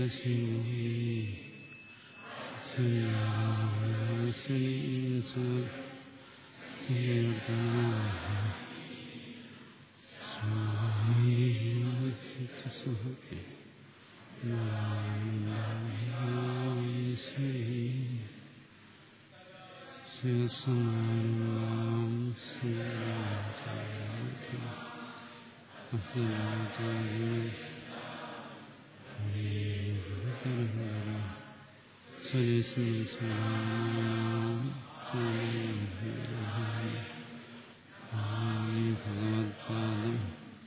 ഭഗവത്പാദം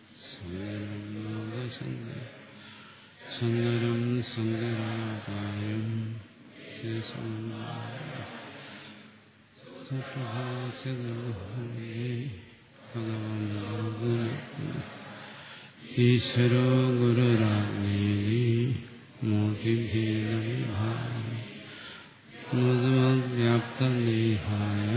ശങ്കരം ശങ്കരാചാര്യം ഭഗവാൻ ഈശ്വരോ ഗുരുരാജ്ഞേരി മോഹിഭേദവിഭാവ്യാപ്തദേഹായ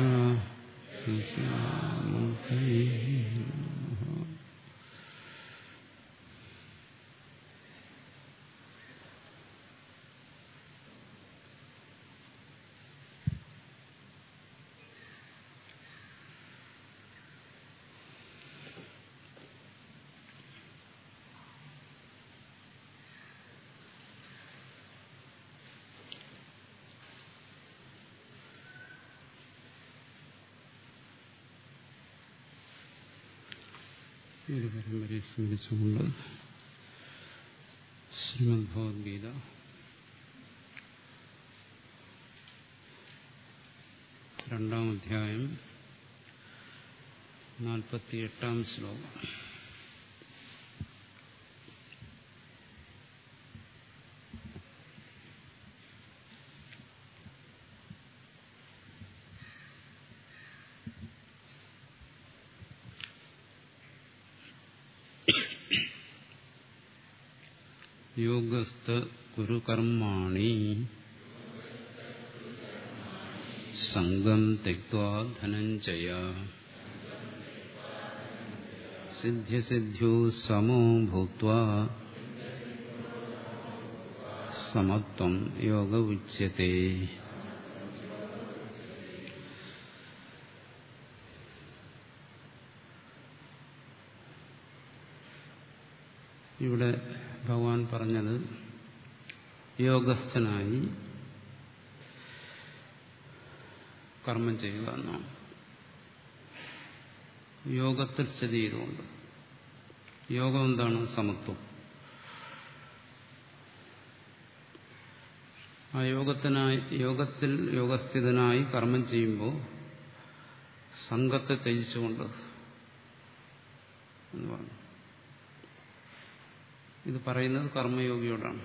ഒരു പരമ്പരയെ സ്മരിച്ചുകൊണ്ട് ശ്രീമദ് ഭഗവത്ഗീത രണ്ടാം അധ്യായം നാൽപ്പത്തി എട്ടാം ശ്ലോകം യോഗസ്ഥ കുരു കർമാണി സംഗം തെക്വാ ധനഞ്ജയ സിദ്ധ്യസിദ്ധ്യോ സമോ ഭൂത്വാ സമത്വം യോഗ ഉച്യത്തെ ഇവിടെ ഭഗവാൻ പറഞ്ഞത് യോഗസ്ഥനായി കർമ്മം ചെയ്യുക എന്നാണ് യോഗത്തിൽ സ്ഥിതി ചെയ്തുകൊണ്ട് യോഗം എന്താണ് സമത്വം ആ യോഗത്തിനായി യോഗത്തിൽ യോഗസ്ഥിതനായി കർമ്മം ചെയ്യുമ്പോൾ സംഘത്തെ ത്യജിച്ചുകൊണ്ട് എന്ന് പറഞ്ഞു ഇത് പറയുന്നത് കർമ്മയോഗിയോടാണ്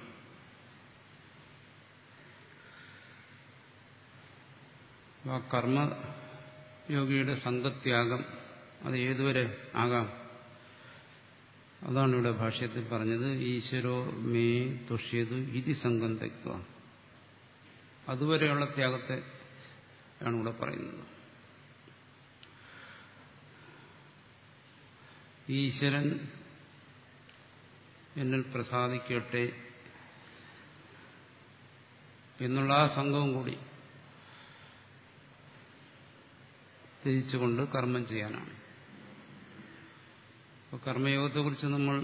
ആ കർമ്മയോഗിയുടെ സംഘത്യാഗം അത് ഏതുവരെ ആകാം അതാണ് ഇവിടെ ഭാഷ്യത്തിൽ പറഞ്ഞത് ഈശ്വരോ മേ തുഷ്യതു ഇതി സംഘം തെക്കുക അതുവരെയുള്ള ത്യാഗത്തെ ആണ് ഇവിടെ പറയുന്നത് ഈശ്വരൻ എന്നിൽ പ്രസാദിക്കട്ടെ എന്നുള്ള ആ സംഘവും കൂടി ത്യജിച്ചുകൊണ്ട് കർമ്മം ചെയ്യാനാണ് അപ്പോൾ കർമ്മയോഗത്തെക്കുറിച്ച് നമ്മൾ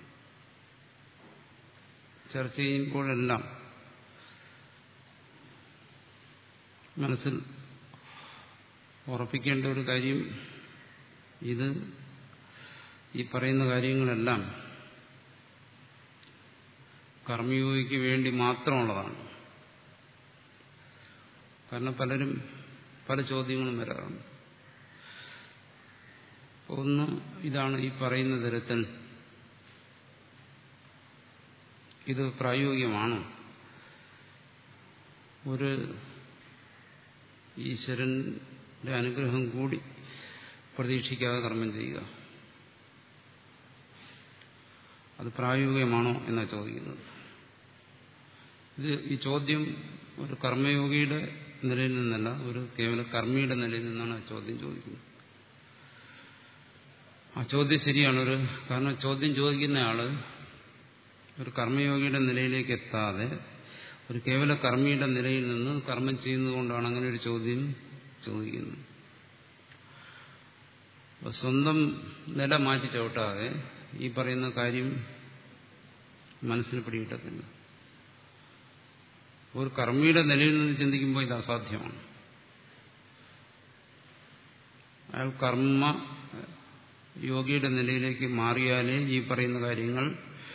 ചർച്ച ചെയ്യുമ്പോഴെല്ലാം മനസ്സിൽ ഉറപ്പിക്കേണ്ട ഒരു കാര്യം ഇത് ഈ പറയുന്ന കാര്യങ്ങളെല്ലാം കർമ്മയോഗിക്ക് വേണ്ടി മാത്രമുള്ളതാണ് കാരണം പലരും പല ചോദ്യങ്ങളും വരാറുണ്ട് ഒന്ന് ഇതാണ് ഈ പറയുന്ന തരത്തിൽ ഇത് പ്രായോഗികമാണോ ഒരു ഈശ്വരന്റെ അനുഗ്രഹം കൂടി പ്രതീക്ഷിക്കാതെ കർമ്മം ചെയ്യുക അത് പ്രായോഗികമാണോ എന്നാണ് ചോദിക്കുന്നത് ഇത് ഈ ചോദ്യം ഒരു കർമ്മയോഗിയുടെ നിലയിൽ നിന്നല്ല ഒരു കേവല കർമ്മിയുടെ നിലയിൽ നിന്നാണ് ആ ചോദ്യം ചോദിക്കുന്നത് ആ ചോദ്യം ശരിയാണ് ഒരു കാരണം ചോദ്യം ചോദിക്കുന്ന ആള് ഒരു കർമ്മയോഗിയുടെ നിലയിലേക്ക് എത്താതെ ഒരു കേവല കർമ്മിയുടെ നിലയിൽ നിന്ന് കർമ്മം ചെയ്യുന്നതുകൊണ്ടാണ് അങ്ങനെ ഒരു ചോദ്യം ചോദിക്കുന്നത് സ്വന്തം നില മാറ്റി ചവിട്ടാതെ ഈ പറയുന്ന കാര്യം മനസ്സിന് പിടികിട്ടത്തില്ല ഒരു കർമ്മിയുടെ നിലയിൽ നിന്ന് ചിന്തിക്കുമ്പോൾ ഇത് അസാധ്യമാണ് അയാൾ കർമ്മ യോഗിയുടെ നിലയിലേക്ക് മാറിയാലേ ഈ പറയുന്ന കാര്യങ്ങൾ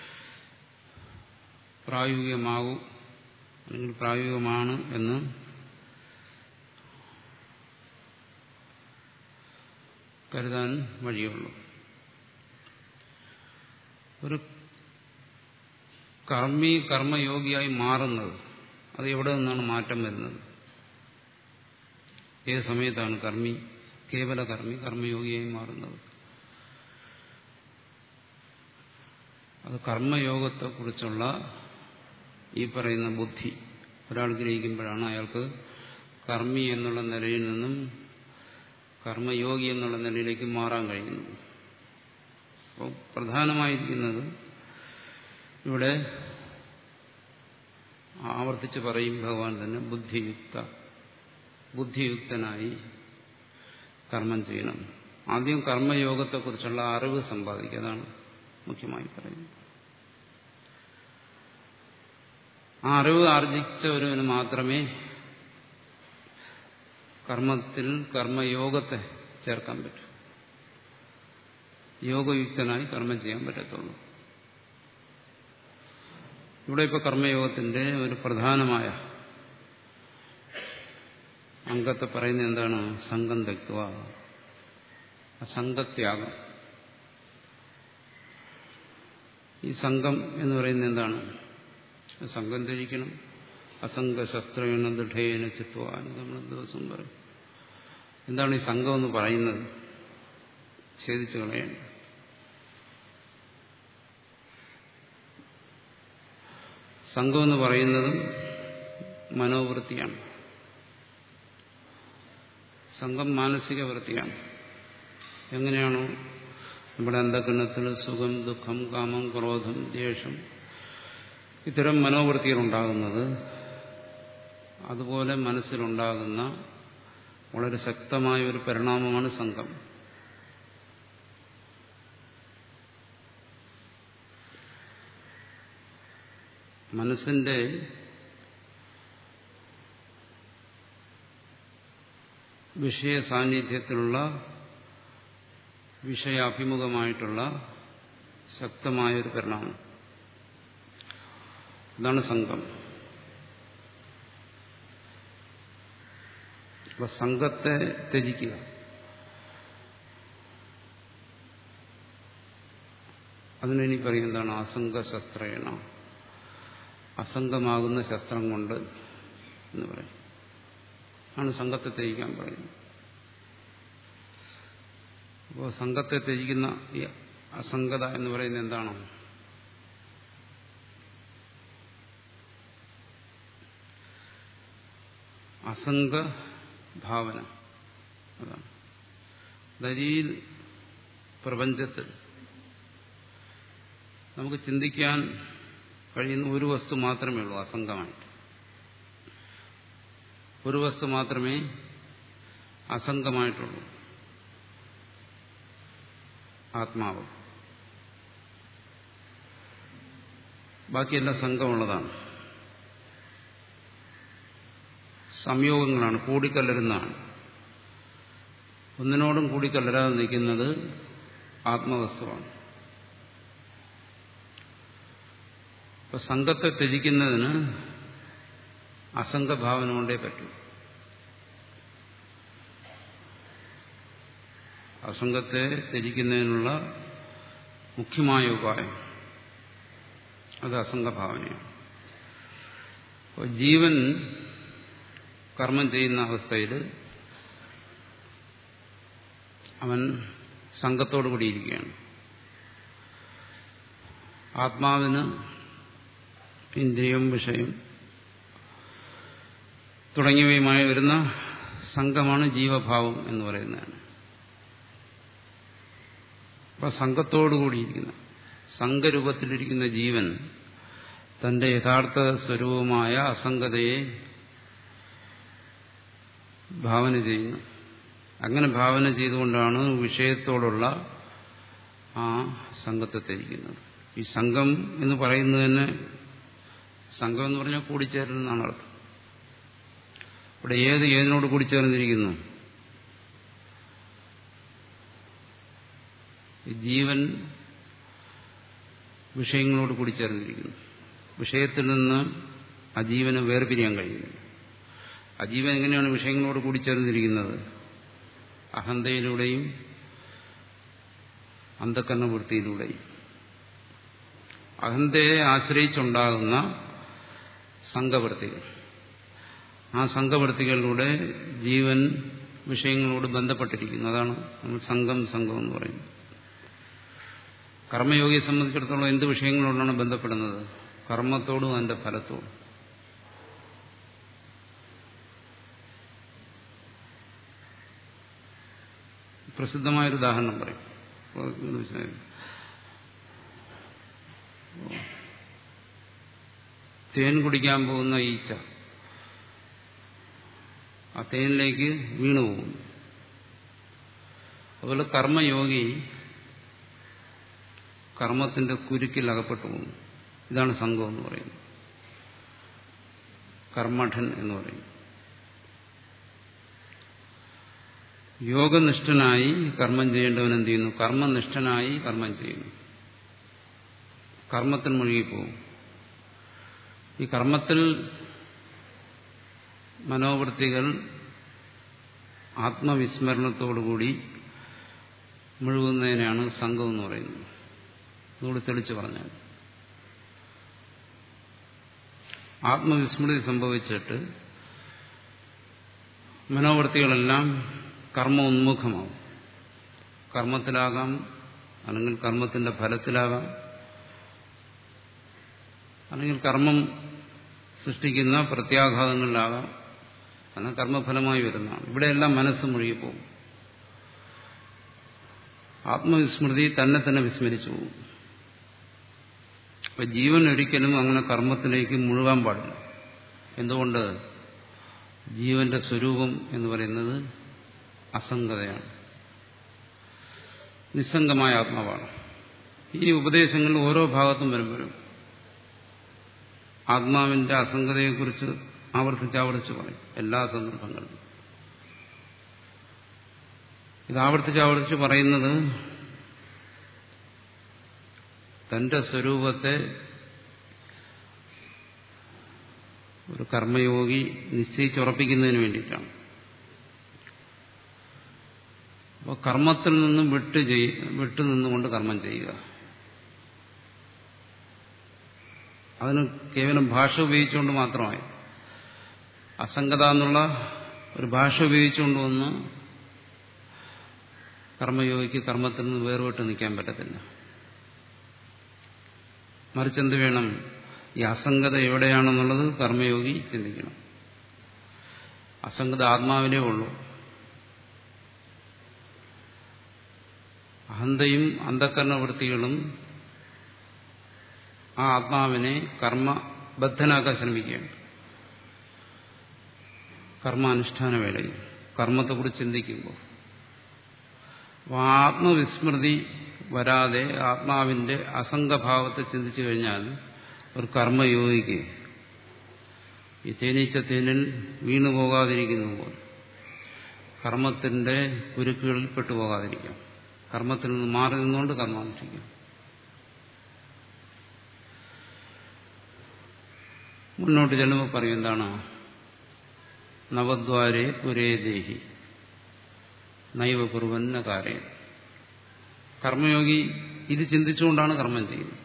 പ്രായോഗികമാകൂ അല്ലെങ്കിൽ പ്രായോഗികമാണ് എന്ന് കരുതാൻ വഴിയുള്ളൂ ഒരു കർമ്മി കർമ്മയോഗിയായി മാറുന്നത് അത് എവിടെ നിന്നാണ് മാറ്റം വരുന്നത് ഏത് സമയത്താണ് കർമ്മി കേവല കർമ്മി കർമ്മയോഗിയായി മാറുന്നത് അത് കർമ്മയോഗത്തെക്കുറിച്ചുള്ള ഈ പറയുന്ന ബുദ്ധി ഒരാൾ ഗ്രഹിക്കുമ്പോഴാണ് അയാൾക്ക് കർമ്മി എന്നുള്ള നിലയിൽ നിന്നും കർമ്മയോഗി എന്നുള്ള നിലയിലേക്ക് മാറാൻ കഴിയുന്നത് അപ്പോൾ പ്രധാനമായിരിക്കുന്നത് ഇവിടെ ആവർത്തിച്ച് പറയും ഭഗവാൻ തന്നെ ബുദ്ധിയുക്ത ബുദ്ധിയുക്തനായി കർമ്മം ചെയ്യണം ആദ്യം കർമ്മയോഗത്തെക്കുറിച്ചുള്ള അറിവ് സമ്പാദിക്കുക അതാണ് മുഖ്യമായി പറയുന്നത് ആ അറിവ് ആർജിച്ച ഒരുവന് മാത്രമേ കർമ്മത്തിൽ കർമ്മയോഗത്തെ ചേർക്കാൻ പറ്റൂ യോഗയുക്തനായി കർമ്മം ചെയ്യാൻ പറ്റത്തുള്ളൂ ഇവിടെ ഇപ്പോൾ കർമ്മയോഗത്തിന്റെ ഒരു പ്രധാനമായ അംഗത്തെ പറയുന്നത് എന്താണ് സംഘം തെക്കുക സംഘത്യാഗം ഈ സംഘം എന്ന് പറയുന്നത് എന്താണ് സംഘം ധരിക്കണം അസംഘ ശസ്ത്രേണ ദൃഢേന ചിത്വാൻ നമ്മൾ ദിവസം പറയും എന്താണ് ഈ സംഘം എന്ന് പറയുന്നത് ഛേദിച്ചു കളയേണ്ട സംഘം എന്ന് പറയുന്നതും മനോവൃത്തിയാണ് സംഘം മാനസിക വൃത്തിയാണ് എങ്ങനെയാണോ നമ്മുടെ അന്ധകരണത്തിൽ സുഖം ദുഃഖം കാമം ക്രോധം ദേഷ്യം ഇത്തരം മനോവൃത്തികൾ ഉണ്ടാകുന്നത് അതുപോലെ മനസ്സിലുണ്ടാകുന്ന വളരെ ശക്തമായ ഒരു പരിണാമമാണ് സംഘം മനസ്സിന്റെ വിഷയ സാന്നിധ്യത്തിലുള്ള വിഷയാഭിമുഖമായിട്ടുള്ള ശക്തമായൊരു പരിണാമം ഇതാണ് സംഘം അപ്പൊ സംഘത്തെ ത്യജിക്കുക അതിനി പറയും എന്താണ് അസംഘശസ്ത്രേണ അസംഗമാകുന്ന ശസ്ത്രം കൊണ്ട് എന്ന് പറയും ആണ് സംഘത്തെ ത്യജിക്കാൻ പറയുന്നത് അപ്പോൾ സംഘത്തെ ത്യജിക്കുന്ന ഈ അസംഗത എന്ന് പറയുന്നത് എന്താണ് അസംഗ ഭാവന അതാണ് ദരിയിൽ പ്രപഞ്ചത്തിൽ നമുക്ക് ചിന്തിക്കാൻ കഴിയുന്ന ഒരു വസ്തു മാത്രമേ ഉള്ളൂ അസംഗമായിട്ട് ഒരു വസ്തു മാത്രമേ അസംഗമായിട്ടുള്ളൂ ആത്മാവ് ബാക്കിയെല്ലാം സംഘമുള്ളതാണ് സംയോഗങ്ങളാണ് കൂടിക്കലരുന്നതാണ് ഒന്നിനോടും കൂടിക്കലരാതെ നിൽക്കുന്നത് ആത്മവസ്തുവാണ് ഇപ്പൊ സംഘത്തെ ത്യജിക്കുന്നതിന് അസംഘഭാവന കൊണ്ടേ പറ്റൂ അസംഗത്തെ ത്യജിക്കുന്നതിനുള്ള മുഖ്യമായ ഉപായം അത് അസംഗഭാവനയാണ് അപ്പോൾ ജീവൻ കർമ്മം ചെയ്യുന്ന അവസ്ഥയിൽ അവൻ സംഘത്തോടു കൂടിയിരിക്കുകയാണ് ആത്മാവിന് ഇന്ദ്രിയം വിഷയം തുടങ്ങിയവയുമായി വരുന്ന സംഘമാണ് ജീവഭാവം എന്ന് പറയുന്നതാണ് അപ്പൊ സംഘത്തോടുകൂടിയിരിക്കുന്ന സംഘരൂപത്തിലിരിക്കുന്ന ജീവൻ തന്റെ യഥാർത്ഥ സ്വരൂപമായ അസംഗതയെ ഭാവന ചെയ്യുന്നു അങ്ങനെ ഭാവന ചെയ്തുകൊണ്ടാണ് വിഷയത്തോടുള്ള ആ സംഘത്തെ ത്യജിക്കുന്നത് ഈ സംഘം എന്ന് പറയുന്നത് തന്നെ സംഘം എന്ന് പറഞ്ഞാൽ കൂടിച്ചേരുന്നതാണ് അർത്ഥം ഇവിടെ ഏത് ഏതിനോട് കൂടിച്ചേർന്നിരിക്കുന്നു ജീവൻ വിഷയങ്ങളോട് കൂടിച്ചേർന്നിരിക്കുന്നു വിഷയത്തിൽ നിന്ന് അജീവന് വേർപിരിയാൻ കഴിയുന്നു അജീവൻ എങ്ങനെയാണ് വിഷയങ്ങളോട് കൂടിച്ചേർന്നിരിക്കുന്നത് അഹന്തയിലൂടെയും അന്ധകരണവൃത്തിയിലൂടെയും അഹന്തയെ ആശ്രയിച്ചുണ്ടാകുന്ന സംഘവൃത്തികൾ ആ സംഘവൃത്തികളിലൂടെ ജീവൻ വിഷയങ്ങളോട് ബന്ധപ്പെട്ടിരിക്കുന്നു അതാണ് നമ്മൾ സംഘം സംഘം എന്ന് പറയുന്നത് കർമ്മയോഗിയെ സംബന്ധിച്ചിടത്തോളം എന്ത് വിഷയങ്ങളോടാണ് ബന്ധപ്പെടുന്നത് കർമ്മത്തോടും അതിന്റെ ഫലത്തോടും പ്രസിദ്ധമായൊരു ഉദാഹരണം പറയും തേൻ കുടിക്കാൻ പോകുന്ന ഈച്ച ആ തേനിലേക്ക് വീണു പോകുന്നു അതുപോലെ കർമ്മയോഗി കർമ്മത്തിന്റെ കുരുക്കിൽ അകപ്പെട്ടു പോകുന്നു ഇതാണ് സംഘം എന്ന് പറയുന്നത് കർമ്മഠൻ എന്ന് പറയും യോഗനിഷ്ഠനായി കർമ്മം ചെയ്യേണ്ടവൻ എന്ത് ചെയ്യുന്നു കർമ്മനിഷ്ഠനായി കർമ്മം ചെയ്യുന്നു കർമ്മത്തിൽ മുഴുകിപ്പോകും ഈ കർമ്മത്തിൽ മനോവൃത്തികൾ ആത്മവിസ്മരണത്തോടുകൂടി മുഴുകുന്നതിനാണ് സംഘം എന്ന് പറയുന്നത് അതുകൂടി തെളിച്ചു പറഞ്ഞാൽ ആത്മവിസ്മൃതി സംഭവിച്ചിട്ട് മനോവൃത്തികളെല്ലാം കർമ്മ ഉന്മുഖമാവും കർമ്മത്തിലാകാം അല്ലെങ്കിൽ കർമ്മത്തിന്റെ ഫലത്തിലാകാം അല്ലെങ്കിൽ കർമ്മം സൃഷ്ടിക്കുന്ന പ്രത്യാഘാതങ്ങളിലാകാം അങ്ങനെ കർമ്മഫലമായി വരുന്നതാണ് ഇവിടെയെല്ലാം മനസ്സ് മുഴുകിപ്പോകും ആത്മവിസ്മൃതി തന്നെ തന്നെ വിസ്മരിച്ചു പോകും അപ്പൊ ജീവൻ ഒരിക്കലും അങ്ങനെ കർമ്മത്തിലേക്ക് മുഴുകാൻ പാടില്ല എന്തുകൊണ്ട് ജീവന്റെ സ്വരൂപം എന്ന് പറയുന്നത് അസംഗതയാണ് നിസ്സംഗമായ ആത്മാവാണ് ഈ ഉപദേശങ്ങൾ ഓരോ ഭാഗത്തും വരുമ്പോഴും ആത്മാവിന്റെ അസംഗതയെക്കുറിച്ച് ആവർത്തിച്ചാവർത്തിച്ച് പറയും എല്ലാ സന്ദർഭങ്ങളിലും ഇത് ആവർത്തിച്ചാവർത്തിച്ച് പറയുന്നത് തന്റെ സ്വരൂപത്തെ ഒരു കർമ്മയോഗി നിശ്ചയിച്ചുറപ്പിക്കുന്നതിന് വേണ്ടിയിട്ടാണ് അപ്പോൾ കർമ്മത്തിൽ നിന്നും വിട്ട് വിട്ടു നിന്നുകൊണ്ട് കർമ്മം ചെയ്യുക അതിന് കേവലം ഭാഷ ഉപയോഗിച്ചുകൊണ്ട് മാത്രമായി അസംഗത എന്നുള്ള ഒരു ഭാഷ ഉപയോഗിച്ചുകൊണ്ട് വന്ന് കർമ്മയോഗിക്ക് കർമ്മത്തിൽ നിന്ന് വേർപെട്ട് നിൽക്കാൻ പറ്റത്തില്ല മറിച്ചെന്ത് വേണം ഈ അസംഗത എവിടെയാണെന്നുള്ളത് കർമ്മയോഗി ചിന്തിക്കണം അസംഗത ആത്മാവിലേ ഉള്ളൂ അഹന്തയും അന്ധകരണവൃത്തികളും ആ ആത്മാവിനെ കർമ്മബദ്ധനാക്കാൻ ശ്രമിക്കുകയാണ് കർമാനുഷ്ഠാന വേളയിൽ കർമ്മത്തെക്കുറിച്ച് ചിന്തിക്കുമ്പോൾ അപ്പോൾ ആത്മവിസ്മൃതി വരാതെ ആത്മാവിന്റെ അസംഗഭാവത്തെ ചിന്തിച്ചു കഴിഞ്ഞാൽ ഒരു കർമ്മയോഗിക്ക് ഈ തേനീച്ച തേനിൽ വീണു പോകാതിരിക്കുന്നു പോലെ കർമ്മത്തിന്റെ കുരുക്കുകളിൽ പെട്ടുപോകാതിരിക്കാം കർമ്മത്തിൽ നിന്ന് മാറി നിന്നുകൊണ്ട് കർമാനുഷ്ഠിക്കാം മുന്നോട്ട് ചെല്ലുമ്പോൾ പറയും എന്താണ് നവദ്വാരേ പുരേ ദേഹി നൈവ കുറുവന്ന കാര്യം കർമ്മയോഗി ഇത് ചിന്തിച്ചുകൊണ്ടാണ് കർമ്മം ചെയ്യുന്നത്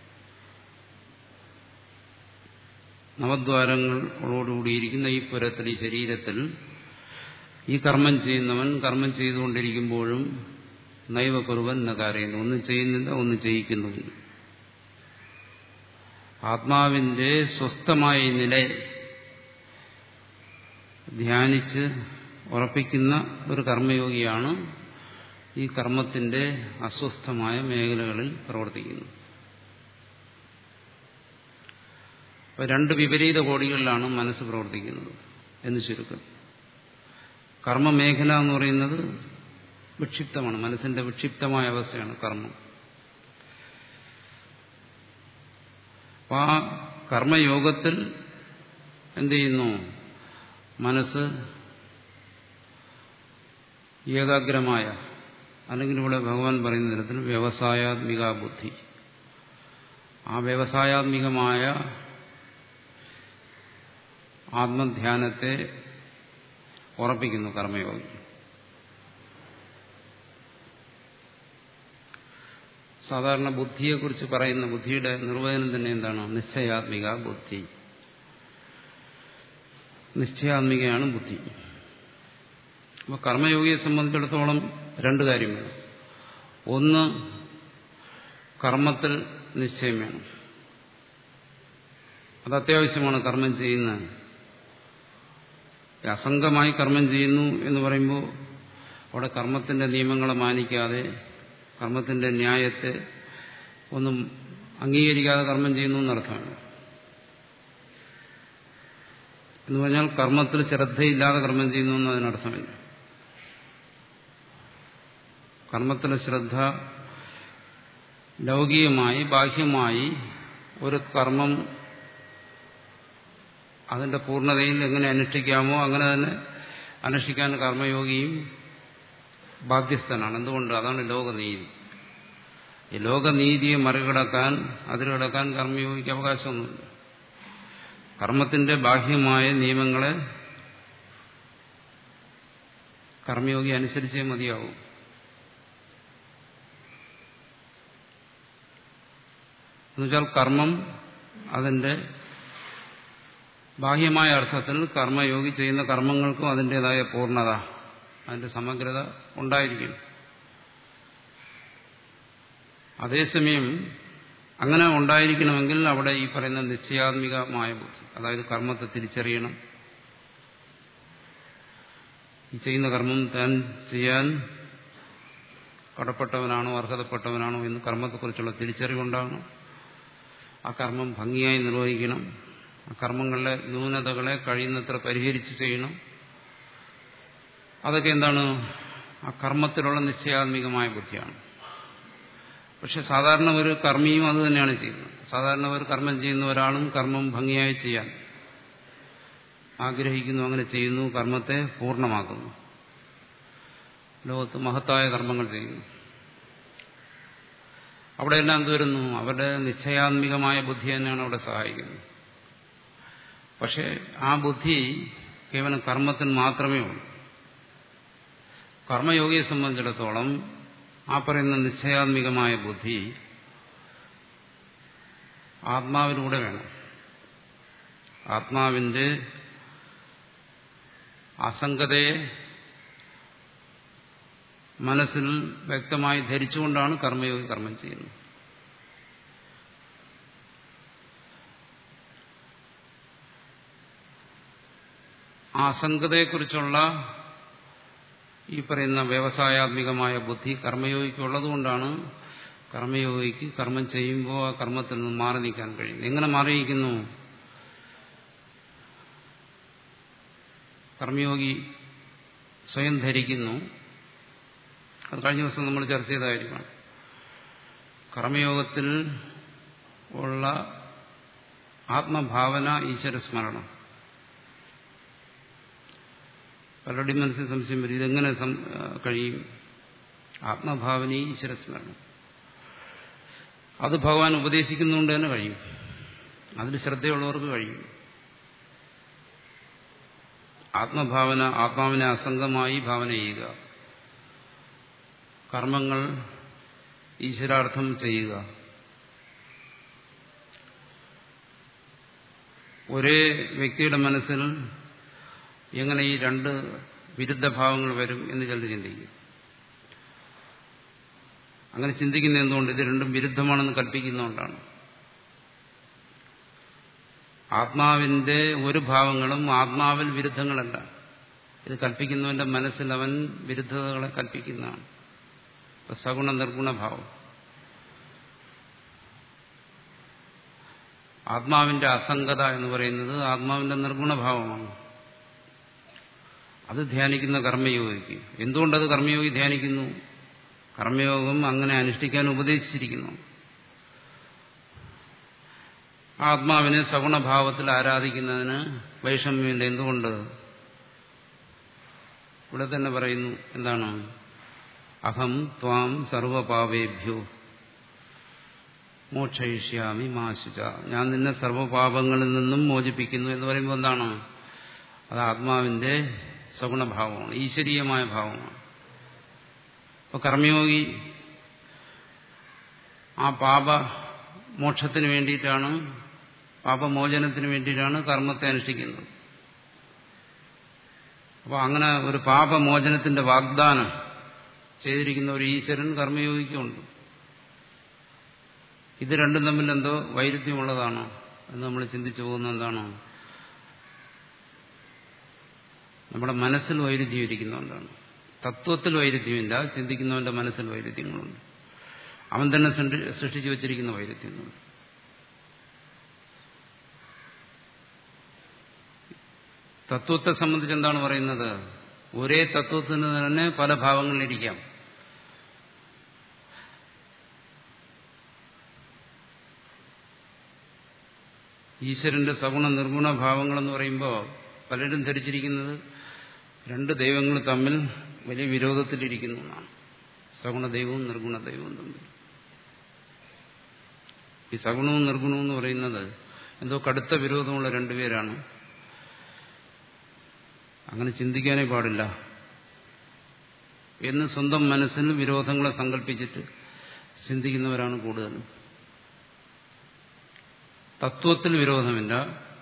നവദ്വാരങ്ങളോടുകൂടിയിരിക്കുന്ന ഈ പുരത്തിൽ ഈ ശരീരത്തിൽ ഈ കർമ്മം ചെയ്യുന്നവൻ കർമ്മം ചെയ്തുകൊണ്ടിരിക്കുമ്പോഴും നൈവ കുറുവൻ നകാരയുന്നു ഒന്നും ചെയ്യുന്നില്ല ഒന്നും ചെയ്യിക്കുന്നുമില്ല ആത്മാവിന്റെ സ്വസ്ഥമായ നില ധ്യാനിച്ച് ഉറപ്പിക്കുന്ന ഒരു കർമ്മയോഗിയാണ് ഈ കർമ്മത്തിന്റെ അസ്വസ്ഥമായ മേഖലകളിൽ പ്രവർത്തിക്കുന്നത് അപ്പോൾ രണ്ട് വിപരീത കോടികളിലാണ് മനസ്സ് പ്രവർത്തിക്കുന്നത് എന്ന് ചുരുക്കം കർമ്മമേഖല എന്ന് പറയുന്നത് വിക്ഷിപ്തമാണ് മനസ്സിന്റെ വിക്ഷിപ്തമായ അവസ്ഥയാണ് കർമ്മം അപ്പോൾ ആ കർമ്മയോഗത്തിൽ എന്ത് ചെയ്യുന്നു മനസ്സ് ഏകാഗ്രമായ അല്ലെങ്കിൽ ഇവിടെ ഭഗവാൻ പറയുന്ന തരത്തിൽ വ്യവസായാത്മിക ബുദ്ധി ആ വ്യവസായാത്മികമായ ആത്മധ്യാനത്തെ ഉറപ്പിക്കുന്നു കർമ്മയോഗി സാധാരണ ബുദ്ധിയെക്കുറിച്ച് പറയുന്ന ബുദ്ധിയുടെ നിർവചനം തന്നെ എന്താണ് നിശ്ചയാത്മിക ബുദ്ധി നിശ്ചയാത്മികയാണ് ബുദ്ധി അപ്പോൾ കർമ്മയോഗിയെ സംബന്ധിച്ചിടത്തോളം രണ്ട് കാര്യം വേണം ഒന്ന് കർമ്മത്തിൽ നിശ്ചയം വേണം അത് അത്യാവശ്യമാണ് കർമ്മം ചെയ്യുന്നത് അസംഗമായി കർമ്മം ചെയ്യുന്നു എന്ന് പറയുമ്പോൾ അവിടെ കർമ്മത്തിന്റെ നിയമങ്ങളെ മാനിക്കാതെ കർമ്മത്തിന്റെ ന്യായത്തെ ഒന്നും അംഗീകരിക്കാതെ കർമ്മം ചെയ്യുന്നു എന്നർത്ഥമാണ് എന്ന് പറഞ്ഞാൽ കർമ്മത്തിൽ ശ്രദ്ധയില്ലാതെ കർമ്മം ചെയ്യുന്നു എന്ന് അതിനർത്ഥമില്ല കർമ്മത്തിലെ ശ്രദ്ധ ലൗകികമായി ബാഹ്യമായി ഒരു കർമ്മം അതിന്റെ പൂർണ്ണതയിൽ എങ്ങനെ അനുഷ്ഠിക്കാമോ അങ്ങനെ തന്നെ അനുഷ്ഠിക്കാൻ കർമ്മയോഗിയും ബാധ്യസ്ഥനാണ് എന്തുകൊണ്ട് അതാണ് ലോകനീതി ഈ ലോകനീതിയെ മറികടക്കാൻ അതിലടക്കാൻ കർമ്മയോഗിക്ക് അവകാശമൊന്നുമില്ല കർമ്മത്തിന്റെ ബാഹ്യമായ നിയമങ്ങളെ കർമ്മയോഗി അനുസരിച്ചേ മതിയാവും എന്നുവെച്ചാൽ കർമ്മം അതിന്റെ ബാഹ്യമായ അർത്ഥത്തിൽ കർമ്മയോഗി ചെയ്യുന്ന കർമ്മങ്ങൾക്കും അതിൻ്റെതായ പൂർണ്ണത അതിന്റെ സമഗ്രത ഉണ്ടായിരിക്കും അതേസമയം അങ്ങനെ ഉണ്ടായിരിക്കണമെങ്കിൽ അവിടെ ഈ പറയുന്ന നിശ്ചയാത്മികമായ ബുദ്ധി അതായത് കർമ്മത്തെ തിരിച്ചറിയണം ഈ ചെയ്യുന്ന കർമ്മം താൻ ചെയ്യാൻ കടപ്പെട്ടവനാണോ അർഹതപ്പെട്ടവനാണോ എന്ന് കർമ്മത്തെക്കുറിച്ചുള്ള തിരിച്ചറിവുണ്ടാകണം ആ കർമ്മം ഭംഗിയായി നിർവഹിക്കണം ആ കർമ്മങ്ങളിലെ ന്യൂനതകളെ കഴിയുന്നത്ര പരിഹരിച്ച് ചെയ്യണം അതൊക്കെ എന്താണ് ആ കർമ്മത്തിലുള്ള നിശ്ചയാത്മികമായ ബുദ്ധിയാണ് പക്ഷെ സാധാരണ ഒരു കർമ്മിയും അത് തന്നെയാണ് ചെയ്യുന്നത് സാധാരണ ഒരു കർമ്മം ചെയ്യുന്ന ഒരാളും കർമ്മം ഭംഗിയായി ചെയ്യാൻ ആഗ്രഹിക്കുന്നു അങ്ങനെ ചെയ്യുന്നു കർമ്മത്തെ പൂർണ്ണമാക്കുന്നു ലോകത്ത് മഹത്തായ കർമ്മങ്ങൾ ചെയ്യുന്നു അവിടെയെല്ലാം എന്ത് വരുന്നു അവരുടെ നിശ്ചയാത്മികമായ ബുദ്ധി തന്നെയാണ് അവിടെ സഹായിക്കുന്നത് പക്ഷെ ആ ബുദ്ധി കേവലം കർമ്മത്തിന് മാത്രമേ ഉള്ളൂ കർമ്മയോഗിയെ സംബന്ധിച്ചിടത്തോളം ആ പറയുന്ന നിശ്ചയാത്മികമായ ബുദ്ധി ആത്മാവിലൂടെ വേണം ആത്മാവിന്റെ അസംഗതയെ മനസ്സിൽ വ്യക്തമായി ധരിച്ചുകൊണ്ടാണ് കർമ്മയോഗി കർമ്മം ചെയ്യുന്നത് ആ അസംഗതയെക്കുറിച്ചുള്ള ഈ പറയുന്ന വ്യവസായാത്മികമായ ബുദ്ധി കർമ്മയോഗിക്കുള്ളതുകൊണ്ടാണ് കർമ്മയോഗിക്ക് കർമ്മം ചെയ്യുമ്പോൾ ആ കർമ്മത്തിൽ നിന്ന് മാറി നിൽക്കാൻ കഴിയുന്നത് എങ്ങനെ മാറിയിരിക്കുന്നു കർമ്മയോഗി സ്വയം ധരിക്കുന്നു അത് കഴിഞ്ഞ ദിവസം നമ്മൾ ചർച്ച ചെയ്ത കാര്യമാണ് കർമ്മയോഗത്തിൽ ഉള്ള ആത്മഭാവന ഈശ്വരസ്മരണം പലരുടെയും മനസ്സിൽ സംശയം വരും ഇതെങ്ങനെ കഴിയും ആത്മഭാവന ഈശ്വരസ്മരണം അത് ഭഗവാൻ ഉപദേശിക്കുന്നുകൊണ്ട് തന്നെ കഴിയും അതിൽ ശ്രദ്ധയുള്ളവർക്ക് കഴിയും ആത്മഭാവന ആത്മാവിനെ അസംഗമായി ഭാവന ചെയ്യുക കർമ്മങ്ങൾ ഈശ്വരാർത്ഥം ചെയ്യുക ഒരേ വ്യക്തിയുടെ മനസ്സിൽ എങ്ങനെ ഈ രണ്ട് വിരുദ്ധ ഭാവങ്ങൾ വരും എന്ന് ചിലർ ചിന്തിക്കും അങ്ങനെ ചിന്തിക്കുന്ന എന്തുകൊണ്ട് ഇത് രണ്ടും വിരുദ്ധമാണെന്ന് കൽപ്പിക്കുന്നതുകൊണ്ടാണ് ആത്മാവിന്റെ ഒരു ഭാവങ്ങളും ആത്മാവിൽ വിരുദ്ധങ്ങളല്ല ഇത് കൽപ്പിക്കുന്നവന്റെ മനസ്സിൽ അവൻ വിരുദ്ധതകളെ കൽപ്പിക്കുന്നതാണ് സഗുണ നിർഗുണ ഭാവം ആത്മാവിന്റെ അസംഗത എന്ന് പറയുന്നത് ആത്മാവിന്റെ നിർഗുണഭാവമാണ് അത് ധ്യാനിക്കുന്ന കർമ്മയോഗിക്ക് എന്തുകൊണ്ടത് കർമ്മയോഗി ധ്യാനിക്കുന്നു കർമ്മയോഗം അങ്ങനെ അനുഷ്ഠിക്കാൻ ഉപദേശിച്ചിരിക്കുന്നു ആത്മാവിനെ സഗുണഭാവത്തിൽ ആരാധിക്കുന്നതിന് വൈഷമ്യമില്ല എന്തുകൊണ്ട് ഇവിടെ തന്നെ പറയുന്നു എന്താണ് അഹം ത്വാം സർവപാപേഭ്യോ മോക്ഷയിഷ്യാമി മാശുച ഞാൻ നിന്നെ സർവപാപങ്ങളിൽ നിന്നും മോചിപ്പിക്കുന്നു എന്ന് പറയുമ്പോൾ എന്താണ് അത് ആത്മാവിന്റെ സഗുണഭാവമാണ് ഈശ്വരീയമായ ഭാവമാണ് അപ്പൊ കർമ്മയോഗി ആ പാപ മോക്ഷത്തിന് വേണ്ടിയിട്ടാണ് പാപമോചനത്തിന് വേണ്ടിയിട്ടാണ് കർമ്മത്തെ അനുഷ്ഠിക്കുന്നത് അപ്പോൾ അങ്ങനെ ഒരു പാപമോചനത്തിന്റെ വാഗ്ദാനം ചെയ്തിരിക്കുന്ന ഒരു ഈശ്വരൻ കർമ്മയോഗിക്കുമുണ്ട് ഇത് രണ്ടും തമ്മിൽ എന്തോ വൈരുദ്ധ്യമുള്ളതാണോ എന്ന് നമ്മൾ ചിന്തിച്ചു പോകുന്ന എന്താണോ നമ്മുടെ മനസ്സിൽ വൈരുദ്ധ്യം ഇരിക്കുന്നതുകൊണ്ടാണ് തത്വത്തിൽ വൈരുദ്ധ്യമില്ല ചിന്തിക്കുന്നവന്റെ മനസ്സിൽ വൈരുദ്ധ്യങ്ങളുണ്ട് അവൻ തന്നെ സൃഷ്ടിച്ചു വച്ചിരിക്കുന്ന വൈരുദ്ധ്യങ്ങളുണ്ട് തത്വത്തെ സംബന്ധിച്ച് എന്താണ് പറയുന്നത് ഒരേ തത്വത്തിന് തന്നെ പല ഭാവങ്ങളിലിരിക്കാം ഈശ്വരന്റെ സഗുണ നിർഗുണ ഭാവങ്ങളെന്ന് പറയുമ്പോൾ പലരും ധരിച്ചിരിക്കുന്നത് രണ്ട് ദൈവങ്ങൾ തമ്മിൽ വലിയ വിരോധത്തിലിരിക്കുന്നു എന്നാണ് സഗുണ ദൈവവും നിർഗുണ ദൈവവും തമ്മിൽ ഈ സഗുണവും നിർഗുണവും എന്ന് പറയുന്നത് എന്തോ കടുത്ത വിരോധമുള്ള രണ്ടുപേരാണ് അങ്ങനെ ചിന്തിക്കാനേ പാടില്ല എന്ന് സ്വന്തം മനസ്സിൽ വിരോധങ്ങളെ സങ്കല്പിച്ചിട്ട് ചിന്തിക്കുന്നവരാണ് കൂടുതലും തത്വത്തിൽ വിരോധമില്ല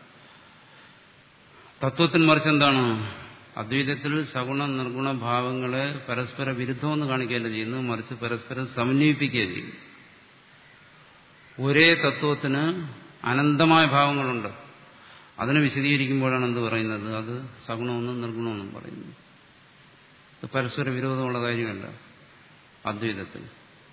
തത്വത്തിൽ മറിച്ച് എന്താണ് അദ്വൈതത്തിൽ സഗുണ നിർഗുണ ഭാവങ്ങളെ പരസ്പര വിരുദ്ധമെന്ന് കാണിക്കുകയല്ല ചെയ്യുന്നത് മറിച്ച് പരസ്പരം സമന്വയിപ്പിക്കുകയാണ് ചെയ്യുന്നു ഒരേ തത്വത്തിന് അനന്തമായ ഭാവങ്ങളുണ്ട് അതിനെ വിശദീകരിക്കുമ്പോഴാണ് എന്ത് പറയുന്നത് അത് സഗുണമെന്നും നിർഗുണമെന്നും പറയുന്നത് ഇത് പരസ്പര വിരോധമുള്ള കാര്യമല്ല അദ്വൈതത്തിൽ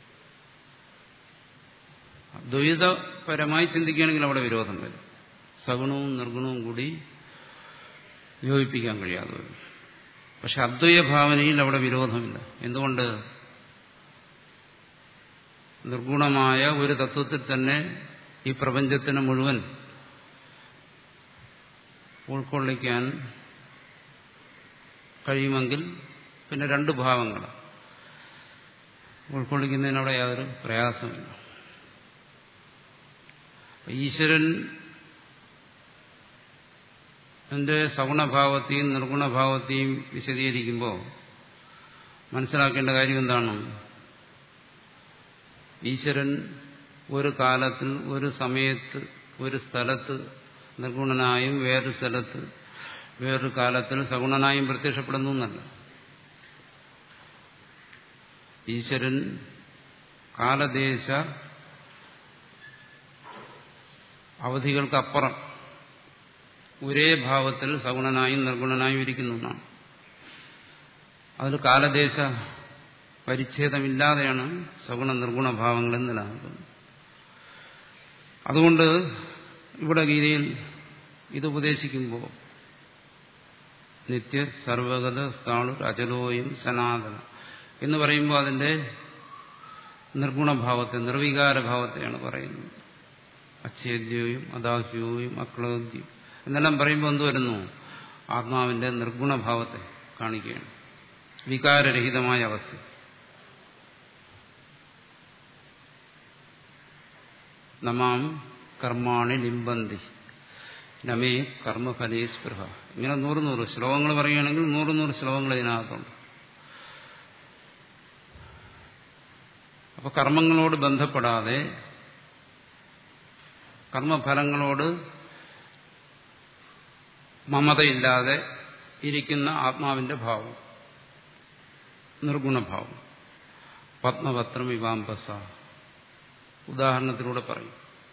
ദ്വൈതപരമായി ചിന്തിക്കുകയാണെങ്കിൽ അവിടെ വിരോധം വരും സഗുണവും നിർഗുണവും കൂടി യോജിപ്പിക്കാൻ കഴിയാതെ വരും പക്ഷെ അദ്വൈത ഭാവനയിൽ അവിടെ വിരോധമില്ല എന്തുകൊണ്ട് നിർഗുണമായ ഒരു തത്വത്തിൽ തന്നെ ഈ പ്രപഞ്ചത്തിന് മുഴുവൻ ഉൾക്കൊള്ളിക്കാൻ കഴിയുമെങ്കിൽ പിന്നെ രണ്ട് ഭാവങ്ങൾ ഉൾക്കൊള്ളിക്കുന്നതിനവിടെ യാതൊരു പ്രയാസമില്ല ഈശ്വരൻ എന്റെ സഗുണഭാവത്തെയും നിർഗുണഭാവത്തെയും വിശദീകരിക്കുമ്പോൾ മനസ്സിലാക്കേണ്ട കാര്യം എന്താണ് ഈശ്വരൻ ഒരു കാലത്തിൽ ഒരു സമയത്ത് ഒരു സ്ഥലത്ത് നിർഗുണനായും വേറൊരു സ്ഥലത്ത് വേറൊരു കാലത്തിൽ സഗുണനായും പ്രത്യക്ഷപ്പെടുന്നു എന്നല്ല ഈശ്വരൻ കാലദേശ അവധികൾക്കപ്പുറം ഒരേ ഭാവത്തിൽ സഗുണനായും നിർഗുണനായും ഇരിക്കുന്നു എന്നാണ് അതിൽ കാലദേശ പരിച്ഛേദമില്ലാതെയാണ് സഗുണ നിർഗുണ ഭാവങ്ങൾ നിലനിൽക്കുന്നത് അതുകൊണ്ട് ഇവിടെ ഗീതയിൽ ഇത് ഉപദേശിക്കുമ്പോൾ നിത്യ സർവഗത സ്ഥാണു അചലോയും സനാതന എന്ന് പറയുമ്പോൾ അതിന്റെ നിർഗുണഭാവത്തെ നിർവികാരഭാവത്തെയാണ് പറയുന്നത് അച്ഛേദ്യവും അദാഹ്യവും അക്ലോദ്യം എന്നെല്ലാം പറയുമ്പോൾ എന്ത് വരുന്നു ആത്മാവിന്റെ നിർഗുണഭാവത്തെ കാണിക്കുകയാണ് വികാരരഹിതമായ അവസ്ഥ നമാം കർമാണി ലിംബന്തി നമേ കർമ്മഫലേ സ്പൃഹ ഇങ്ങനെ നൂറ് നൂറ് ശ്ലോകങ്ങൾ പറയുകയാണെങ്കിൽ നൂറ് നൂറ് ശ്ലോകങ്ങൾ ഇതിനകത്തുണ്ട് അപ്പൊ കർമ്മങ്ങളോട് ബന്ധപ്പെടാതെ കർമ്മഫലങ്ങളോട് മമതയില്ലാതെ ഇരിക്കുന്ന ആത്മാവിന്റെ ഭാവം നിർഗുണഭാവം പത്മപത്രം വിവാംബസ ഉദാഹരണത്തിലൂടെ പറയും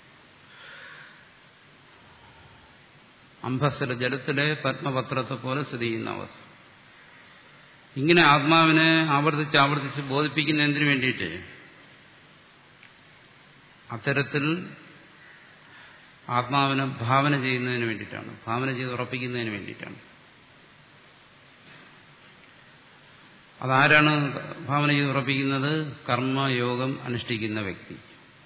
അംബസല ജലത്തിലെ പത്മപത്രത്തെ പോലെ സ്ഥിതി ചെയ്യുന്ന അവസ്ഥ ഇങ്ങനെ ആത്മാവിനെ ആവർത്തിച്ച് ആവർത്തിച്ച് ബോധിപ്പിക്കുന്ന എന്തിനു വേണ്ടിയിട്ട് അത്തരത്തിൽ ആത്മാവിനെ ഭാവന ചെയ്യുന്നതിന് വേണ്ടിയിട്ടാണ് ഭാവന ചെയ്ത് ഉറപ്പിക്കുന്നതിന് വേണ്ടിയിട്ടാണ് അതാരാണ് ഭാവന ചെയ്ത് ഉറപ്പിക്കുന്നത് കർമ്മയോഗം അനുഷ്ഠിക്കുന്ന വ്യക്തി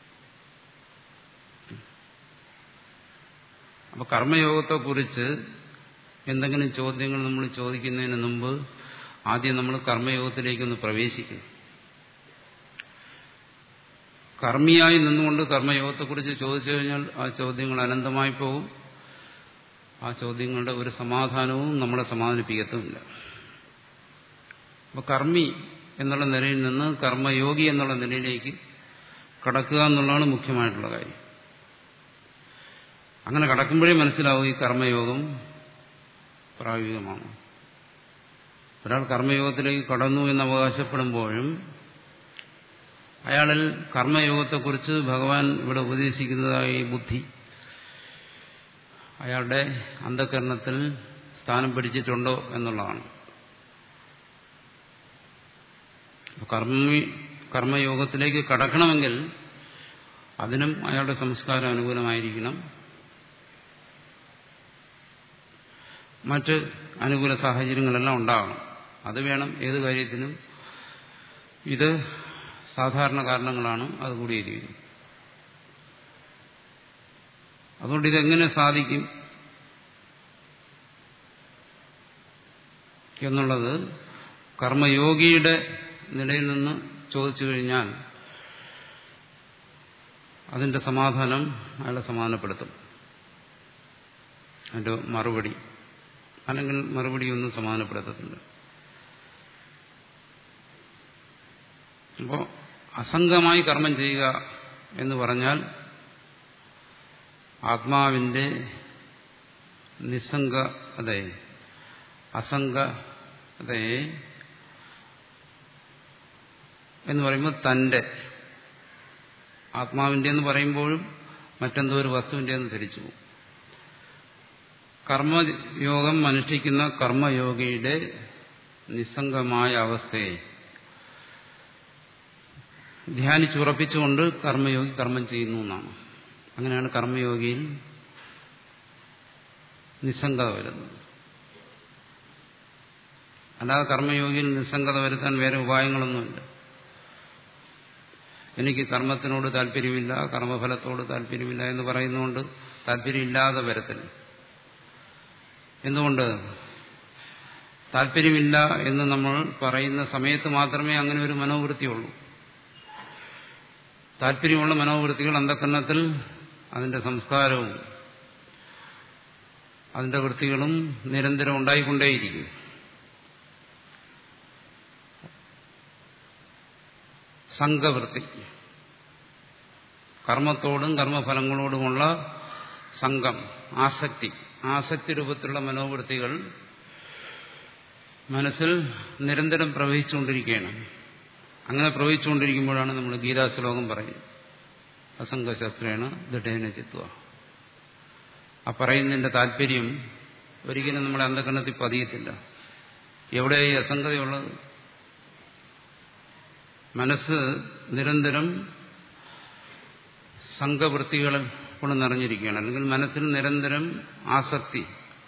അപ്പൊ കർമ്മയോഗത്തെക്കുറിച്ച് എന്തെങ്കിലും ചോദ്യങ്ങൾ നമ്മൾ ചോദിക്കുന്നതിന് മുമ്പ് ആദ്യം നമ്മൾ കർമ്മയോഗത്തിലേക്കൊന്ന് പ്രവേശിക്കും കർമ്മിയായി നിന്നുകൊണ്ട് കർമ്മയോഗത്തെക്കുറിച്ച് ചോദിച്ചു കഴിഞ്ഞാൽ ആ ചോദ്യങ്ങൾ അനന്തമായി പോകും ആ ചോദ്യങ്ങളുടെ ഒരു സമാധാനവും നമ്മളെ സമാധാനിപ്പിക്കത്തുമില്ല അപ്പൊ കർമ്മി എന്നുള്ള നിലയിൽ നിന്ന് കർമ്മയോഗി എന്നുള്ള നിലയിലേക്ക് കടക്കുക എന്നുള്ളതാണ് മുഖ്യമായിട്ടുള്ള കാര്യം അങ്ങനെ കടക്കുമ്പോഴേ മനസ്സിലാവും ഈ കർമ്മയോഗം പ്രായോഗികമാണ് ഒരാൾ കർമ്മയോഗത്തിലേക്ക് കടന്നു എന്ന് അവകാശപ്പെടുമ്പോഴും അയാളിൽ കർമ്മയോഗത്തെക്കുറിച്ച് ഭഗവാൻ ഇവിടെ ഉപദേശിക്കുന്നതായി ബുദ്ധി അയാളുടെ അന്ധകരണത്തിൽ സ്ഥാനം പിടിച്ചിട്ടുണ്ടോ എന്നുള്ളതാണ് കർമ്മി കർമ്മയോഗത്തിലേക്ക് കടക്കണമെങ്കിൽ അതിനും അയാളുടെ സംസ്കാരം അനുകൂലമായിരിക്കണം മറ്റ് അനുകൂല സാഹചര്യങ്ങളെല്ലാം ഉണ്ടാകണം അത് വേണം ഏത് കാര്യത്തിനും ഇത് സാധാരണ കാരണങ്ങളാണ് അത് കൂടിയിരിക്കുന്നത് അതുകൊണ്ട് ഇതെങ്ങനെ സാധിക്കും എന്നുള്ളത് കർമ്മയോഗിയുടെ നിലയിൽ നിന്ന് ചോദിച്ചു കഴിഞ്ഞാൽ അതിന്റെ സമാധാനം അയാളെ സമാധാനപ്പെടുത്തും അതിന്റെ മറുപടി അല്ലെങ്കിൽ മറുപടി ഒന്നും സമാധാനപ്പെടുത്തത്തില്ല അപ്പോൾ അസംഗമായി കർമ്മം ചെയ്യുക എന്ന് പറഞ്ഞാൽ ആത്മാവിന്റെ നിസ്സംഗതയെ അസംഗതയെ എന്ന് പറയുമ്പോൾ തന്റെ ആത്മാവിന്റെ എന്ന് പറയുമ്പോഴും മറ്റെന്തോ ഒരു വസ്തുവിന്റെ എന്ന് ധരിച്ചു പോകും കർമ്മയോഗം അനുഷ്ഠിക്കുന്ന കർമ്മയോഗിയുടെ നിസ്സംഗമായ അവസ്ഥയെ ധ്യാനിച്ചുറപ്പിച്ചുകൊണ്ട് കർമ്മയോഗി കർമ്മം ചെയ്യുന്നു എന്നാണ് അങ്ങനെയാണ് കർമ്മയോഗിയിൽ നിസ്സംഗത വരുന്നത് അല്ലാതെ കർമ്മയോഗിയിൽ നിസ്സംഗത വരുത്താൻ വേറെ ഉപായങ്ങളൊന്നുമില്ല എനിക്ക് കർമ്മത്തിനോട് താല്പര്യമില്ല കർമ്മഫലത്തോട് താല്പര്യമില്ല എന്ന് പറയുന്നതുകൊണ്ട് താല്പര്യമില്ലാതെ വരത്തില്ല എന്തുകൊണ്ട് താല്പര്യമില്ല എന്ന് നമ്മൾ പറയുന്ന സമയത്ത് മാത്രമേ അങ്ങനെ ഒരു മനോവൃത്തിയുള്ളൂ താല്പര്യമുള്ള മനോവൃത്തികൾ അന്ധക്കരണത്തിൽ അതിന്റെ സംസ്കാരവും അതിന്റെ വൃത്തികളും നിരന്തരം ഉണ്ടായിക്കൊണ്ടേയിരിക്കും സംഘവൃത്തി കർമ്മത്തോടും കർമ്മഫലങ്ങളോടുമുള്ള സംഘം ആസക്തി ആസക്തി രൂപത്തിലുള്ള മനോവൃത്തികൾ മനസ്സിൽ നിരന്തരം പ്രവഹിച്ചുകൊണ്ടിരിക്കുകയാണ് അങ്ങനെ പ്രവഹിച്ചുകൊണ്ടിരിക്കുമ്പോഴാണ് നമ്മൾ ഗീതാശ്ലോകം പറയുന്നത് അസംഘശാസ്ത്രേണ ദൃഢേന ചിത്വ ആ പറയുന്നതിന്റെ താല്പര്യം ഒരിക്കലും നമ്മളെ അന്ധകരണത്തിൽ പതിയത്തില്ല എവിടെയായി അസംഗതയുള്ളത് മനസ്സ് നിരന്തരം സംഘവൃത്തികൾ കൊണ്ട് നിറഞ്ഞിരിക്കുകയാണ് അല്ലെങ്കിൽ മനസ്സിൽ നിരന്തരം ആസക്തി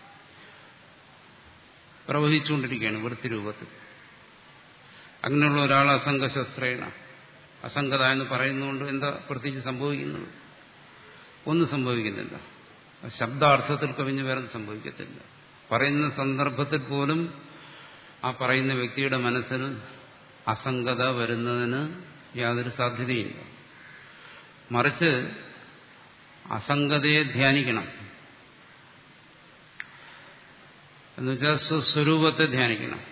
പ്രവഹിച്ചുകൊണ്ടിരിക്കുകയാണ് വൃത്തി രൂപത്തിൽ അങ്ങനെയുള്ള ഒരാൾ അസംഘശസ്ത്രേണ അസംഗത എന്ന് പറയുന്നതുകൊണ്ട് എന്താ പ്രത്യേകിച്ച് സംഭവിക്കുന്നത് ഒന്നും സംഭവിക്കുന്നില്ല ശബ്ദാർത്ഥത്തിൽ കവിഞ്ഞ് വേറെ സംഭവിക്കത്തില്ല പറയുന്ന സന്ദർഭത്തിൽ പോലും ആ പറയുന്ന വ്യക്തിയുടെ മനസ്സിൽ അസംഗത വരുന്നതിന് യാതൊരു സാധ്യതയില്ല മറിച്ച് അസംഗതയെ ധ്യാനിക്കണം എന്നുവെച്ചാൽ സ്വസ്വരൂപത്തെ ധ്യാനിക്കണം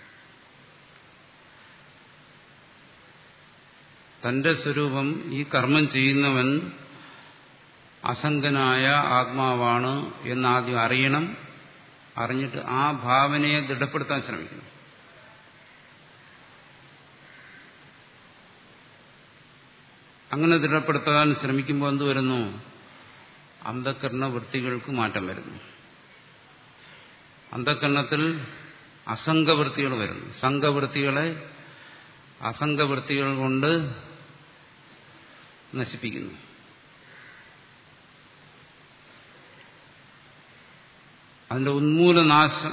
തന്റെ സ്വരൂപം ഈ കർമ്മം ചെയ്യുന്നവൻ അസംഗനായ ആത്മാവാണ് എന്നാദ്യം അറിയണം അറിഞ്ഞിട്ട് ആ ഭാവനയെ ദൃഢപ്പെടുത്താൻ ശ്രമിക്കണം അങ്ങനെ ദൃഢപ്പെടുത്താൻ ശ്രമിക്കുമ്പോൾ എന്ത് വരുന്നു അന്ധകരണ വൃത്തികൾക്ക് മാറ്റം വരുന്നു അന്ധകരണത്തിൽ അസംഘവൃത്തികൾ വരുന്നു സംഘവൃത്തികളെ അസംഘവൃത്തികൾ കൊണ്ട് നശിപ്പിക്കുന്നു അതിന്റെ ഉന്മൂലനാശം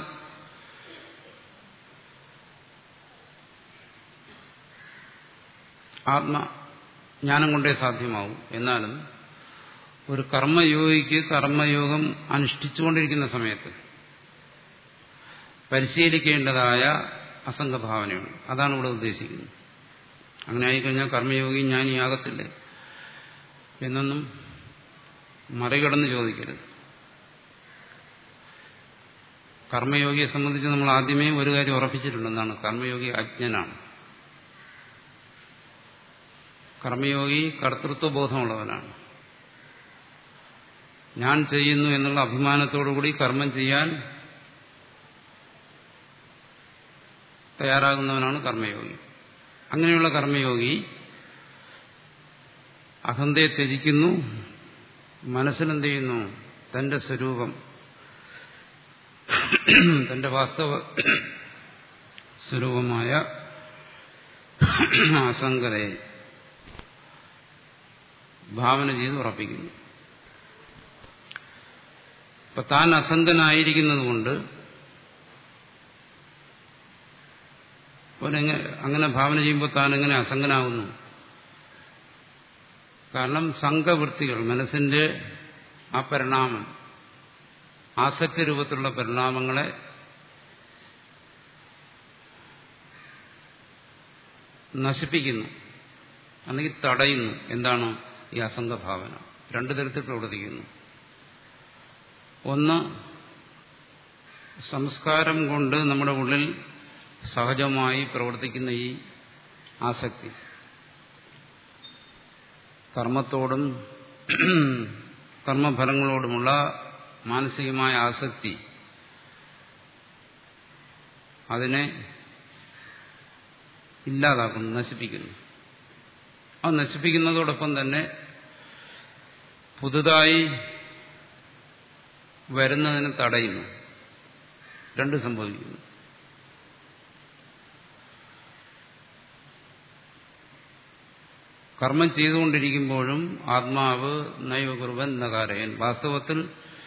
ആത്മജ്ഞാനം കൊണ്ടേ സാധ്യമാവും എന്നാലും ഒരു കർമ്മയോഗിക്ക് കർമ്മയോഗം അനുഷ്ഠിച്ചുകൊണ്ടിരിക്കുന്ന സമയത്ത് പരിശീലിക്കേണ്ടതായ അസംഗഭാവനയുണ്ട് അതാണ് ഇവിടെ ഉദ്ദേശിക്കുന്നത് അങ്ങനെ ആയിക്കഴിഞ്ഞാൽ കർമ്മയോഗി ജ്ഞാനിയാകത്തില്ലേ എന്നൊന്നും മറികടന്ന് ചോദിക്കരുത് കർമ്മയോഗിയെ സംബന്ധിച്ച് നമ്മൾ ആദ്യമേ ഒരു കാര്യം ഉറപ്പിച്ചിട്ടുണ്ടെന്നാണ് കർമ്മയോഗി അജ്ഞനാണ് കർമ്മയോഗി കർത്തൃത്വബോധമുള്ളവനാണ് ഞാൻ ചെയ്യുന്നു എന്നുള്ള അഭിമാനത്തോടുകൂടി കർമ്മം ചെയ്യാൻ തയ്യാറാകുന്നവനാണ് കർമ്മയോഗി അങ്ങനെയുള്ള കർമ്മയോഗി അഹന്തയെ ത്യജിക്കുന്നു മനസ്സിനെന്ത് ചെയ്യുന്നു തന്റെ സ്വരൂപം തന്റെ വാസ്തവ സ്വരൂപമായ അസംഗതയെ ഭാവന ചെയ്ത് ഉറപ്പിക്കുന്നു ഇപ്പൊ താൻ അസംഗനായിരിക്കുന്നത് കൊണ്ട് അങ്ങനെ ഭാവന ചെയ്യുമ്പോൾ താൻ എങ്ങനെ അസംഗനാകുന്നു കാരണം സംഘവൃത്തികൾ മനസ്സിന്റെ ആ പരിണാമം ആസക്തി രൂപത്തിലുള്ള പരിണാമങ്ങളെ നശിപ്പിക്കുന്നു അല്ലെങ്കിൽ തടയുന്നു എന്താണ് ഈ അസംഗഭാവന രണ്ടു തരത്തിൽ പ്രവർത്തിക്കുന്നു ഒന്ന് സംസ്കാരം കൊണ്ട് നമ്മുടെ ഉള്ളിൽ സഹജമായി പ്രവർത്തിക്കുന്ന ഈ ആസക്തി കർമ്മത്തോടും കർമ്മഫലങ്ങളോടുമുള്ള മാനസികമായ ആസക്തി അതിനെ ഇല്ലാതാക്കുന്നു നശിപ്പിക്കുന്നു അത് നശിപ്പിക്കുന്നതോടൊപ്പം തന്നെ പുതുതായി വരുന്നതിന് തടയുന്നു രണ്ട് സംഭവിക്കുന്നു കർമ്മം ചെയ്തുകൊണ്ടിരിക്കുമ്പോഴും ആത്മാവ് നൈവകുർവൻ നകാരയൻ വാസ്തവത്തിൽ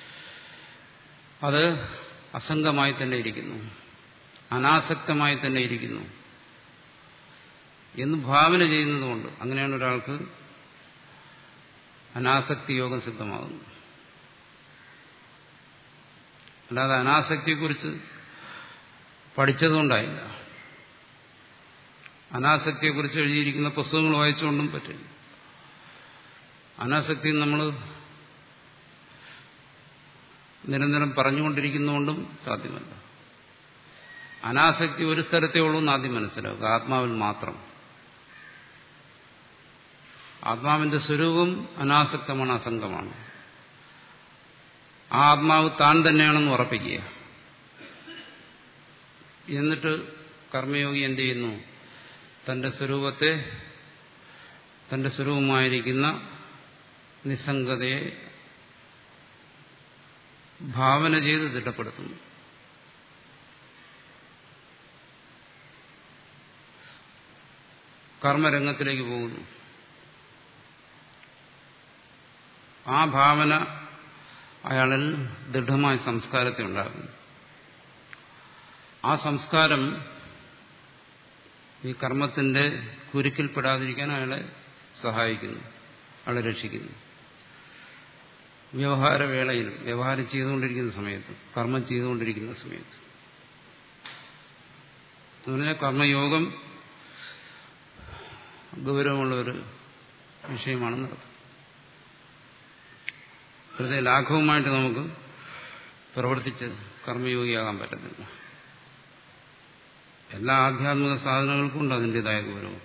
അത് അസംഗമായി തന്നെ ഇരിക്കുന്നു അനാസക്തമായി തന്നെ ഇരിക്കുന്നു എന്ന് ഭാവന ചെയ്യുന്നതുകൊണ്ട് അങ്ങനെയാണ് ഒരാൾക്ക് അനാസക്തി യോഗം സിദ്ധമാകുന്നത് അല്ലാതെ അനാസക്തിയെക്കുറിച്ച് പഠിച്ചതുകൊണ്ടായില്ല അനാസക്തിയെക്കുറിച്ച് എഴുതിയിരിക്കുന്ന പുസ്തകങ്ങൾ വായിച്ചുകൊണ്ടും പറ്റില്ല അനാസക്തി നമ്മൾ നിരന്തരം പറഞ്ഞുകൊണ്ടിരിക്കുന്നതുകൊണ്ടും സാധ്യമല്ല അനാസക്തി ഒരു സ്ഥലത്തേ ഉള്ളൂ എന്ന് ആദ്യം മനസ്സിലാക്കുക ആത്മാവിൽ മാത്രം ആത്മാവിന്റെ സ്വരൂപം അനാസക്തമാണ് അസംഗമാണ് ആ ആത്മാവ് താൻ തന്നെയാണെന്ന് ഉറപ്പിക്കുക എന്നിട്ട് കർമ്മയോഗി എന്ത് ചെയ്യുന്നു തന്റെ സ്വരൂപത്തെ തന്റെ സ്വരൂപമായിരിക്കുന്ന നിസ്സംഗതയെ ഭാവന ചെയ്ത് തിട്ടപ്പെടുത്തുന്നു കർമ്മരംഗത്തിലേക്ക് പോകുന്നു ആ ഭാവന അയാളിൽ ദൃഢമായ സംസ്കാരത്തെ ഉണ്ടാകുന്നു ആ സംസ്കാരം ഈ കർമ്മത്തിന്റെ കുരുക്കിൽപ്പെടാതിരിക്കാൻ അയാളെ സഹായിക്കുന്നു അയാളെ രക്ഷിക്കുന്നു വ്യവഹാരവേളയിൽ വ്യവഹാരം ചെയ്തുകൊണ്ടിരിക്കുന്ന സമയത്ത് കർമ്മം ചെയ്തുകൊണ്ടിരിക്കുന്ന സമയത്ത് പറഞ്ഞാൽ കർമ്മയോഗം ഗൗരവമുള്ള ഒരു വിഷയമാണെന്ന് അർത്ഥം വെറുതെ ലാഘവമായിട്ട് നമുക്ക് പ്രവർത്തിച്ച് കർമ്മയോഗിയാകാൻ പറ്റത്തില്ല എല്ലാ ആധ്യാത്മിക സാധനങ്ങൾക്കും ഉണ്ട് അതിൻ്റെതായ ഗൗരവം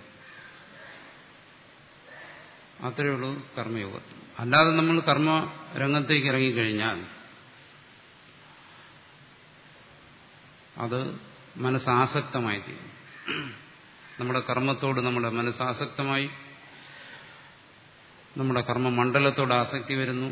അത്രയേ ഉള്ളൂ കർമ്മയോഗത്തിൽ അല്ലാതെ നമ്മൾ കർമ്മ രംഗത്തേക്ക് ഇറങ്ങിക്കഴിഞ്ഞാൽ അത് മനസ്സാസക്തമായി തീരും നമ്മുടെ കർമ്മത്തോട് നമ്മുടെ മനസ്സാസക്തമായി നമ്മുടെ കർമ്മമണ്ഡലത്തോട് ആസക്തി വരുന്നു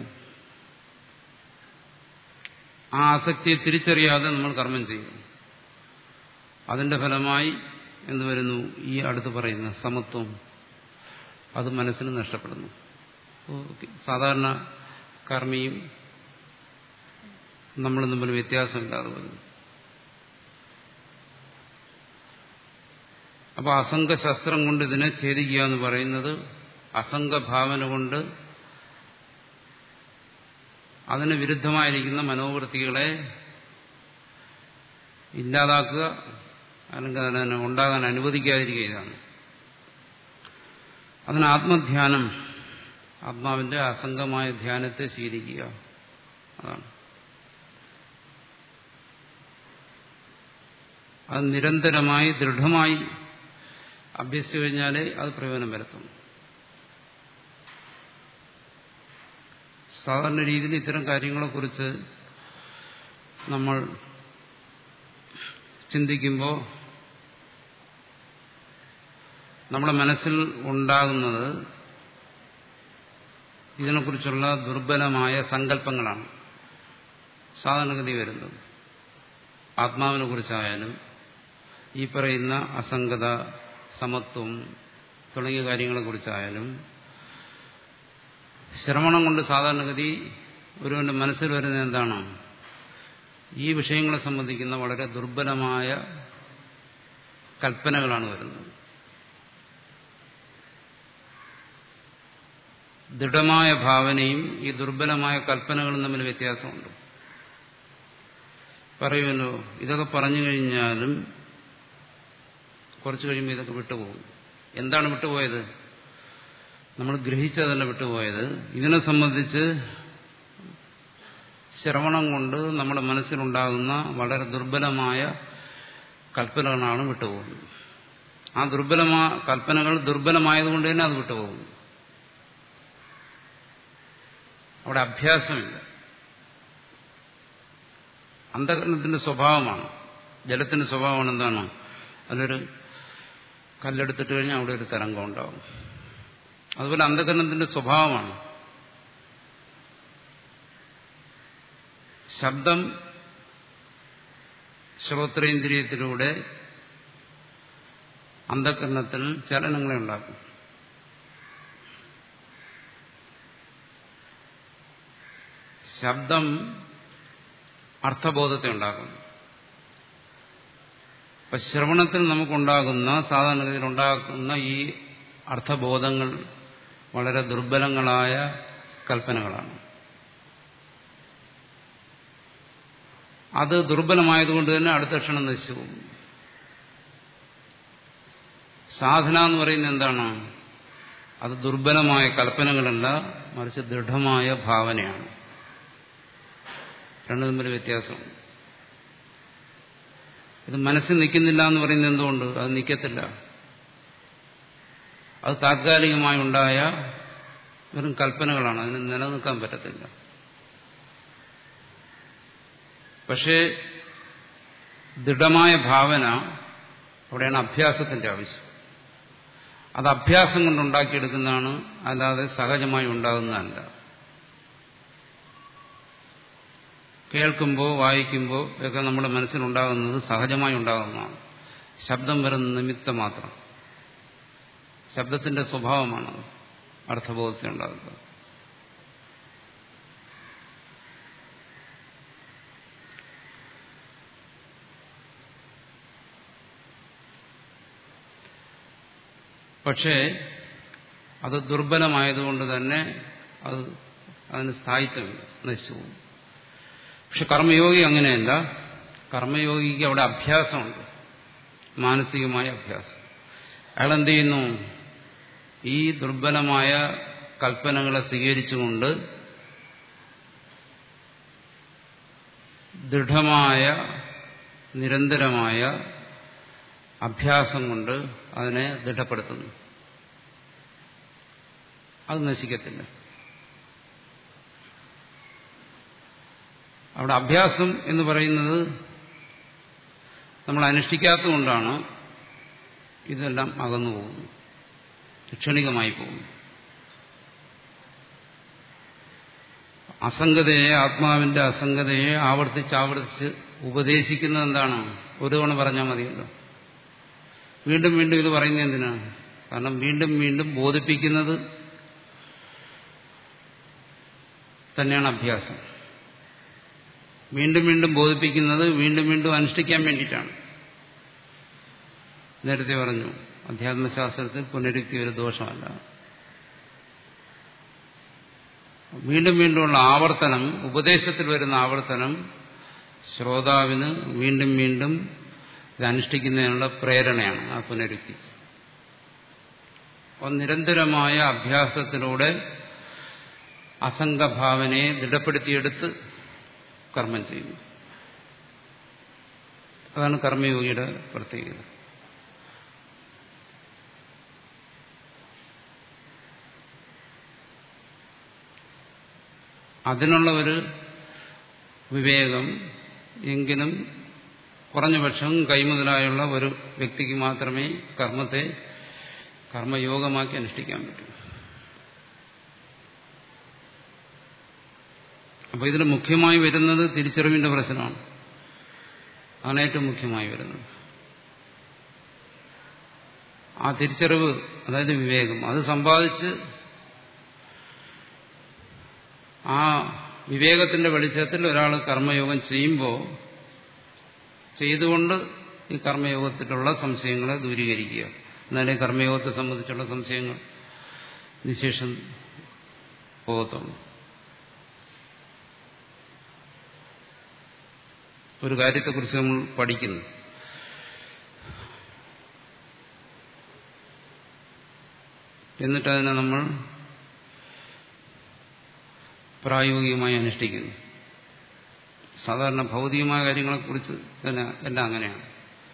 ആ ആസക്തിയെ തിരിച്ചറിയാതെ നമ്മൾ കർമ്മം ചെയ്യുന്നു അതിന്റെ ഫലമായി എന്ത് വരുന്നു ഈ അടുത്ത് പറയുന്ന സമത്വം അത് മനസ്സിന് നഷ്ടപ്പെടുന്നു സാധാരണ കർമ്മിയും നമ്മൾ തമ്മിൽ വ്യത്യാസമില്ലാതെ വരുന്നു അപ്പൊ അസംഗശസ്ത്രം കൊണ്ട് ഇതിനെ ഛേദിക്കുക എന്ന് പറയുന്നത് അസംഗഭാവന കൊണ്ട് അതിന് വിരുദ്ധമായിരിക്കുന്ന മനോവൃത്തികളെ ഇല്ലാതാക്കുക അല്ലെങ്കിൽ അതിനെ ഉണ്ടാകാൻ അനുവദിക്കാതിരിക്കുക ഇതാണ് അതിന് ആത്മധ്യാനം ആത്മാവിന്റെ അസംഗമായ ധ്യാനത്തെ ശീലിക്കുക അതാണ് അത് നിരന്തരമായി ദൃഢമായി അഭ്യസിച്ചു കഴിഞ്ഞാലേ അത് പ്രയോജനം വരത്തുള്ളൂ സാധാരണ രീതിയിൽ ഇത്തരം കാര്യങ്ങളെക്കുറിച്ച് നമ്മൾ ചിന്തിക്കുമ്പോൾ നമ്മുടെ മനസ്സിൽ ഉണ്ടാകുന്നത് ഇതിനെക്കുറിച്ചുള്ള ദുർബലമായ സങ്കല്പങ്ങളാണ് സാധാരണഗതി വരുന്നത് ആത്മാവിനെ കുറിച്ചായാലും ഈ പറയുന്ന അസംഗത സമത്വം തുടങ്ങിയ കാര്യങ്ങളെക്കുറിച്ചായാലും ശ്രവണം കൊണ്ട് സാധാരണഗതി ഒരുവന്റെ മനസ്സിൽ വരുന്നത് എന്താണ് ഈ വിഷയങ്ങളെ സംബന്ധിക്കുന്ന വളരെ ദുർബലമായ കൽപ്പനകളാണ് വരുന്നത് ദൃഢമായ ഭാവനയും ഈ ദുർബലമായ കൽപ്പനകളും തമ്മിൽ വ്യത്യാസമുണ്ട് പറയുമല്ലോ ഇതൊക്കെ പറഞ്ഞു കഴിഞ്ഞാലും കുറച്ച് കഴിയുമ്പോൾ ഇതൊക്കെ വിട്ടുപോകും എന്താണ് വിട്ടുപോയത് നമ്മൾ ഗ്രഹിച്ചതല്ല വിട്ടുപോയത് ഇതിനെ സംബന്ധിച്ച് ശ്രവണം കൊണ്ട് നമ്മുടെ മനസ്സിലുണ്ടാകുന്ന വളരെ ദുർബലമായ കൽപ്പനകളാണ് വിട്ടുപോകുന്നത് ആ ദുർബലമായ കൽപ്പനകൾ ദുർബലമായതുകൊണ്ട് തന്നെ അത് വിട്ടുപോകുന്നു അവിടെ അഭ്യാസമില്ല അന്ധകരണത്തിന്റെ സ്വഭാവമാണ് ജലത്തിന്റെ സ്വഭാവമാണ് എന്താണ് അതിലൊരു കല്ലെടുത്തിട്ട് കഴിഞ്ഞാൽ അവിടെ ഒരു തരംഗം ഉണ്ടാവും അതുപോലെ അന്ധകരണത്തിന്റെ സ്വഭാവമാണ് ശബ്ദം ശ്രോത്രേന്ദ്രിയത്തിലൂടെ അന്ധകരണത്തിൽ ചലനങ്ങളെ ഉണ്ടാക്കും ശബ്ദം അർത്ഥബോധത്തെ ഉണ്ടാക്കുന്നു അപ്പൊ ശ്രവണത്തിൽ നമുക്കുണ്ടാകുന്ന സാധാരണഗതിയിൽ ഉണ്ടാക്കുന്ന ഈ അർത്ഥബോധങ്ങൾ വളരെ ദുർബലങ്ങളായ കൽപ്പനകളാണ് അത് ദുർബലമായതുകൊണ്ട് തന്നെ അടുത്ത ക്ഷണം നശിച്ചു പോകും സാധന എന്ന് പറയുന്നത് എന്താണ് അത് ദുർബലമായ കൽപ്പനകളല്ല മറിച്ച് ദൃഢമായ ഭാവനയാണ് രണ്ടു തമ്മിൽ വ്യത്യാസം ഇത് മനസ്സിൽ നിൽക്കുന്നില്ല എന്ന് പറയുന്നത് എന്തുകൊണ്ട് അത് നിൽക്കത്തില്ല അത് താത്കാലികമായി ഉണ്ടായ വെറും കൽപ്പനകളാണ് അതിന് നിലനിൽക്കാൻ പറ്റത്തില്ല പക്ഷേ ദൃഢമായ ഭാവന അവിടെയാണ് അഭ്യാസത്തിന്റെ ആവശ്യം അത് അഭ്യാസം കൊണ്ടുണ്ടാക്കിയെടുക്കുന്നതാണ് അല്ലാതെ സഹജമായി ഉണ്ടാകുന്നതല്ല കേൾക്കുമ്പോൾ വായിക്കുമ്പോൾ ഒക്കെ നമ്മുടെ മനസ്സിലുണ്ടാകുന്നത് സഹജമായി ഉണ്ടാകുന്നതാണ് ശബ്ദം വരുന്ന നിമിത്തം മാത്രം ശബ്ദത്തിന്റെ സ്വഭാവമാണത് അർത്ഥബോധത്തെ ഉണ്ടാകുന്നത് പക്ഷേ അത് ദുർബലമായതുകൊണ്ട് തന്നെ അത് അതിന് സ്ഥായിത്വമില്ല നശിച്ചു പോകും പക്ഷെ കർമ്മയോഗി അങ്ങനെയല്ല കർമ്മയോഗിക്ക് അവിടെ അഭ്യാസമുണ്ട് മാനസികമായ അഭ്യാസം അയാൾ എന്ത് ചെയ്യുന്നു ഈ ദുർബലമായ കൽപ്പനകളെ സ്വീകരിച്ചുകൊണ്ട് ദൃഢമായ നിരന്തരമായ അഭ്യാസം കൊണ്ട് അതിനെ ദൃഢപ്പെടുത്തുന്നു അത് നശിക്കത്തില്ല അവിടെ അഭ്യാസം എന്ന് പറയുന്നത് നമ്മൾ അനുഷ്ഠിക്കാത്തതുകൊണ്ടാണ് ഇതെല്ലാം അകന്നു പോകുന്നു ക്ഷണികമായി പോകുന്നു അസംഗതയെ ആത്മാവിന്റെ അസംഗതയെ ആവർത്തിച്ച് ആവർത്തിച്ച് ഉപദേശിക്കുന്നത് എന്താണ് ഒരു തവണ പറഞ്ഞാൽ മതിയല്ലോ വീണ്ടും വീണ്ടും ഇത് പറയുന്നത് എന്തിനാണ് കാരണം വീണ്ടും വീണ്ടും ബോധിപ്പിക്കുന്നത് തന്നെയാണ് അഭ്യാസം വീണ്ടും വീണ്ടും ബോധിപ്പിക്കുന്നത് വീണ്ടും വീണ്ടും അനുഷ്ഠിക്കാൻ വേണ്ടിയിട്ടാണ് നേരത്തെ പറഞ്ഞു അധ്യാത്മശാസ്ത്രത്തിൽ പുനരുക്തി ഒരു ദോഷമല്ല വീണ്ടും വീണ്ടുമുള്ള ആവർത്തനം ഉപദേശത്തിൽ വരുന്ന ആവർത്തനം ശ്രോതാവിന് വീണ്ടും വീണ്ടും ഇത് അനുഷ്ഠിക്കുന്നതിനുള്ള പ്രേരണയാണ് ആ പുനരുക്തി അപ്പോൾ നിരന്തരമായ അഭ്യാസത്തിലൂടെ അസംഗഭാവനയെ ദൃഢപ്പെടുത്തിയെടുത്ത് കർമ്മം ചെയ്യുന്നു അതാണ് കർമ്മയോഗിയുടെ പ്രത്യേകത അതിനുള്ള ഒരു വിവേകം എങ്കിലും കുറഞ്ഞപക്ഷം കൈമുതലായുള്ള ഒരു വ്യക്തിക്ക് മാത്രമേ കർമ്മത്തെ കർമ്മയോഗമാക്കി അനുഷ്ഠിക്കാൻ പറ്റൂ അപ്പോൾ ഇതിൽ മുഖ്യമായി വരുന്നത് തിരിച്ചറിവിന്റെ പ്രശ്നമാണ് അതാണ് ഏറ്റവും മുഖ്യമായി വരുന്നത് ആ തിരിച്ചറിവ് അതായത് വിവേകം അത് സമ്പാദിച്ച് ആ വിവേകത്തിന്റെ വെളിച്ചത്തിൽ ഒരാൾ കർമ്മയോഗം ചെയ്യുമ്പോൾ ചെയ്തുകൊണ്ട് ഈ കർമ്മയോഗത്തിലുള്ള സംശയങ്ങളെ ദൂരീകരിക്കുക എന്നാലേ കർമ്മയോഗത്തെ സംബന്ധിച്ചുള്ള സംശയങ്ങൾ നിശേഷം പോകത്തുള്ളൂ ഒരു കാര്യത്തെക്കുറിച്ച് നമ്മൾ പഠിക്കുന്നു എന്നിട്ട് അതിനെ നമ്മൾ പ്രായോഗികമായി അനുഷ്ഠിക്കുന്നു സാധാരണ ഭൗതികമായ കാര്യങ്ങളെക്കുറിച്ച് തന്നെ എല്ലാം അങ്ങനെയാണ്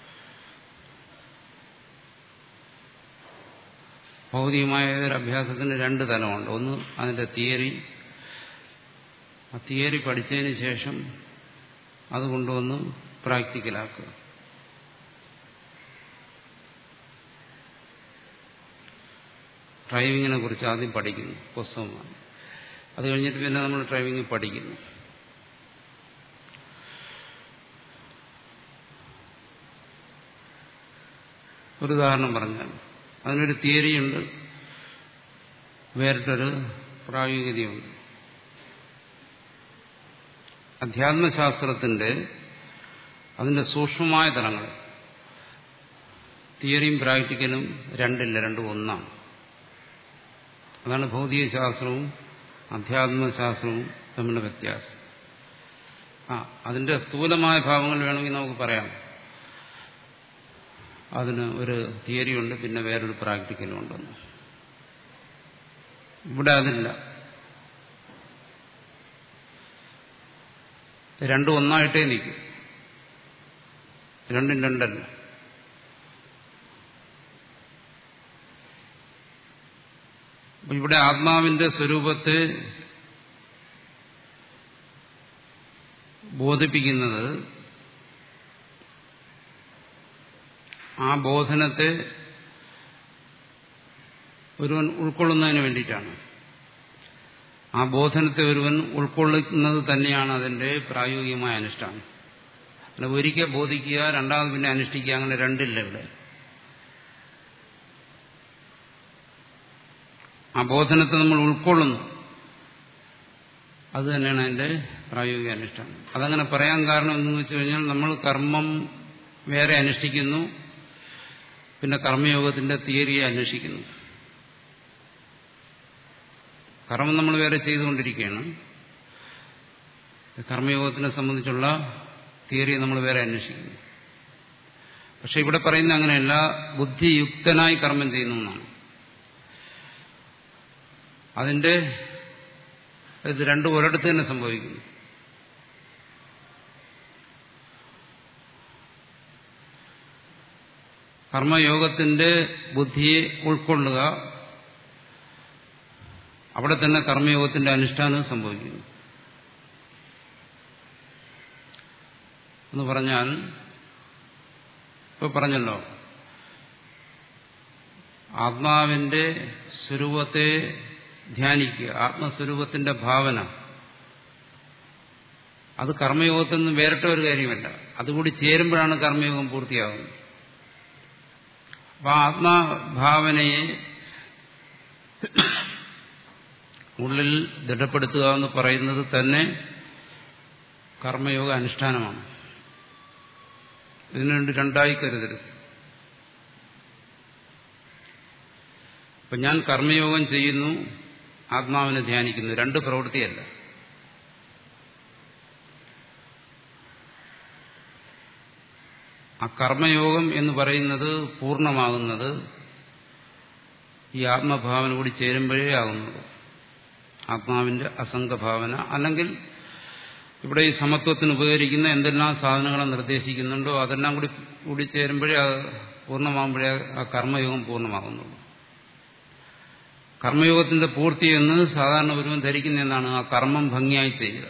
ഭൗതികമായ ഒരു അഭ്യാസത്തിന് രണ്ട് തലമുണ്ട് ഒന്ന് അതിന്റെ തിയറി ആ തിയറി പഠിച്ചതിന് ശേഷം അത് കൊണ്ടുവന്ന് പ്രാക്ടിക്കലാക്കുക ഡ്രൈവിങ്ങിനെ കുറിച്ച് ആദ്യം പഠിക്കുന്നു പുസ്തകമാണ് അത് കഴിഞ്ഞിട്ട് പിന്നെ നമ്മൾ ഡ്രൈവിംഗ് പഠിക്കുന്നു ഒരു ഉദാഹരണം പറഞ്ഞാൽ അതിനൊരു തിയറിയുണ്ട് വേറിട്ടൊരു പ്രായോഗികതയുണ്ട് അധ്യാത്മശാസ്ത്രത്തിന്റെ അതിന്റെ സൂക്ഷ്മമായ തലങ്ങൾ തിയറിയും പ്രാക്ടിക്കലും രണ്ടില്ല രണ്ടും ഒന്നാണ് അതാണ് ഭൗതികശാസ്ത്രവും അധ്യാത്മശാസ്ത്രവും തമ്മിലുള്ള വ്യത്യാസം ആ അതിന്റെ സ്ഥൂലമായ ഭാവങ്ങൾ വേണമെങ്കിൽ നമുക്ക് പറയാം അതിന് ഒരു തിയറി ഉണ്ട് പിന്നെ വേറൊരു പ്രാക്ടിക്കലും ഉണ്ടെന്ന് ഇവിടെ അതില്ല രണ്ടും ഒന്നായിട്ടേ നിൽക്കും രണ്ടും രണ്ടല്ല ഇവിടെ ആത്മാവിന്റെ സ്വരൂപത്തെ ബോധിപ്പിക്കുന്നത് ആ ബോധനത്തെ ഒരുവൻ ഉൾക്കൊള്ളുന്നതിന് വേണ്ടിയിട്ടാണ് ആ ബോധനത്തെ ഒരുവൻ ഉൾക്കൊള്ളുന്നത് തന്നെയാണ് അതിന്റെ പ്രായോഗികമായ അനുഷ്ഠാനം അല്ല ഒരിക്കൽ ബോധിക്കുക രണ്ടാമത് പിന്നെ അനുഷ്ഠിക്കുക അങ്ങനെ രണ്ടില്ല ഇവിടെ ആ ബോധനത്തെ നമ്മൾ ഉൾക്കൊള്ളുന്നു അത് തന്നെയാണ് അതിന്റെ പ്രായോഗിക അനുഷ്ഠാനം അതങ്ങനെ പറയാൻ കാരണം എന്തെന്ന് വെച്ച് കഴിഞ്ഞാൽ നമ്മൾ കർമ്മം വേറെ അനുഷ്ഠിക്കുന്നു പിന്നെ കർമ്മയോഗത്തിന്റെ തിയറിയെ അന്വേഷിക്കുന്നു കർമ്മം നമ്മൾ വേറെ ചെയ്തുകൊണ്ടിരിക്കുകയാണ് കർമ്മയോഗത്തിനെ സംബന്ധിച്ചുള്ള തിയറി നമ്മൾ വേറെ അന്വേഷിക്കുന്നു പക്ഷെ ഇവിടെ പറയുന്ന അങ്ങനെയല്ല ബുദ്ധിയുക്തനായി കർമ്മം ചെയ്യുന്നു എന്നാണ് അതിന്റെ ഇത് രണ്ടും ഒരിടത്ത് തന്നെ സംഭവിക്കുന്നു കർമ്മയോഗത്തിന്റെ ബുദ്ധിയെ ഉൾക്കൊള്ളുക അവിടെ തന്നെ കർമ്മയോഗത്തിന്റെ അനുഷ്ഠാനം സംഭവിക്കുന്നു എന്ന് പറഞ്ഞാൽ ഇപ്പൊ പറഞ്ഞല്ലോ ആത്മാവിന്റെ സ്വരൂപത്തെ ധ്യാനിക്കുക ആത്മസ്വരൂപത്തിന്റെ ഭാവന അത് കർമ്മയോഗത്തിൽ നിന്ന് വേറിട്ട ഒരു കാര്യമല്ല അതുകൂടി ചേരുമ്പോഴാണ് കർമ്മയോഗം പൂർത്തിയാകുന്നത് അപ്പൊ ആത്മാഭാവനയെ ഉള്ളിൽ ദൃഢപ്പെടുത്തുക എന്ന് പറയുന്നത് തന്നെ കർമ്മയോഗ അനുഷ്ഠാനമാണ് ഇതിനു രണ്ട് രണ്ടായി കരുതരുത് അപ്പൊ ഞാൻ കർമ്മയോഗം ചെയ്യുന്നു ആത്മാവിനെ ധ്യാനിക്കുന്നു രണ്ട് പ്രവൃത്തിയല്ല ആ കർമ്മയോഗം എന്ന് പറയുന്നത് പൂർണ്ണമാകുന്നത് ഈ ആത്മഭാവന കൂടി ചേരുമ്പോഴേ ആകുന്നുള്ളൂ ആത്മാവിന്റെ അസംഗഭാവന അല്ലെങ്കിൽ ഇവിടെ ഈ സമത്വത്തിന് ഉപകരിക്കുന്ന എന്തെല്ലാം സാധനങ്ങളെ നിർദ്ദേശിക്കുന്നുണ്ടോ അതെല്ലാം കൂടി കൂടി ചേരുമ്പോഴേ അത് പൂർണ്ണമാകുമ്പോഴേ ആ കർമ്മയോഗം പൂർണ്ണമാകുന്നുള്ളൂ കർമ്മയോഗത്തിന്റെ പൂർത്തി എന്ന് സാധാരണ ഒരുവൻ ധരിക്കുന്ന എന്നാണ് ആ കർമ്മം ഭംഗിയായി ചെയ്യുക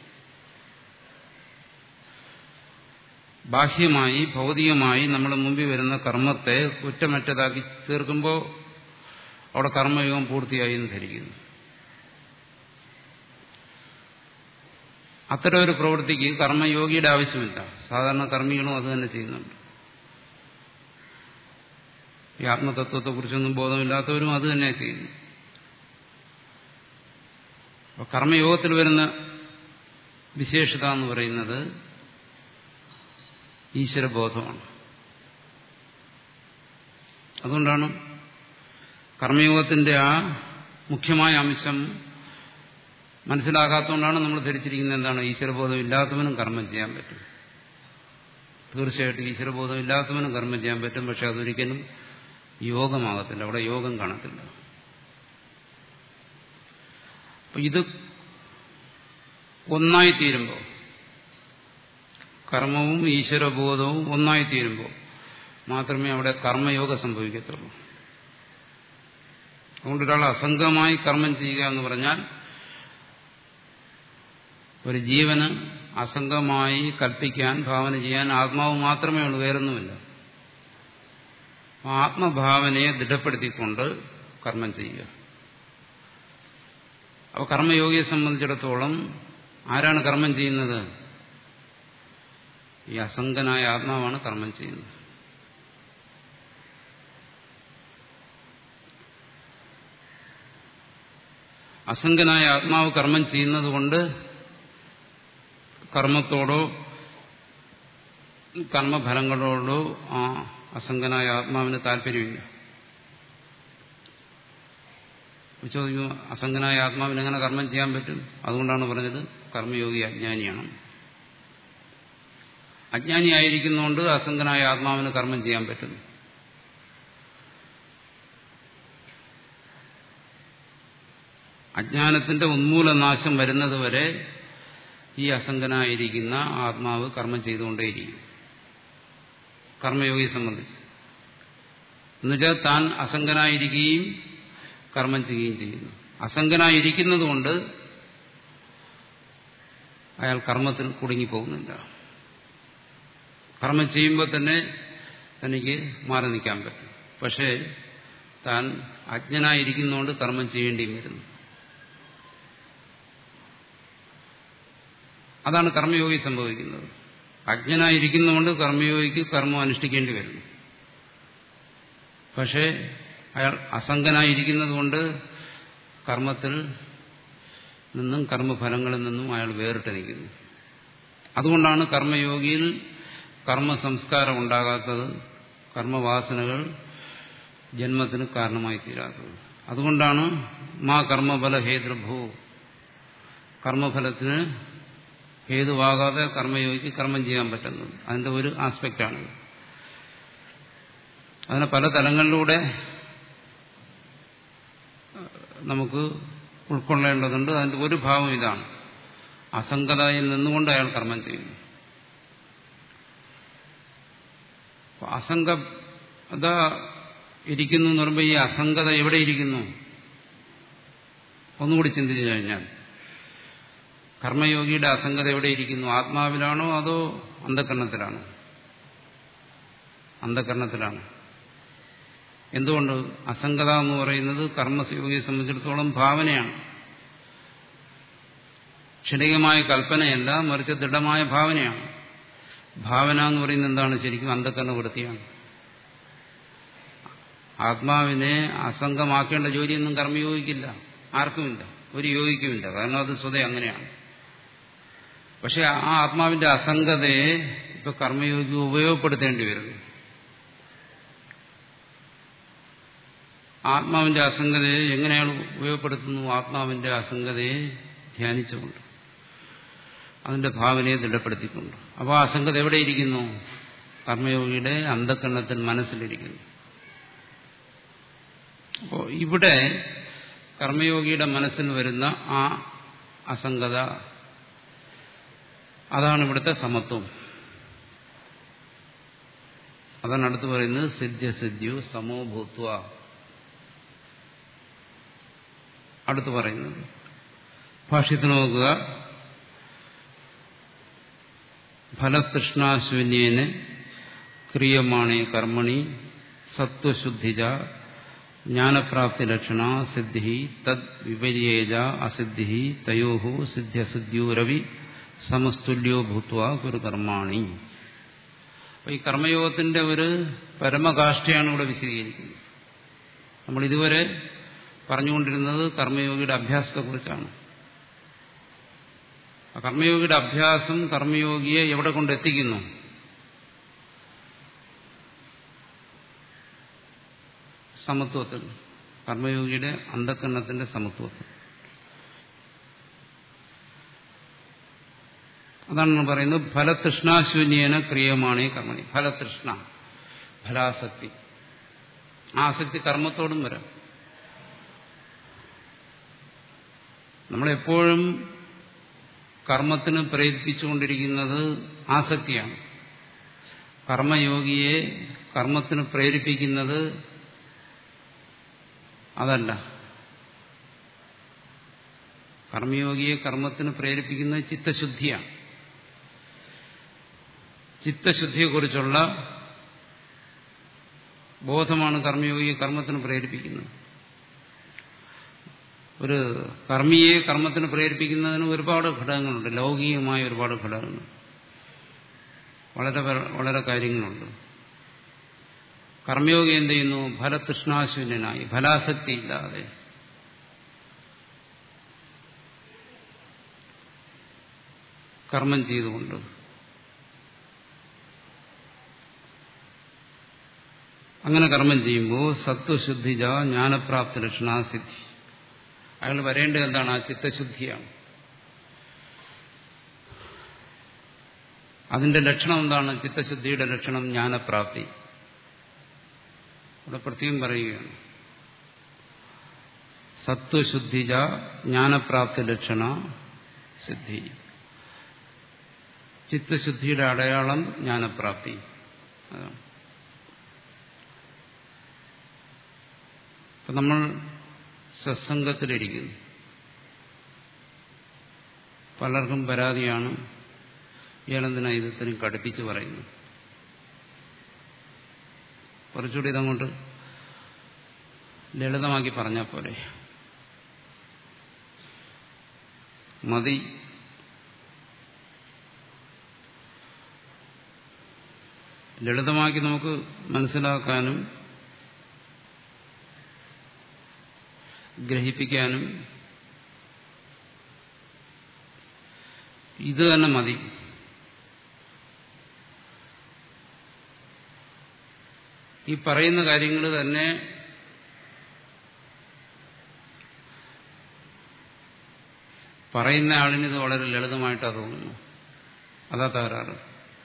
ബാഹ്യമായി ഭൗതികമായി നമ്മുടെ മുമ്പിൽ വരുന്ന കർമ്മത്തെ കുറ്റമറ്റതാക്കി തീർക്കുമ്പോൾ അവിടെ കർമ്മയോഗം പൂർത്തിയായി എന്ന് ധരിക്കുന്നു അത്തരം ഒരു പ്രവൃത്തിക്ക് കർമ്മയോഗിയുടെ ആവശ്യമില്ല സാധാരണ കർമ്മികളും അത് തന്നെ ചെയ്യുന്നുണ്ട് ഈ ആത്മതത്വത്തെക്കുറിച്ചൊന്നും ബോധമില്ലാത്തവരും അത് തന്നെ ചെയ്യുന്നു അപ്പോൾ കർമ്മയോഗത്തിൽ വരുന്ന വിശേഷത എന്ന് പറയുന്നത് ഈശ്വരബോധമാണ് അതുകൊണ്ടാണ് കർമ്മയോഗത്തിന്റെ ആ മുഖ്യമായ അംശം മനസ്സിലാകാത്തതുകൊണ്ടാണ് നമ്മൾ ധരിച്ചിരിക്കുന്നത് എന്താണ് ഈശ്വരബോധം ഇല്ലാത്തവനും കർമ്മം ചെയ്യാൻ പറ്റും തീർച്ചയായിട്ടും ഈശ്വരബോധം ഇല്ലാത്തവനും കർമ്മം ചെയ്യാൻ പറ്റും പക്ഷെ അതൊരിക്കലും യോഗമാകത്തില്ല അവിടെ യോഗം കാണത്തില്ല അപ്പൊ ഇത് ഒന്നായി തീരുമ്പോൾ കർമ്മവും ഈശ്വരബോധവും ഒന്നായി തീരുമ്പോൾ മാത്രമേ അവിടെ കർമ്മയോഗം സംഭവിക്കത്തുള്ളൂ അതുകൊണ്ട് ഒരാൾ അസംഗമായി കർമ്മം ചെയ്യുക എന്ന് പറഞ്ഞാൽ ഒരു ജീവന് അസംഗമായി കൽപ്പിക്കാൻ ഭാവന ചെയ്യാൻ ആത്മാവ് മാത്രമേ ഉള്ളൂ വേറൊന്നുമില്ല ആത്മഭാവനയെ ദൃഢപ്പെടുത്തിക്കൊണ്ട് കർമ്മം ചെയ്യുക അപ്പോൾ കർമ്മയോഗിയെ സംബന്ധിച്ചിടത്തോളം ആരാണ് കർമ്മം ചെയ്യുന്നത് ഈ അസംഗനായ ആത്മാവാണ് കർമ്മം ചെയ്യുന്നത് അസംഗനായ ആത്മാവ് കർമ്മം ചെയ്യുന്നത് കൊണ്ട് കർമ്മത്തോടോ കർമ്മഫലങ്ങളോടോ ആ അസംഗനായ ആത്മാവിന് താല്പര്യമില്ല ചോദിക്കും അസംഗനായ ആത്മാവിന് എങ്ങനെ കർമ്മം ചെയ്യാൻ പറ്റും അതുകൊണ്ടാണ് പറഞ്ഞത് കർമ്മയോഗി അജ്ഞാനിയാണ് അജ്ഞാനിയായിരിക്കുന്നതുകൊണ്ട് അസംഗനായ ആത്മാവിന് കർമ്മം ചെയ്യാൻ പറ്റുന്നു അജ്ഞാനത്തിന്റെ ഉന്മൂലനാശം വരുന്നതുവരെ ഈ അസംഗനായിരിക്കുന്ന ആത്മാവ് കർമ്മം ചെയ്തുകൊണ്ടേയിരിക്കും കർമ്മയോഗിയെ സംബന്ധിച്ച് എന്നുവെച്ചാൽ താൻ അസംഗനായിരിക്കുകയും കർമ്മം ചെയ്യുകയും ചെയ്യുന്നു അസംഗനായിരിക്കുന്നതുകൊണ്ട് അയാൾ കർമ്മത്തിൽ കുടുങ്ങിപ്പോകുന്നില്ല കർമ്മം ചെയ്യുമ്പോൾ തന്നെ തനിക്ക് മാറി നിൽക്കാൻ പറ്റും പക്ഷേ താൻ അജ്ഞനായിരിക്കുന്നതുകൊണ്ട് കർമ്മം ചെയ്യേണ്ടിയും വരുന്നു അതാണ് കർമ്മയോഗി സംഭവിക്കുന്നത് അജ്ഞനായിരിക്കുന്നതുകൊണ്ട് കർമ്മയോഗിക്ക് കർമ്മം അനുഷ്ഠിക്കേണ്ടി വരുന്നു പക്ഷേ അയാൾ അസംഗനായിരിക്കുന്നതുകൊണ്ട് കർമ്മത്തിൽ നിന്നും കർമ്മഫലങ്ങളിൽ നിന്നും അയാൾ വേറിട്ട് നിൽക്കുന്നു അതുകൊണ്ടാണ് കർമ്മയോഗിയിൽ കർമ്മസംസ്കാരം ഉണ്ടാകാത്തത് കർമ്മവാസനകൾ ജന്മത്തിന് കാരണമായി തീരാത്തത് അതുകൊണ്ടാണ് മാ കർമ്മഫല ഹേതൃഭൂ കർമ്മഫലത്തിന് ഹേതുവാകാതെ കർമ്മയോഗിക്ക് കർമ്മം ചെയ്യാൻ പറ്റുന്നത് അതിന്റെ ഒരു ആസ്പെക്റ്റാണ് അതിനെ പല തലങ്ങളിലൂടെ നമുക്ക് ഉൾക്കൊള്ളേണ്ടതുണ്ട് അതിന്റെ ഒരു ഭാവം ഇതാണ് അസംഗതയിൽ നിന്നുകൊണ്ട് അയാൾ കർമ്മം ചെയ്യുന്നു അസംഗത ഇരിക്കുന്നു എന്ന് പറയുമ്പോൾ ഈ അസംഗത എവിടെ ഇരിക്കുന്നു ഒന്നുകൂടി ചിന്തിച്ചു കഴിഞ്ഞാൽ കർമ്മയോഗിയുടെ അസംഗത എവിടെ ഇരിക്കുന്നു ആത്മാവിലാണോ അതോ അന്ധകരണത്തിലാണോ അന്ധകരണത്തിലാണ് എന്തുകൊണ്ട് അസംഗത എന്ന് പറയുന്നത് കർമ്മയോഗിയെ സംബന്ധിച്ചിടത്തോളം ഭാവനയാണ് ക്ഷണികമായ കൽപ്പനയല്ല മറിച്ച് ദൃഢമായ ഭാവനയാണ് ഭാവന എന്ന് പറയുന്നത് എന്താണ് ശരിക്കും അന്ധകരണ വൃത്തിയാണ് ആത്മാവിനെ അസംഗമാക്കേണ്ട ജോലിയൊന്നും കർമ്മയോഗിക്കില്ല ആർക്കുമില്ല ഒരു യോഗിക്കുമില്ല കാരണം അത് സ്വതേ അങ്ങനെയാണ് പക്ഷെ ആ ആത്മാവിന്റെ അസംഗതയെ ഇപ്പൊ കർമ്മയോഗി ഉപയോഗപ്പെടുത്തേണ്ടി വരുന്നു ആത്മാവിന്റെ അസംഗതയെ എങ്ങനെയാണ് ഉപയോഗപ്പെടുത്തുന്നു ആത്മാവിന്റെ അസംഗതയെ ധ്യാനിച്ചുകൊണ്ട് അതിന്റെ ഭാവനയെ ദൃഢപ്പെടുത്തിക്കൊണ്ട് അപ്പോൾ ആ അസംഗത എവിടെയിരിക്കുന്നു കർമ്മയോഗിയുടെ അന്ധക്കരണത്തിൽ മനസ്സിലിരിക്കുന്നു അപ്പോൾ ഇവിടെ കർമ്മയോഗിയുടെ മനസ്സിൽ വരുന്ന ആ അസംഗത അതാണ് ഇവിടുത്തെ സമത്വം അതാണ് അടുത്ത് പറയുന്നത് സിദ്ധ്യസിദ്ധ്യു സമോഭൂത്വ അടുത്ത് പറയുന്നത് ഭാഷ്യത്തിൽ നോക്കുക ഫലതൃഷ്ണാശൂന്യേന ക്രിയമാണേ കർമ്മണി സത്വശുദ്ധിജ ജ്ഞാനപ്രാപ്തി ലക്ഷണ സിദ്ധി തദ് വിപര്യേജ അസിദ്ധി തയോ സിദ്ധ്യസിദ്ധ്യൂരവി സമസ്തുല്യോ ഭൂത്വ ഗുരുകർമാണി ഈ കർമ്മയോഗത്തിന്റെ ഒരു പരമകാഷ്ഠയാണ് ഇവിടെ വിശദീകരിക്കുന്നത് നമ്മൾ ഇതുവരെ പറഞ്ഞുകൊണ്ടിരുന്നത് കർമ്മയോഗിയുടെ അഭ്യാസത്തെക്കുറിച്ചാണ് ആ കർമ്മയോഗിയുടെ അഭ്യാസം കർമ്മയോഗിയെ എവിടെ കൊണ്ടെത്തിക്കുന്നു സമത്വത്തിൽ കർമ്മയോഗിയുടെ അന്ധക്കരണത്തിന്റെ സമത്വത്തിൽ അതാണ് പറയുന്നത് ഫലതൃഷ്ണാശൂന്യേന ക്രിയമാണ് കർമ്മണി ഫലതൃഷ്ണ ഫലാസക്തി ആസക്തി കർമ്മത്തോടും വരാം നമ്മളെപ്പോഴും കർമ്മത്തിന് പ്രേരിപ്പിച്ചുകൊണ്ടിരിക്കുന്നത് ആസക്തിയാണ് കർമ്മയോഗിയെ കർമ്മത്തിന് പ്രേരിപ്പിക്കുന്നത് അതല്ല കർമ്മയോഗിയെ കർമ്മത്തിന് പ്രേരിപ്പിക്കുന്നത് ചിത്തശുദ്ധിയാണ് ചിത്തശുദ്ധിയെക്കുറിച്ചുള്ള ബോധമാണ് കർമ്മയോഗിയെ കർമ്മത്തിന് പ്രേരിപ്പിക്കുന്നത് ഒരു കർമ്മിയെ കർമ്മത്തിന് പ്രേരിപ്പിക്കുന്നതിന് ഒരുപാട് ഘടകങ്ങളുണ്ട് ലൗകികമായ ഒരുപാട് ഘടകങ്ങൾ വളരെ വളരെ കാര്യങ്ങളുണ്ട് കർമ്മയോഗി എന്ത് ചെയ്യുന്നു ഫലതൃഷ്ണാശൂന്യനായി ഫലാസക്തി ഇല്ലാതെ കർമ്മം ചെയ്തുകൊണ്ട് അങ്ങനെ കർമ്മം ചെയ്യുമ്പോൾ സത്വശുദ്ധിജ ജ്ഞാനപ്രാപ്തി ലക്ഷണാസിദ്ധി അയാൾ വരേണ്ടത് എന്താണ് ആ ചിത്തശുദ്ധിയാണ് അതിന്റെ ലക്ഷണം എന്താണ് ചിത്തശുദ്ധിയുടെ ലക്ഷണം ജ്ഞാനപ്രാപ്തി ഇവിടെ പ്രത്യേകം പറയുകയാണ് സത്വശുദ്ധിജ ജ്ഞാനപ്രാപ്തി ലക്ഷണ സിദ്ധി ചിത്തശുദ്ധിയുടെ അടയാളം ജ്ഞാനപ്രാപ്തി അതാണ് ഇപ്പം നമ്മൾ സത്സംഗത്തിലിരിക്കുന്നു പലർക്കും പരാതിയാണ് ഇയാളെന്തിനാ ഇത് ഇത്രയും കടുപ്പിച്ച് പറയുന്നു കുറച്ചുകൂടി ഇതങ്ങോട്ട് ലളിതമാക്കി പറഞ്ഞാൽ പോലെ മതി ലളിതമാക്കി നമുക്ക് മനസ്സിലാക്കാനും ഗ്രഹിപ്പിക്കാനും ഇത് തന്നെ മതി ഈ പറയുന്ന കാര്യങ്ങൾ തന്നെ പറയുന്ന ആളിന് ഇത് വളരെ ലളിതമായിട്ടാണ് തോന്നുന്നു അതാ തകരാറ്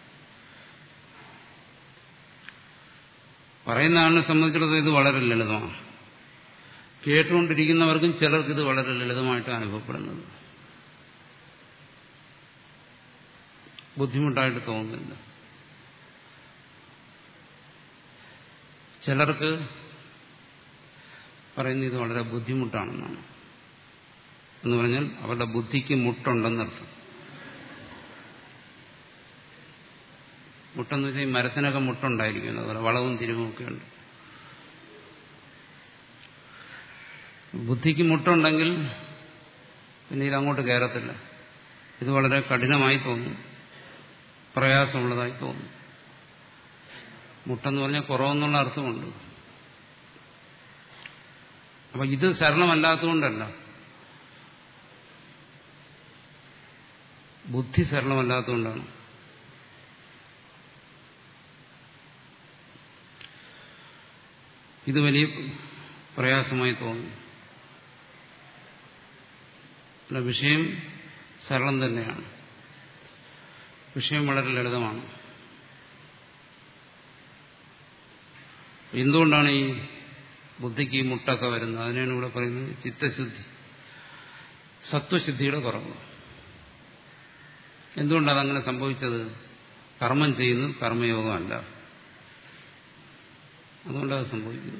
പറയുന്ന ആളിനെ സംബന്ധിച്ചിടത്തോളം ഇത് വളരെ ലളിതമാണ് കേട്ടുകൊണ്ടിരിക്കുന്നവർക്കും ചിലർക്ക് ഇത് വളരെ ലളിതമായിട്ട് അനുഭവപ്പെടുന്നത് ബുദ്ധിമുട്ടായിട്ട് തോന്നുന്നില്ല ചിലർക്ക് പറയുന്നത് ഇത് വളരെ ബുദ്ധിമുട്ടാണെന്നാണ് എന്ന് പറഞ്ഞാൽ അവരുടെ ബുദ്ധിക്ക് മുട്ടുണ്ടെന്നർത്ഥം മുട്ടെന്ന് വെച്ചാൽ ഈ മരത്തിനൊക്കെ മുട്ടുണ്ടായിരിക്കും അതുപോലെ വളവും തിരിവും ഒക്കെ ഉണ്ട് ബുദ്ധിക്ക് മുട്ടുണ്ടെങ്കിൽ പിന്നെ ഇതങ്ങോട്ട് കയറത്തില്ല ഇത് വളരെ കഠിനമായി തോന്നും പ്രയാസമുള്ളതായി തോന്നും മുട്ടെന്ന് പറഞ്ഞാൽ കുറവെന്നുള്ള അർത്ഥമുണ്ട് അപ്പൊ ഇത് ശരണമല്ലാത്തതുകൊണ്ടല്ല ബുദ്ധി സരളമല്ലാത്തതുകൊണ്ടാണ് ഇത് വലിയ പ്രയാസമായി തോന്നുന്നു അല്ല വിഷയം സരളം തന്നെയാണ് വിഷയം വളരെ ലളിതമാണ് എന്തുകൊണ്ടാണ് ഈ ബുദ്ധിക്ക് ഈ മുട്ടൊക്കെ വരുന്നത് അതിനാണ് ഇവിടെ പറയുന്നത് ചിത്തശുദ്ധി സത്വശുദ്ധിയുടെ കുറവ് എന്തുകൊണ്ടാണ് അങ്ങനെ സംഭവിച്ചത് കർമ്മം ചെയ്യുന്നു കർമ്മയോഗമല്ല അതുകൊണ്ടത് സംഭവിക്കുന്നു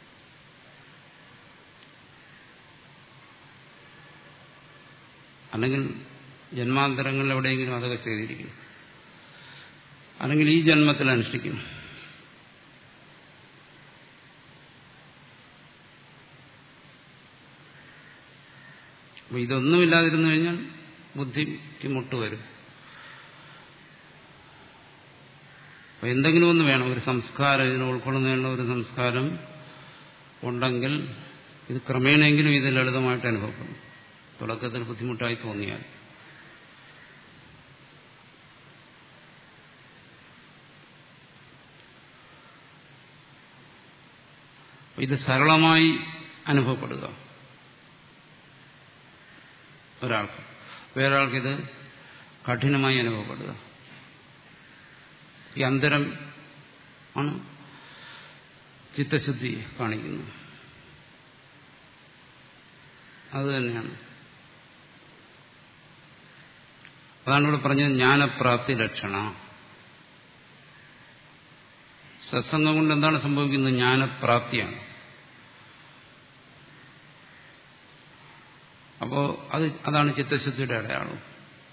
അല്ലെങ്കിൽ ജന്മാന്തരങ്ങളിൽ എവിടെയെങ്കിലും അതൊക്കെ ചെയ്തിരിക്കുന്നു അല്ലെങ്കിൽ ഈ ജന്മത്തിൽ അനുഷ്ഠിക്കുന്നു അപ്പൊ ഇതൊന്നുമില്ലാതിരുന്നു കഴിഞ്ഞാൽ ബുദ്ധിക്ക് മുട്ടുവരും അപ്പൊ എന്തെങ്കിലും ഒന്ന് വേണം ഒരു സംസ്കാരം ഇതിനെ ഉൾക്കൊള്ളുന്നതിനുള്ള ഒരു സംസ്കാരം ഉണ്ടെങ്കിൽ ഇത് ക്രമേണയെങ്കിലും ഇത് ലളിതമായിട്ട് അനുഭവപ്പെടും തുടക്കത്തിൽ ബുദ്ധിമുട്ടായി തോന്നിയാൽ ഇത് സരളമായി അനുഭവപ്പെടുക ഒരാൾക്ക് വേറൊരാൾക്കിത് കഠിനമായി അനുഭവപ്പെടുക ഈ അന്തരം ആണ് ചിത്തശുദ്ധി കാണിക്കുന്നത് അത് തന്നെയാണ് അതാണ് ഇവിടെ പറഞ്ഞത് ജ്ഞാനപ്രാപ്തി ലക്ഷണ സത്സംഗം കൊണ്ട് എന്താണ് സംഭവിക്കുന്നത് ജ്ഞാനപ്രാപ്തിയാണ് അപ്പോ അത് അതാണ് ചിത്തശുദ്ധിയുടെ അടയാളം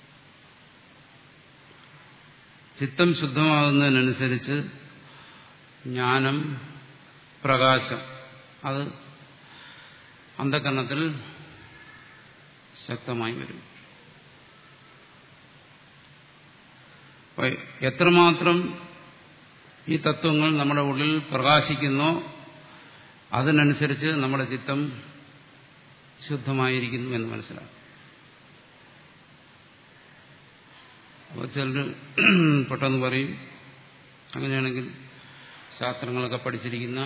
ചിത്തം ശുദ്ധമാകുന്നതിനനുസരിച്ച് ജ്ഞാനം പ്രകാശം അത് അന്ധകരണത്തിൽ ശക്തമായി വരും എത്രമാത്രം ഈ തത്വങ്ങൾ നമ്മുടെ ഉള്ളിൽ പ്രകാശിക്കുന്നോ അതിനനുസരിച്ച് നമ്മുടെ ചിത്തം ശുദ്ധമായിരിക്കുന്നു എന്ന് മനസ്സിലാക്കും അപ്പോൾ ചിലർ പെട്ടെന്ന് പറയും അങ്ങനെയാണെങ്കിൽ ശാസ്ത്രങ്ങളൊക്കെ പഠിച്ചിരിക്കുന്ന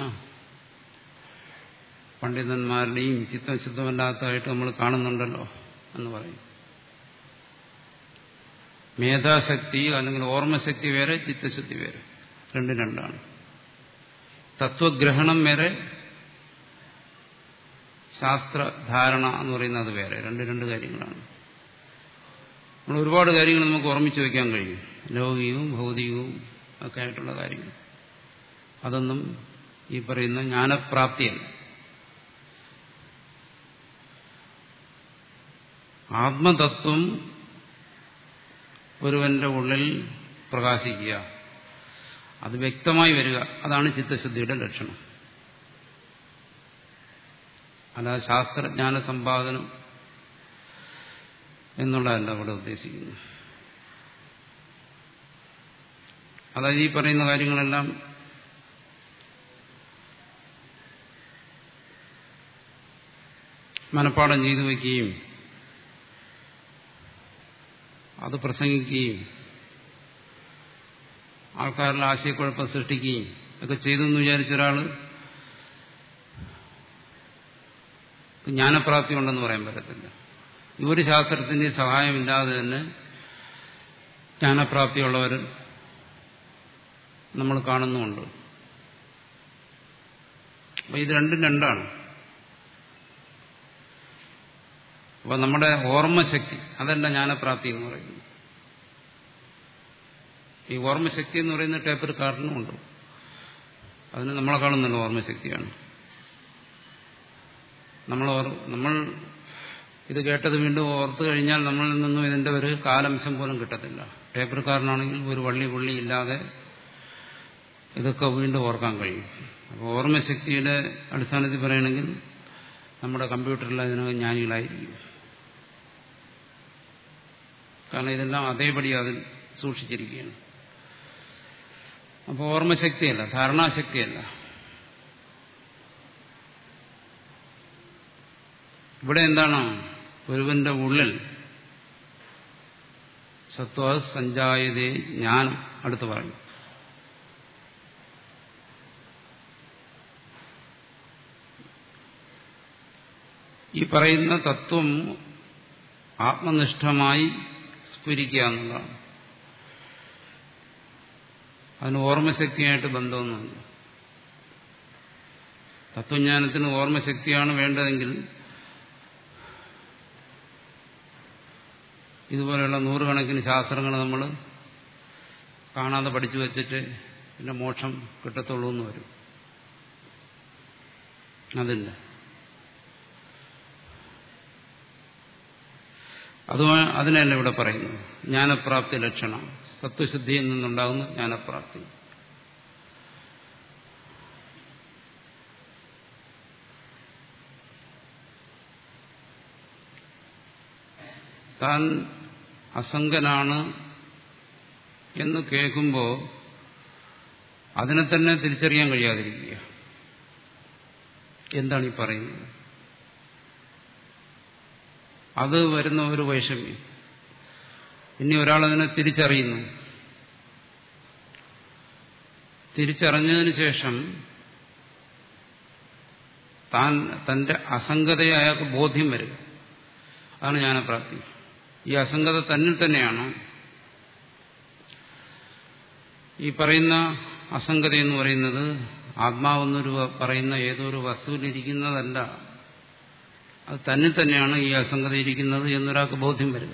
പണ്ഡിതന്മാരുടെയും ചിത്തം ശുദ്ധമല്ലാത്തതായിട്ട് നമ്മൾ കാണുന്നുണ്ടല്ലോ എന്ന് പറയും മേധാശക്തി അല്ലെങ്കിൽ ഓർമ്മശക്തി വേറെ ചിത്തശുദ്ധി വേറെ രണ്ടും രണ്ടാണ് തത്വഗ്രഹണം വേറെ ശാസ്ത്രധാരണ എന്ന് പറയുന്നത് വേറെ രണ്ട് രണ്ട് കാര്യങ്ങളാണ് നമ്മൾ ഒരുപാട് കാര്യങ്ങൾ നമുക്ക് ഓർമ്മിച്ച് വയ്ക്കാൻ കഴിയും ലൗകികവും ഭൗതികവും ഒക്കെ ആയിട്ടുള്ള കാര്യങ്ങൾ അതൊന്നും ഈ പറയുന്ന ജ്ഞാനപ്രാപ്തിയല്ല ആത്മതത്വം ഒരുവന്റെ ഉള്ളിൽ പ്രകാശിക്കുക അത് വ്യക്തമായി വരിക അതാണ് ചിത്തശുദ്ധിയുടെ ലക്ഷണം അല്ലാതെ ശാസ്ത്രജ്ഞാന സമ്പാദനം എന്നുള്ളതല്ല ഇവിടെ ഉദ്ദേശിക്കുന്നത് അതായത് ഈ പറയുന്ന കാര്യങ്ങളെല്ലാം മനഃപ്പാടം ചെയ്തു വയ്ക്കുകയും അത് പ്രസംഗിക്കുകയും ആൾക്കാരിൽ ആശയക്കുഴപ്പം സൃഷ്ടിക്കുകയും ഒക്കെ ചെയ്തെന്ന് വിചാരിച്ച ഒരാൾ ജ്ഞാനപ്രാപ്തി ഉണ്ടെന്ന് പറയാൻ പറ്റത്തില്ല ഈ ഒരു ശാസ്ത്രത്തിന്റെ സഹായമില്ലാതെ തന്നെ ജ്ഞാനപ്രാപ്തിയുള്ളവർ നമ്മൾ കാണുന്നുമുണ്ട് അപ്പൊ ഇത് രണ്ടും രണ്ടാണ് അപ്പൊ നമ്മുടെ ഓർമ്മശക്തി അതല്ല ജ്ഞാനപ്രാപ്തി എന്ന് പറയുന്നത് ഈ ഓർമ്മശക്തി എന്ന് പറയുന്ന ടേപ്പർ കാർഡിനുമുണ്ട് അതിന് നമ്മളെ കാണുന്നല്ലോ ഓർമ്മശക്തിയാണ് നമ്മൾ നമ്മൾ ഇത് കേട്ടത് വീണ്ടും ഓർത്തു കഴിഞ്ഞാൽ നമ്മളിൽ നിന്നും ഇതിന്റെ ഒരു കാലംശം പോലും കിട്ടത്തില്ല ടേപ്പർ കാരനാണെങ്കിൽ ഒരു വള്ളി പുള്ളി ഇല്ലാതെ ഇതൊക്കെ വീണ്ടും ഓർക്കാൻ കഴിയും അപ്പോൾ ഓർമ്മശക്തിയുടെ അടിസ്ഥാനത്തിൽ പറയുകയാണെങ്കിൽ നമ്മുടെ കമ്പ്യൂട്ടറിൽ അതിനകം ജ്ഞാനികളായിരിക്കും കാരണം ഇതെല്ലാം അതേപടി അതിൽ സൂക്ഷിച്ചിരിക്കുകയാണ് അപ്പോൾ ഓർമ്മശക്തിയല്ല ധാരണാശക്തിയല്ല ഇവിടെ എന്താണ് ഒരുവന്റെ ഉള്ളിൽ സത്വ സഞ്ജായതേ ജ്ഞാനം അടുത്ത് പറയും ഈ പറയുന്ന തത്വം ആത്മനിഷ്ഠമായി സ്ഫുരിക്കുക എന്നുള്ളതാണ് അതിന് ഓർമ്മശക്തിയായിട്ട് ബന്ധമൊന്നുമില്ല തത്വജ്ഞാനത്തിന് ഓർമ്മശക്തിയാണ് വേണ്ടതെങ്കിൽ ഇതുപോലെയുള്ള നൂറുകണക്കിന് ശാസ്ത്രങ്ങൾ നമ്മൾ കാണാതെ പഠിച്ചു വച്ചിട്ട് പിന്നെ മോക്ഷം കിട്ടത്തുള്ളൂ എന്ന് വരും അതില്ല അത് അതിനല്ല ഇവിടെ പറയുന്നത് ജ്ഞാനപ്രാപ്തി ലക്ഷണം തത്വശുദ്ധിയിൽ നിന്നുണ്ടാകുന്ന ജ്ഞാനപ്രാപ്തി താൻ അസംഗനാണ് എന്ന് കേൾക്കുമ്പോൾ അതിനെ തന്നെ തിരിച്ചറിയാൻ കഴിയാതിരിക്കുക എന്താണ് ഈ പറയുന്നത് അത് വരുന്ന ഒരു വൈഷമ്യം ഇനി ഒരാളതിനെ തിരിച്ചറിയുന്നു തിരിച്ചറിഞ്ഞതിന് ശേഷം താൻ തന്റെ അസംഗതയെ അയാൾക്ക് ബോധ്യം വരിക അതാണ് ജ്ഞാനപ്രാപ്തി ഈ അസംഗത തന്നിൽ തന്നെയാണ് ഈ പറയുന്ന അസംഗത എന്ന് പറയുന്നത് ആത്മാവെന്നൊരു പറയുന്ന ഏതോ ഒരു വസ്തുവിലിരിക്കുന്നതല്ല അത് തന്നിൽ തന്നെയാണ് ഈ അസംഗത ഇരിക്കുന്നത് എന്നൊരാൾക്ക് ബോധ്യം വരിക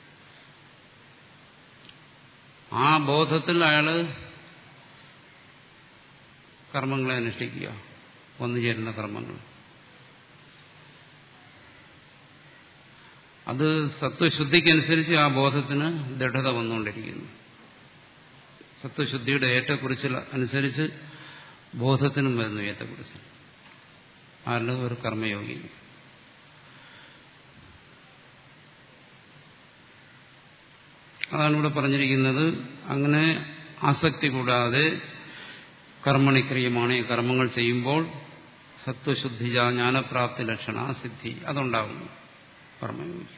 ആ ബോധത്തിൽ അയാള് കർമ്മങ്ങളെ അനുഷ്ഠിക്കുക വന്നുചേരുന്ന കർമ്മങ്ങൾ അത് സത്വശുദ്ധിക്കനുസരിച്ച് ആ ബോധത്തിന് ദൃഢത വന്നുകൊണ്ടിരിക്കുന്നു സത്വശുദ്ധിയുടെ ഏറ്റക്കുറിച്ചിൽ അനുസരിച്ച് ബോധത്തിനും വരുന്നു ഏറ്റക്കുറിച്ചിൽ ആരുടെ ഒരു കർമ്മയോഗി അതാണ് ഇവിടെ പറഞ്ഞിരിക്കുന്നത് അങ്ങനെ ആസക്തി കൂടാതെ കർമ്മണിക്രിയമാണ് ഈ കർമ്മങ്ങൾ ചെയ്യുമ്പോൾ സത്വശുദ്ധിജ ജ്ഞാനപ്രാപ്തി ലക്ഷണ സിദ്ധി അതുണ്ടാകുന്നു കർമ്മയോഗി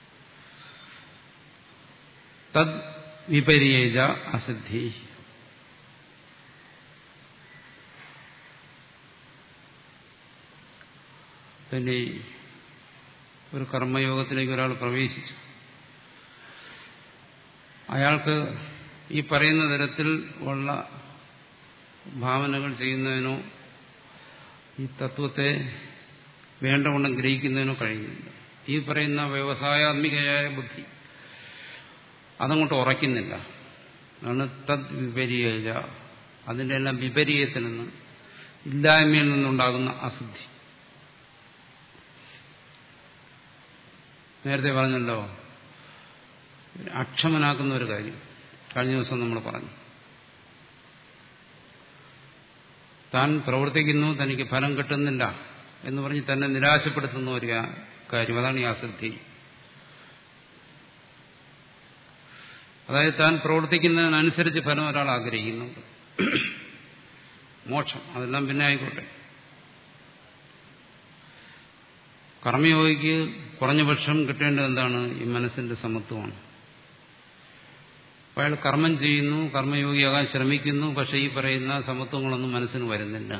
തദ് വിപര്യേജ അസിദ്ധി പിന്നെ ഒരു കർമ്മയോഗത്തിലേക്ക് ഒരാൾ പ്രവേശിച്ചു അയാൾക്ക് ഈ പറയുന്ന തരത്തിൽ ഉള്ള ഭാവനകൾ ചെയ്യുന്നതിനോ ഈ തത്വത്തെ വേണ്ടവണ്ണം ഗ്രഹിക്കുന്നതിനോ കഴിയുന്നില്ല ഈ പറയുന്ന വ്യവസായാത്മികയായ ബുദ്ധി അതങ്ങോട്ട് ഉറയ്ക്കുന്നില്ല അതാണ് തദ് വിപരീയ അതിൻ്റെ എല്ലാം വിപരീയത്തിൽ നിന്ന് ഇല്ലായ്മയിൽ നിന്നുണ്ടാകുന്ന അസിദ്ധി നേരത്തെ പറഞ്ഞല്ലോ അക്ഷമനാക്കുന്ന ഒരു കാര്യം കഴിഞ്ഞ ദിവസം നമ്മൾ പറഞ്ഞു താൻ പ്രവർത്തിക്കുന്നു തനിക്ക് ഫലം കിട്ടുന്നില്ല എന്ന് പറഞ്ഞ് തന്നെ നിരാശപ്പെടുത്തുന്ന ഒരു കാര്യം അതാണ് ഈ അസിദ്ധി അതായത് താൻ പ്രവർത്തിക്കുന്നതിനനുസരിച്ച് ഫലം ഒരാൾ ആഗ്രഹിക്കുന്നുണ്ട് മോക്ഷം അതെല്ലാം പിന്നെ ആയിക്കോട്ടെ കർമ്മയോഗിക്ക് കുറഞ്ഞ പക്ഷം കിട്ടേണ്ടത് എന്താണ് ഈ മനസ്സിന്റെ സമത്വമാണ് അയാൾ കർമ്മം ചെയ്യുന്നു കർമ്മയോഗിയാകാൻ ശ്രമിക്കുന്നു പക്ഷെ ഈ പറയുന്ന സമത്വങ്ങളൊന്നും മനസ്സിന് വരുന്നില്ല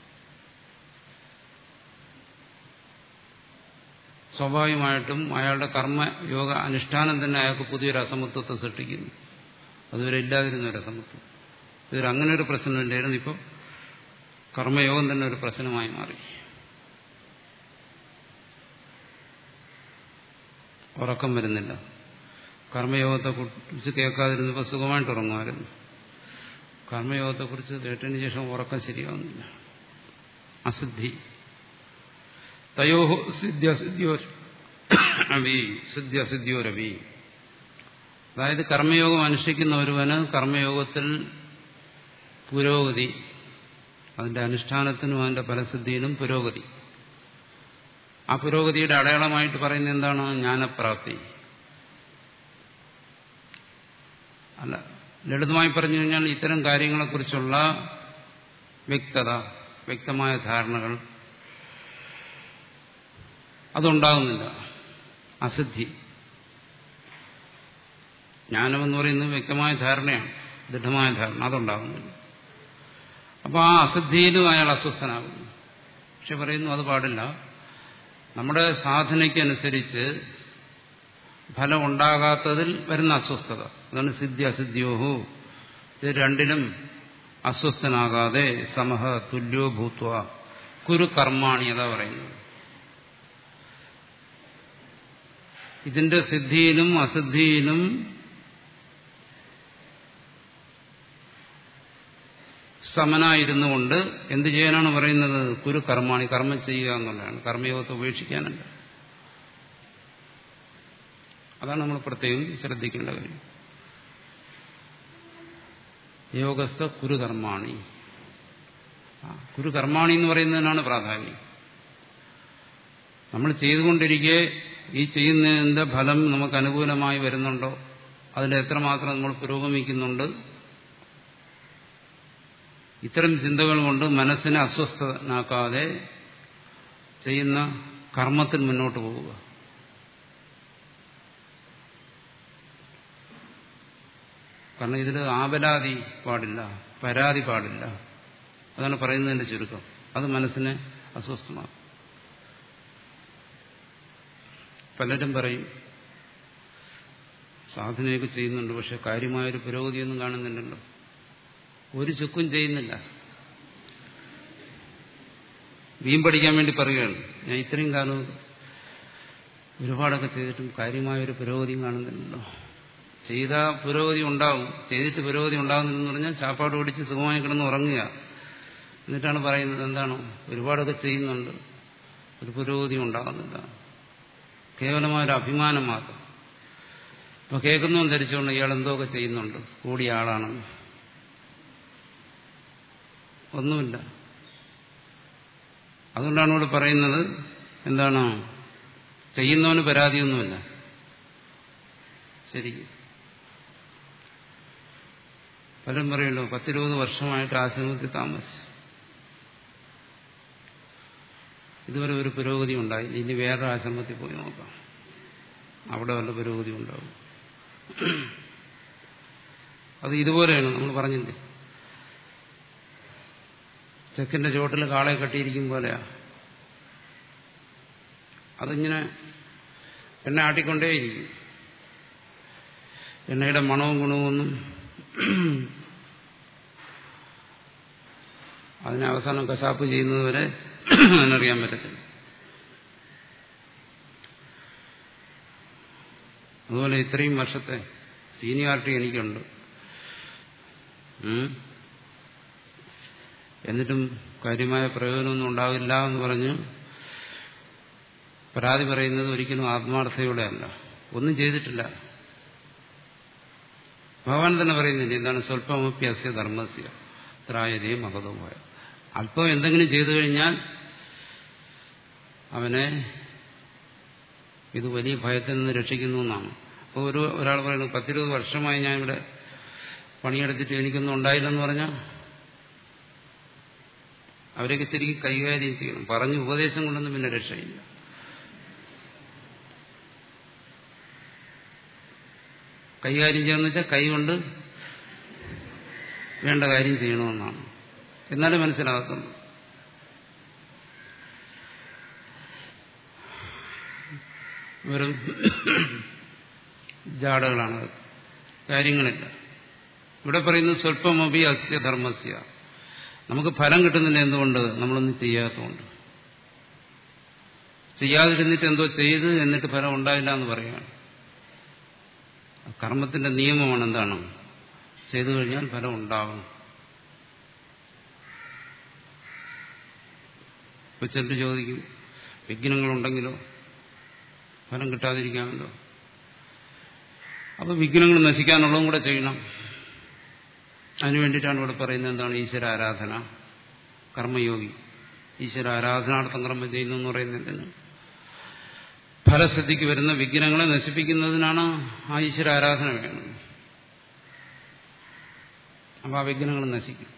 സ്വാഭാവികമായിട്ടും അയാളുടെ കർമ്മയോഗ അനുഷ്ഠാനം തന്നെ അയാൾക്ക് പുതിയൊരു അസമത്വത്തെ സൃഷ്ടിക്കുന്നു അതുവരെ ഇല്ലാതിരുന്ന ഒരു അസമത്വം ഇതൊരു അങ്ങനെ ഒരു പ്രശ്നമില്ലായിരുന്നു ഇപ്പോൾ കർമ്മയോഗം തന്നെ ഒരു പ്രശ്നമായി മാറി ഉറക്കം വരുന്നില്ല കർമ്മയോഗത്തെക്കുറിച്ച് കേൾക്കാതിരുന്നപ്പോൾ സുഖമായിട്ട് ഉറങ്ങുമായിരുന്നു കർമ്മയോഗത്തെക്കുറിച്ച് കേട്ടതിന് ശേഷം ഉറക്കം ശരിയാവുന്നില്ല അസിദ്ധി തയോ സിദ്ധ്യസിദ്ധ്യോ രവി സിദ്ധ്യസിദ്ധ്യോ രവി അതായത് കർമ്മയോഗം അനുഷ്ഠിക്കുന്ന ഒരുവന് കർമ്മയോഗത്തിൽ പുരോഗതി അതിന്റെ അനുഷ്ഠാനത്തിനും അതിന്റെ ഫലസിദ്ധിയിലും പുരോഗതി ആ പുരോഗതിയുടെ അടയാളമായിട്ട് പറയുന്നത് എന്താണ് ജ്ഞാനപ്രാപ്തി അല്ല ലളിതമായി പറഞ്ഞു കഴിഞ്ഞാൽ ഇത്തരം കാര്യങ്ങളെക്കുറിച്ചുള്ള വ്യക്തത വ്യക്തമായ ധാരണകൾ അതുണ്ടാകുന്നില്ല അസിദ്ധി ജ്ഞാനം എന്ന് പറയുന്നത് വ്യക്തമായ ധാരണയാണ് ദൃഢമായ ധാരണ അതുണ്ടാകുന്നില്ല അപ്പോൾ ആ അസിദ്ധിയിലും അയാൾ അസ്വസ്ഥനാകുന്നു പക്ഷെ പറയുന്നു അത് പാടില്ല നമ്മുടെ സാധനയ്ക്കനുസരിച്ച് ഫലം ഉണ്ടാകാത്തതിൽ വരുന്ന അസ്വസ്ഥത അതാണ് സിദ്ധി അസിദ്ധിയോഹു ഇത് രണ്ടിലും അസ്വസ്ഥനാകാതെ സമഹ തുല്യോ ഭൂത്വ കുരു കർമാണി അതാ പറയുന്നത് ഇതിന്റെ സിദ്ധിയിലും അസിദ്ധിയിലും സമനായിരുന്നു കൊണ്ട് എന്ത് ചെയ്യാനാണ് പറയുന്നത് കുരു കർമാണി കർമ്മം ചെയ്യുക എന്നുള്ളതാണ് കർമ്മയോഗത്തെ ഉപേക്ഷിക്കാനല്ല അതാണ് നമ്മൾ പ്രത്യേകം ശ്രദ്ധിക്കേണ്ട കാര്യം യോഗസ്ഥ കുരുകർമാണി കുരുകർമാണി എന്ന് പറയുന്നതിനാണ് പ്രാധാന്യം നമ്മൾ ചെയ്തുകൊണ്ടിരിക്കെ ഈ ചെയ്യുന്നതിന്റെ ഫലം നമുക്ക് അനുകൂലമായി വരുന്നുണ്ടോ അതിൽ എത്രമാത്രം നമ്മൾ പുരോഗമിക്കുന്നുണ്ട് ഇത്തരം ചിന്തകൾ കൊണ്ട് മനസ്സിനെ അസ്വസ്ഥനാക്കാതെ ചെയ്യുന്ന കർമ്മത്തിൽ മുന്നോട്ട് പോവുക കാരണം ഇതിൽ ആപലാതി പാടില്ല പരാതി പാടില്ല അതാണ് പറയുന്നതിന്റെ ചുരുക്കം അത് മനസ്സിനെ അസ്വസ്ഥമാക്കും പലരും പറയും സാധനയൊക്കെ ചെയ്യുന്നുണ്ട് പക്ഷെ കാര്യമായൊരു പുരോഗതിയൊന്നും കാണുന്നില്ലല്ലോ ഒരു ചുക്കും ചെയ്യുന്നില്ല വീം പഠിക്കാൻ വേണ്ടി പറയുകയാണ് ഞാൻ ഇത്രയും കാലം ഒരുപാടൊക്കെ ചെയ്തിട്ടും കാര്യമായൊരു പുരോഗതിയും കാണുന്നില്ലല്ലോ ചെയ്ത പുരോഗതി ഉണ്ടാവും ചെയ്തിട്ട് പുരോഗതി ഉണ്ടാകുന്നില്ലെന്ന് പറഞ്ഞാൽ ചാപ്പാട് ഓടിച്ച് സുഖമായി കിടന്ന് ഉറങ്ങുക എന്നിട്ടാണ് പറയുന്നത് എന്താണ് ഒരുപാടൊക്കെ ചെയ്യുന്നുണ്ട് ഒരു പുരോഗതി ഉണ്ടാകുന്നില്ല കേവലമായൊരു അഭിമാനം മാത്രം ഇപ്പൊ കേൾക്കുന്നവൻ ധരിച്ചുകൊണ്ട് ഇയാൾ എന്തൊക്കെ ചെയ്യുന്നുണ്ട് കൂടിയ ആളാണെന്ന് ഒന്നുമില്ല അതുകൊണ്ടാണ് ഇവിടെ പറയുന്നത് എന്താണ് ചെയ്യുന്നവന് പരാതിയൊന്നുമില്ല ശരിക്കും പലരും പറയുമല്ലോ പത്തിരുപത് വർഷമായിട്ട് ആശ്രമത്തിൽ താമസിച്ചു ഇതുവരെ ഒരു പുരോഗതി ഉണ്ടായി ഇനി വേറൊരു ആശ്രമത്തിൽ പോയി നോക്കാം അവിടെ വല്ല പുരോഗതി ഉണ്ടാവും അത് ഇതുപോലെയാണ് നമ്മൾ പറഞ്ഞില്ലേ ചെക്കിന്റെ ചുവട്ടിൽ കാളെ കെട്ടിയിരിക്കും പോലെയാ അതിങ്ങനെ എണ്ണ ആട്ടിക്കൊണ്ടേയിരിക്കും എണ്ണയുടെ മണവും ഗുണവുമൊന്നും അതിനെ അവസാനം കശാപ്പ് ചെയ്യുന്നതുവരെ അതിനറിയാൻ പറ്റത്തില്ല അതുപോലെ ഇത്രയും വർഷത്തെ സീനിയോറിറ്റി എനിക്കുണ്ട് എന്നിട്ടും കാര്യമായ പ്രയോജനമൊന്നും ഉണ്ടാവില്ല എന്ന് പറഞ്ഞ് പരാതി പറയുന്നത് ഒരിക്കലും ആത്മാർത്ഥതയോടെ അല്ല ഒന്നും ചെയ്തിട്ടില്ല ഭഗവാൻ തന്നെ പറയുന്നില്ല എന്താണ് സ്വല്പമപ്യസ്യ ധർമ്മസ്യ ത്രായതേ മഹതവുമായ അല്പം എന്തെങ്കിലും ചെയ്തു കഴിഞ്ഞാൽ അവനെ ഇത് വലിയ ഭയത്തിൽ നിന്ന് രക്ഷിക്കുന്നു എന്നാണ് അപ്പോൾ ഒരു ഒരാൾ പറയുന്നത് പത്തിരുപത് വർഷമായി ഞാൻ ഇവിടെ പണിയെടുത്തിട്ട് എനിക്കൊന്നും ഉണ്ടായില്ലെന്ന് പറഞ്ഞാൽ അവരൊക്കെ ശരിക്കും കൈകാര്യം ചെയ്യണം പറഞ്ഞ് ഉപദേശം കൊണ്ടൊന്നും പിന്നെ രക്ഷയില്ല കൈകാര്യം ചെയ്യാന്ന് വെച്ചാൽ കൈകൊണ്ട് വേണ്ട കാര്യം ചെയ്യണമെന്നാണ് എന്നാലേ മനസ്സിലാകത്തുള്ളൂ വെറും ജാടകളാണ് കാര്യങ്ങളില്ല ഇവിടെ പറയുന്നത് സ്വല്പമപി അസ്യ ധർമ്മസ്യ നമുക്ക് ഫലം കിട്ടുന്നില്ല എന്തുകൊണ്ട് നമ്മളൊന്നും ചെയ്യാത്തതുകൊണ്ട് ചെയ്യാതിരുന്നിട്ട് എന്തോ ചെയ്ത് എന്നിട്ട് ഫലം ഉണ്ടായില്ല എന്ന് പറയുകയാണ് കർമ്മത്തിന്റെ നിയമമാണ് എന്താണ് ചെയ്തു കഴിഞ്ഞാൽ ഫലം ഉണ്ടാകും ഇപ്പൊ ചിലർ ചോദിക്കും വിഘ്നങ്ങളുണ്ടെങ്കിലോ ഫലം കിട്ടാതിരിക്കാമല്ലോ അപ്പൊ വിഘ്നങ്ങൾ നശിക്കാനുള്ളതും കൂടെ ചെയ്യണം അതിനു വേണ്ടിയിട്ടാണ് ഇവിടെ പറയുന്നത് എന്താണ് ഈശ്വര ആരാധന കർമ്മയോഗി ഈശ്വര ആരാധനാർത്ഥം കർമ്മം ചെയ്യുന്നു എന്ന് പറയുന്നതിന് ഫലസിദ്ധിക്ക് വരുന്ന വിഘ്നങ്ങളെ നശിപ്പിക്കുന്നതിനാണ് ആ ഈശ്വര ആരാധന വേണം അപ്പൊ ആ വിഘ്നങ്ങൾ നശിക്കും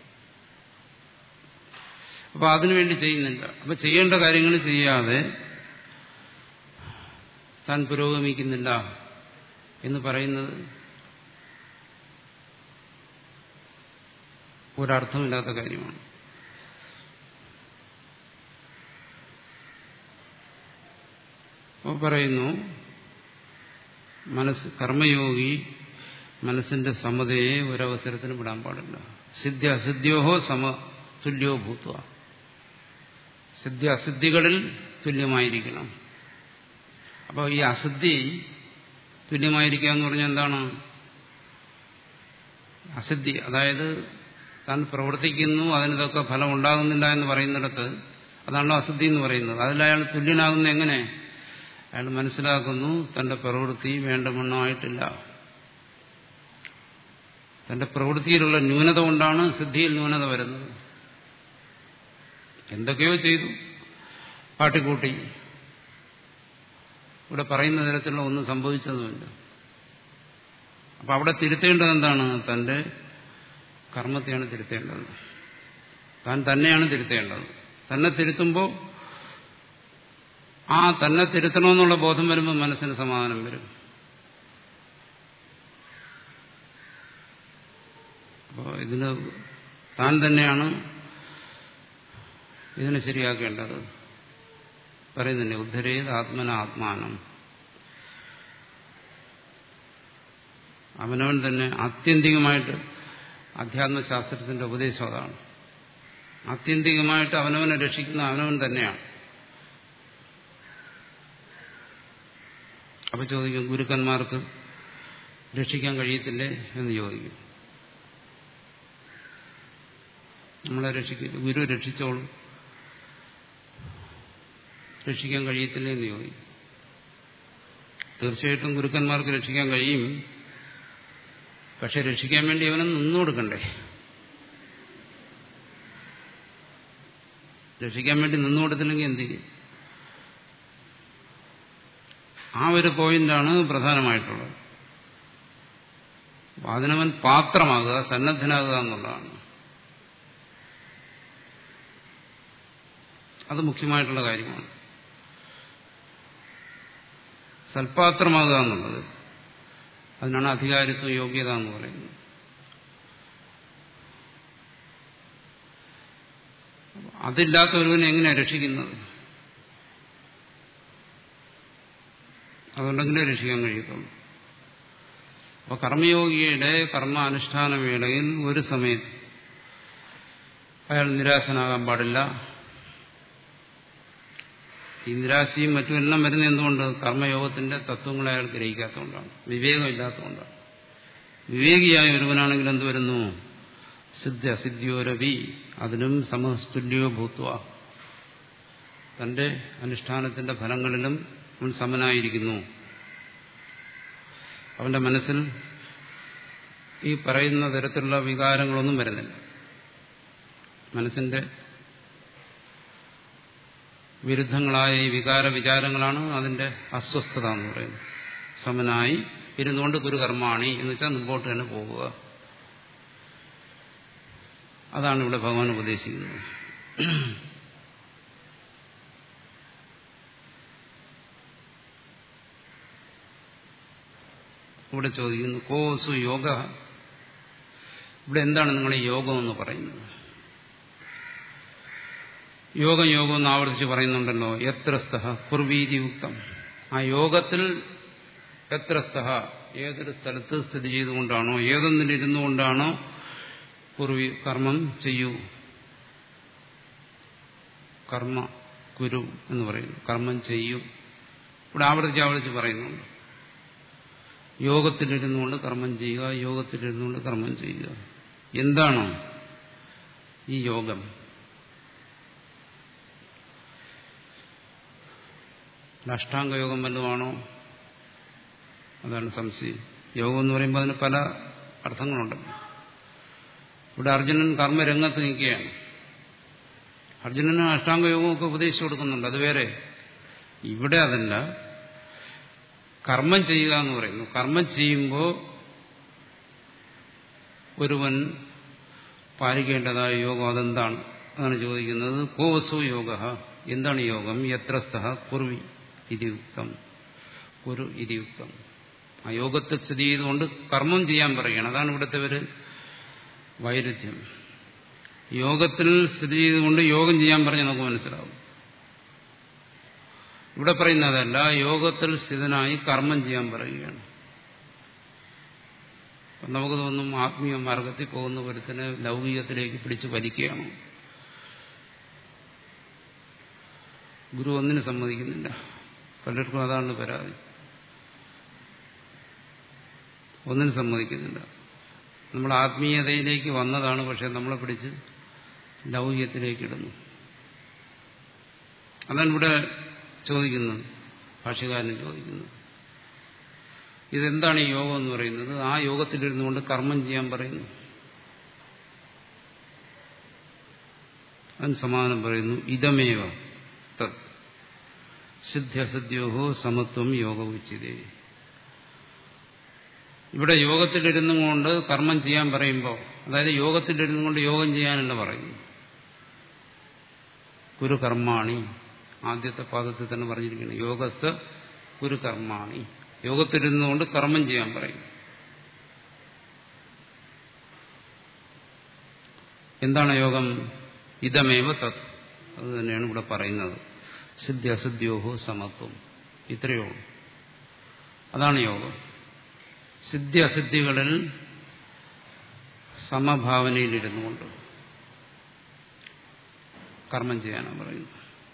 അപ്പൊ അതിനുവേണ്ടി ചെയ്യുന്നില്ല അപ്പൊ ചെയ്യേണ്ട കാര്യങ്ങൾ ചെയ്യാതെ താൻ പുരോഗമിക്കുന്നില്ല എന്ന് പറയുന്നത് ഒരർത്ഥമില്ലാത്ത കാര്യമാണ് അപ്പോൾ പറയുന്നു മനസ്സ് കർമ്മയോഗി മനസ്സിന്റെ സമതയെ ഒരവസരത്തിന് വിടാൻ പാടില്ല സിദ്ധി അസിദ്ധ്യോഹോ സമ തുല്യോ ഭൂത്വ സിദ്ധി അസിദ്ധികളിൽ തുല്യമായിരിക്കണം അപ്പോൾ ഈ അസിദ്ധി തുല്യമായിരിക്കുക എന്ന് പറഞ്ഞാൽ എന്താണ് അസിദ്ധി അതായത് താൻ പ്രവർത്തിക്കുന്നു അതിനിതൊക്കെ ഫലം ഉണ്ടാകുന്നില്ല എന്ന് പറയുന്നിടത്ത് അതാണല്ലോ അസിദ്ധി എന്ന് പറയുന്നത് അതിൽ അയാൾ തുല്യനാകുന്ന എങ്ങനെ അയാൾ മനസ്സിലാക്കുന്നു തന്റെ പ്രവൃത്തി വേണ്ടമണ്ണമായിട്ടില്ല തന്റെ പ്രവൃത്തിയിലുള്ള ന്യൂനത കൊണ്ടാണ് സിദ്ധിയിൽ ന്യൂനത വരുന്നത് എന്തൊക്കെയോ ചെയ്തു കാട്ടിക്കൂട്ടി ഇവിടെ പറയുന്ന തരത്തിലുള്ള ഒന്നും സംഭവിച്ചതുമില്ല അപ്പൊ അവിടെ തിരുത്തേണ്ടത് എന്താണ് തന്റെ കർമ്മത്തെയാണ് തിരുത്തേണ്ടത് താൻ തന്നെയാണ് തിരുത്തേണ്ടത് തന്നെ തിരുത്തുമ്പോൾ ആ തന്നെ തിരുത്തണമെന്നുള്ള ബോധം വരുമ്പോൾ മനസ്സിന് സമാധാനം വരും അപ്പോൾ ഇതിന് താൻ തന്നെയാണ് ഇതിനെ ശരിയാക്കേണ്ടത് പറയുന്നില്ലേ ഉദ്ധരേത് ആത്മന ആത്മാനം അവനവൻ തന്നെ ആത്യന്തികമായിട്ട് അധ്യാത്മശാസ്ത്രത്തിന്റെ ഉപദേശം അതാണ് ആത്യന്തികമായിട്ട് അവനവനെ രക്ഷിക്കുന്ന അവനവൻ തന്നെയാണ് അപ്പൊ ചോദിക്കും ഗുരുക്കന്മാർക്ക് രക്ഷിക്കാൻ കഴിയത്തില്ലേ എന്ന് ചോദിക്കും നമ്മളെ രക്ഷിക്കില്ല ഗുരു രക്ഷിച്ചോളൂ രക്ഷിക്കാൻ കഴിയത്തില്ലേ എന്ന് ചോദിക്കും തീർച്ചയായിട്ടും ഗുരുക്കന്മാർക്ക് രക്ഷിക്കാൻ കഴിയും പക്ഷെ രക്ഷിക്കാൻ വേണ്ടി അവനെ നിന്നു കൊടുക്കണ്ടേ രക്ഷിക്കാൻ വേണ്ടി നിന്നു കൊടുത്തില്ലെങ്കിൽ എന്ത് ചെയ്യും ആ ഒരു പോയിന്റാണ് പ്രധാനമായിട്ടുള്ളത് അതിനവൻ പാത്രമാകുക സന്നദ്ധനാകുക എന്നുള്ളതാണ് അത് മുഖ്യമായിട്ടുള്ള കാര്യമാണ് സൽപാത്രമാകുക എന്നുള്ളത് അതിനാണ് അധികാരിത്വ യോഗ്യത എന്ന് പറയുന്നത് അതില്ലാത്ത ഒരുവനെ എങ്ങനെയാണ് രക്ഷിക്കുന്നത് അതുണ്ടെങ്കിലേ രക്ഷിക്കാൻ കഴിയത്തുള്ളൂ അപ്പൊ കർമ്മയോഗിയുടെ കർമ്മ അനുഷ്ഠാന വേളയിൽ ഒരു സമയത്ത് അയാൾ നിരാശനാകാൻ പാടില്ല ഈ നിരാശയും മറ്റുമെല്ലാം വരുന്ന എന്തുകൊണ്ട് കർമ്മയോഗത്തിന്റെ തത്വങ്ങളെ അയാൾ ഗ്രഹിക്കാത്തതുകൊണ്ടാണ് വിവേകമില്ലാത്തതുകൊണ്ടാണ് വിവേകിയായ ഒരുവനാണെങ്കിൽ എന്ത് വരുന്നു സിദ്ധ അസിദ്ധ്യോരവി അതിനും സമസ്തുല്യോ ഭൂത്വ തന്റെ അനുഷ്ഠാനത്തിന്റെ ഫലങ്ങളിലും അവൻ സമനായിരിക്കുന്നു അവന്റെ മനസ്സിൽ ഈ പറയുന്ന തരത്തിലുള്ള വികാരങ്ങളൊന്നും വരുന്നില്ല മനസ്സിന്റെ വിരുദ്ധങ്ങളായ ഈ വികാര വിചാരങ്ങളാണ് അതിന്റെ അസ്വസ്ഥത എന്ന് പറയുന്നത് സമനായി ഇരുന്നുകൊണ്ട് ഗുരുകർമാണി എന്ന് വെച്ചാൽ മുമ്പോട്ട് തന്നെ പോവുക അതാണ് ഇവിടെ ഭഗവാൻ ഉപദേശിക്കുന്നത് ഇവിടെ ചോദിക്കുന്നു കോസു യോഗ ഇവിടെ എന്താണ് നിങ്ങൾ ഈ യോഗം എന്ന് പറയുന്നത് യോഗം യോഗം എന്ന് ആവർത്തിച്ച് പറയുന്നുണ്ടല്ലോ എത്ര സ്തഹ കുർവീതിയുക്തം ആ യോഗത്തിൽ എത്ര സ്തഹ ഏതൊരു സ്ഥലത്ത് സ്ഥിതി ചെയ്തുകൊണ്ടാണോ ഏതൊന്നിലിരുന്നു കൊണ്ടാണോ കുർവി കർമ്മം ചെയ്യൂ കർമ്മ കുരു എന്ന് പറയുന്നു കർമ്മം ചെയ്യൂ ഇവിടെ ആവർത്തിച്ച് ആവർത്തിച്ച് പറയുന്നുണ്ട് യോഗത്തിലിരുന്നുകൊണ്ട് കർമ്മം ചെയ്യുക യോഗത്തിലിരുന്നുകൊണ്ട് കർമ്മം ചെയ്യുക എന്താണോ ഈ യോഗം അഷ്ടാംഗ യോഗം വല്ലതുമാണോ അതാണ് സംശയം യോഗം എന്ന് പറയുമ്പോൾ അതിന് പല അർത്ഥങ്ങളുണ്ടല്ലോ ഇവിടെ അർജുനൻ കർമ്മരംഗത്ത് നിൽക്കുകയാണ് അർജുനന് അഷ്ടാംഗ യോഗമൊക്കെ ഉപദേശിച്ചു കൊടുക്കുന്നുണ്ട് അത് വേറെ ഇവിടെ അതല്ല കർമ്മം ചെയ്യുക എന്ന് പറയുന്നു കർമ്മം ചെയ്യുമ്പോൾ ഒരുവൻ പാലിക്കേണ്ടതായ യോഗം അതെന്താണ് അതാണ് ചോദിക്കുന്നത് കോവസു യോഗ എന്താണ് യോഗം എത്ര സ്തഹ കുർവി ഇതിയുക്തം കുരു ഇതിയുക്തം ആ യോഗത്തെ സ്ഥിതി ചെയ്തുകൊണ്ട് കർമ്മം ചെയ്യാൻ പറയുകയാണ് അതാണ് ഇവിടുത്തെ ഒരു വൈരുദ്ധ്യം യോഗത്തിൽ സ്ഥിതി ചെയ്തുകൊണ്ട് യോഗം ചെയ്യാൻ പറഞ്ഞ് നമുക്ക് മനസ്സിലാവും ഇവിടെ പറയുന്നതല്ല യോഗത്തിൽ സ്ഥിതനായി കർമ്മം ചെയ്യാൻ പറയുകയാണ് അപ്പം നമുക്ക് തോന്നും ആത്മീയ മാർഗത്തിൽ പോകുന്ന ഒരുത്തിനെ ലൗകികത്തിലേക്ക് പിടിച്ച് വലിക്കുകയാണ് ഗുരു ഒന്നിനും സമ്മതിക്കുന്നില്ല പലർക്കും അതാണ് പരാതി ഒന്നിനും സമ്മതിക്കുന്നില്ല നമ്മൾ ആത്മീയതയിലേക്ക് വന്നതാണ് പക്ഷെ നമ്മളെ പിടിച്ച് ലൗകികത്തിലേക്ക് ഇടുന്നു അതാണ് ഇവിടെ ചോദിക്കുന്നത് ഭാഷകാരൻ ചോദിക്കുന്നത് ഇതെന്താണ് ഈ യോഗം എന്ന് പറയുന്നത് ആ യോഗത്തിലിരുന്നുകൊണ്ട് കർമ്മം ചെയ്യാൻ പറയുന്നു അതിന് സമാധാനം പറയുന്നു ഇതമേവ തത് സിദ്ധ്യസിദ്ധ്യോഹോ സമത്വം യോഗ ഉച്ചിതേ ഇവിടെ യോഗത്തിലിരുന്നു കൊണ്ട് കർമ്മം ചെയ്യാൻ പറയുമ്പോൾ അതായത് യോഗത്തിലിരുന്നു കൊണ്ട് യോഗം ചെയ്യാനല്ല പറയുന്നു കുരു കർമാണി ആദ്യത്തെ പാദത്തിൽ തന്നെ പറഞ്ഞിരിക്കുന്നു യോഗസ്ഥ കുരു കർമാണി യോഗത്തിലിരുന്നുകൊണ്ട് കർമ്മം ചെയ്യാൻ പറയും എന്താണ് യോഗം ഇതമേവ തത് അത് തന്നെയാണ് ഇവിടെ പറയുന്നത് സിദ്ധി അസിദ്ധ്യോഹോ സമത്വം ഇത്രയേ ഉള്ളൂ അതാണ് യോഗം സിദ്ധി അസിദ്ധികളിൽ സമഭാവനയിലിരുന്നു കൊണ്ട് കർമ്മം ചെയ്യാനാണ് പറയുന്നത്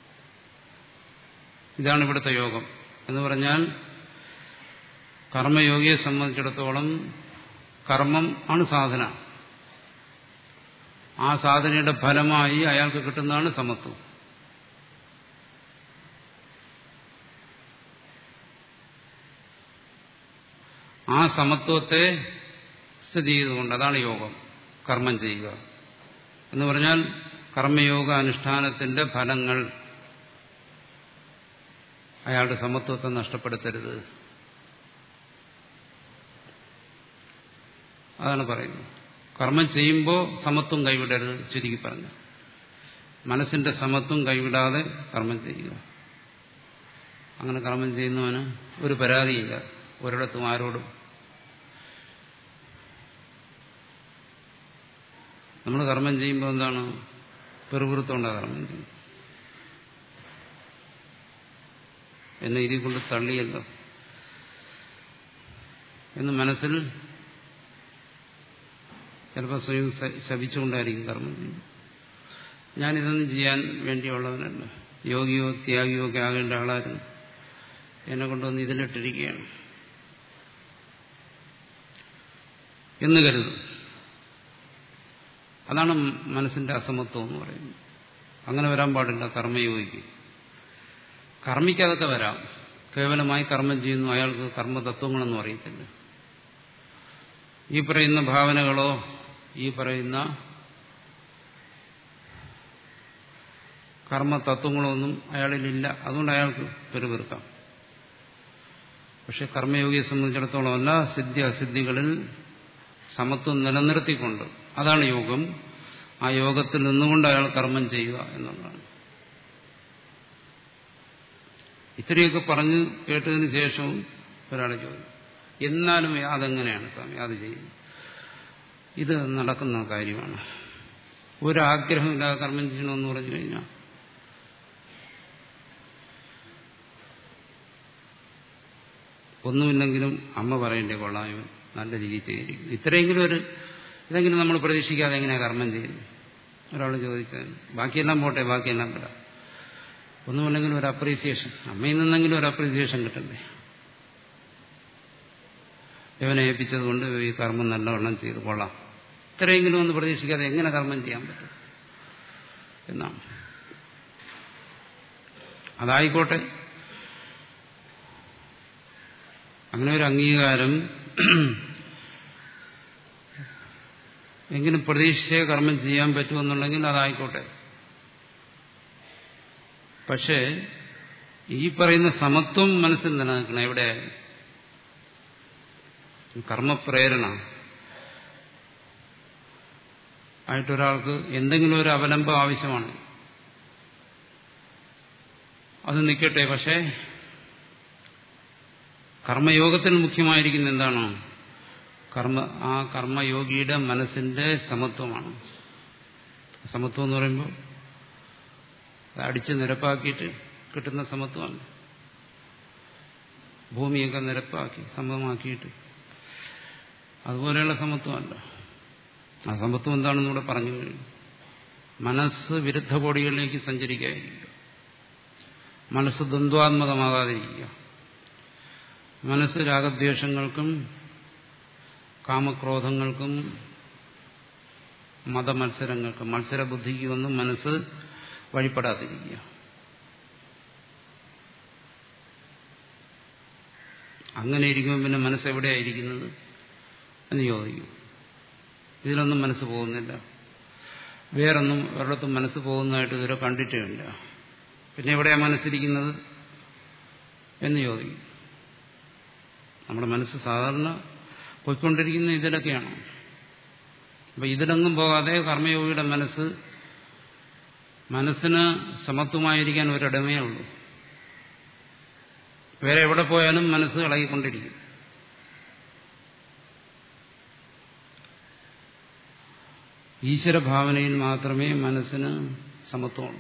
ഇതാണ് ഇവിടുത്തെ യോഗം എന്ന് പറഞ്ഞാൽ കർമ്മയോഗിയെ സംബന്ധിച്ചിടത്തോളം കർമ്മം ആണ് സാധന ആ സാധനയുടെ ഫലമായി അയാൾക്ക് കിട്ടുന്നതാണ് സമത്വം ആ സമത്വത്തെ സ്ഥിതി ചെയ്തുകൊണ്ട് അതാണ് യോഗം കർമ്മം ചെയ്യുക എന്ന് പറഞ്ഞാൽ കർമ്മയോഗ അനുഷ്ഠാനത്തിന്റെ ഫലങ്ങൾ അയാളുടെ സമത്വത്തെ നഷ്ടപ്പെടുത്തരുത് അതാണ് പറയുന്നത് കർമ്മം ചെയ്യുമ്പോൾ സമത്വം കൈവിടരുത് ചുരുക്കി പറഞ്ഞു മനസ്സിന്റെ സമത്വം കൈവിടാതെ കർമ്മം ചെയ്യുക അങ്ങനെ കർമ്മം ചെയ്യുന്നവന് ഒരു പരാതിയില്ല ഒരിടത്തും ആരോടും നമ്മൾ കർമ്മം ചെയ്യുമ്പോൾ എന്താണ് പെറുപുറത്തോണ്ടാണ് കർമ്മം ചെയ്യും എന്നെ ഇതിൽ കൊണ്ട് തള്ളിയല്ലോ എന്ന് മനസ്സിൽ ചിലപ്പോൾ സ്വയം ശപിച്ചുകൊണ്ടായിരിക്കും കർമ്മം ചെയ്യുന്നത് ഞാനിതൊന്നും ചെയ്യാൻ വേണ്ടിയുള്ളവനല്ല യോഗിയോ ത്യാഗിയോ ഒക്കെ ആകേണ്ട ആളായിരുന്നു എന്നെ കൊണ്ടുവന്ന് ഇതിലിട്ടിരിക്കുകയാണ് എന്ന് കരുതും അതാണ് മനസ്സിന്റെ അസമത്വം എന്ന് പറയുന്നത് അങ്ങനെ വരാൻ പാടില്ല കർമ്മയോഗിക്ക് കർമ്മിക്കതൊക്കെ വരാം കേവലമായി കർമ്മം ചെയ്യുന്നു അയാൾക്ക് കർമ്മതത്വങ്ങളൊന്നും അറിയത്തില്ല ഈ പറയുന്ന ഭാവനകളോ ഈ പറയുന്ന കർമ്മതത്വങ്ങളോ ഒന്നും അയാളിലില്ല അതുകൊണ്ട് അയാൾക്ക് പെരുവീർക്കാം പക്ഷെ കർമ്മയോഗിയെ സംബന്ധിച്ചിടത്തോളം അല്ല സിദ്ധി അസിദ്ധികളിൽ സമത്വം നിലനിർത്തിക്കൊണ്ട് അതാണ് യോഗം ആ യോഗത്തിൽ നിന്നുകൊണ്ട് അയാൾ കർമ്മം ചെയ്യുക എന്നുള്ളതാണ് ഇത്രയൊക്കെ പറഞ്ഞു കേട്ടതിന് ശേഷവും ഒരാൾ ചോദിക്കും എന്നാലും അതെങ്ങനെയാണ് സ്വാമി അത് ചെയ്യുന്നത് ഇത് നടക്കുന്ന കാര്യമാണ് ഒരാഗ്രഹമില്ലാതെ കർമ്മം ചെയ്യണമെന്ന് പറഞ്ഞു കഴിഞ്ഞാൽ ഒന്നുമില്ലെങ്കിലും അമ്മ പറയണ്ടേ കൊള്ളാം ഇവൻ നല്ല രീതിയിൽ ചെയ്തിരിക്കും ഇത്രയെങ്കിലും ഒരു ഇതെങ്കിലും നമ്മൾ പ്രതീക്ഷിക്കാതെ എങ്ങനെയാണ് കർമ്മം ചെയ്യുന്നത് ഒരാൾ ചോദിച്ചാൽ ബാക്കിയെല്ലാം പോട്ടെ ബാക്കിയെല്ലാം വിടാം ഒന്നുമില്ലെങ്കിലും ഒരു അപ്രീസിയേഷൻ അമ്മയിൽ നിന്നെങ്കിലും ഒരു അപ്രീസിയേഷൻ കിട്ടണ്ടേ ഇവനെ ഏൽപ്പിച്ചതുകൊണ്ട് ഈ കർമ്മം നല്ലവണ്ണം ചെയ്ത് കൊള്ളാം ഇത്രയെങ്കിലും ഒന്ന് പ്രതീക്ഷിക്കാതെ എങ്ങനെ കർമ്മം ചെയ്യാൻ പറ്റും എന്നാണ് അതായിക്കോട്ടെ അങ്ങനെ ഒരു അംഗീകാരം എങ്കിലും പ്രതീക്ഷിച്ചേ കർമ്മം ചെയ്യാൻ പറ്റുമെന്നുണ്ടെങ്കിൽ അതായിക്കോട്ടെ പക്ഷേ ഈ പറയുന്ന സമത്വം മനസ്സിൽ നിലനിൽക്കണം എവിടെ കർമ്മപ്രേരണ ആയിട്ടൊരാൾക്ക് എന്തെങ്കിലും ഒരു അവലംബം ആവശ്യമാണ് അത് നിൽക്കട്ടെ പക്ഷേ കർമ്മയോഗത്തിൽ മുഖ്യമായിരിക്കുന്ന എന്താണ് കർമ്മ ആ കർമ്മയോഗിയുടെ മനസ്സിന്റെ സമത്വമാണ് സമത്വം എന്ന് പറയുമ്പോൾ അടിച്ച് നിരപ്പാക്കിയിട്ട് കിട്ടുന്ന സമത്വമല്ല ഭൂമിയൊക്കെ നിരപ്പാക്കി സമമാക്കിയിട്ട് അതുപോലെയുള്ള സമത്വമല്ല ആ സമത്വം എന്താണെന്ന് ഇവിടെ പറഞ്ഞു കഴിഞ്ഞു മനസ്സ് വിരുദ്ധ കോടികളിലേക്ക് സഞ്ചരിക്കാതിരിക്കുക മനസ്സ് ദ്വന്ദ്വാത്മകമാകാതിരിക്കുക മനസ്സ് രാഗദ്വേഷങ്ങൾക്കും കാമക്രോധങ്ങൾക്കും മതമത്സരങ്ങൾക്കും മത്സരബുദ്ധിക്കൊന്നും മനസ്സ് വഴിപ്പെടാതിരിക്കുക അങ്ങനെ ഇരിക്കുമ്പോൾ പിന്നെ മനസ്സ് എവിടെയായിരിക്കുന്നത് എന്ന് ചോദിക്കും ഇതിലൊന്നും മനസ്സ് പോകുന്നില്ല വേറൊന്നും ഒരിടത്തും മനസ്സ് പോകുന്നതായിട്ട് ഇതുവരെ കണ്ടിട്ടുമില്ല പിന്നെ എവിടെയാണ് മനസ്സിരിക്കുന്നത് എന്ന് ചോദിക്കും നമ്മുടെ മനസ്സ് സാധാരണ പോയിക്കൊണ്ടിരിക്കുന്ന ഇതിലൊക്കെയാണ് അപ്പൊ ഇതിലൊന്നും പോകാതെ കർമ്മയോഗിയുടെ മനസ്സ് മനസ്സിന് സമത്വമായിരിക്കാൻ ഒരിടമേ ഉള്ളൂ വേറെ എവിടെ പോയാലും മനസ്സ് ഇളകിക്കൊണ്ടിരിക്കും ഈശ്വരഭാവനയിൽ മാത്രമേ മനസ്സിന് സമത്വമുള്ളൂ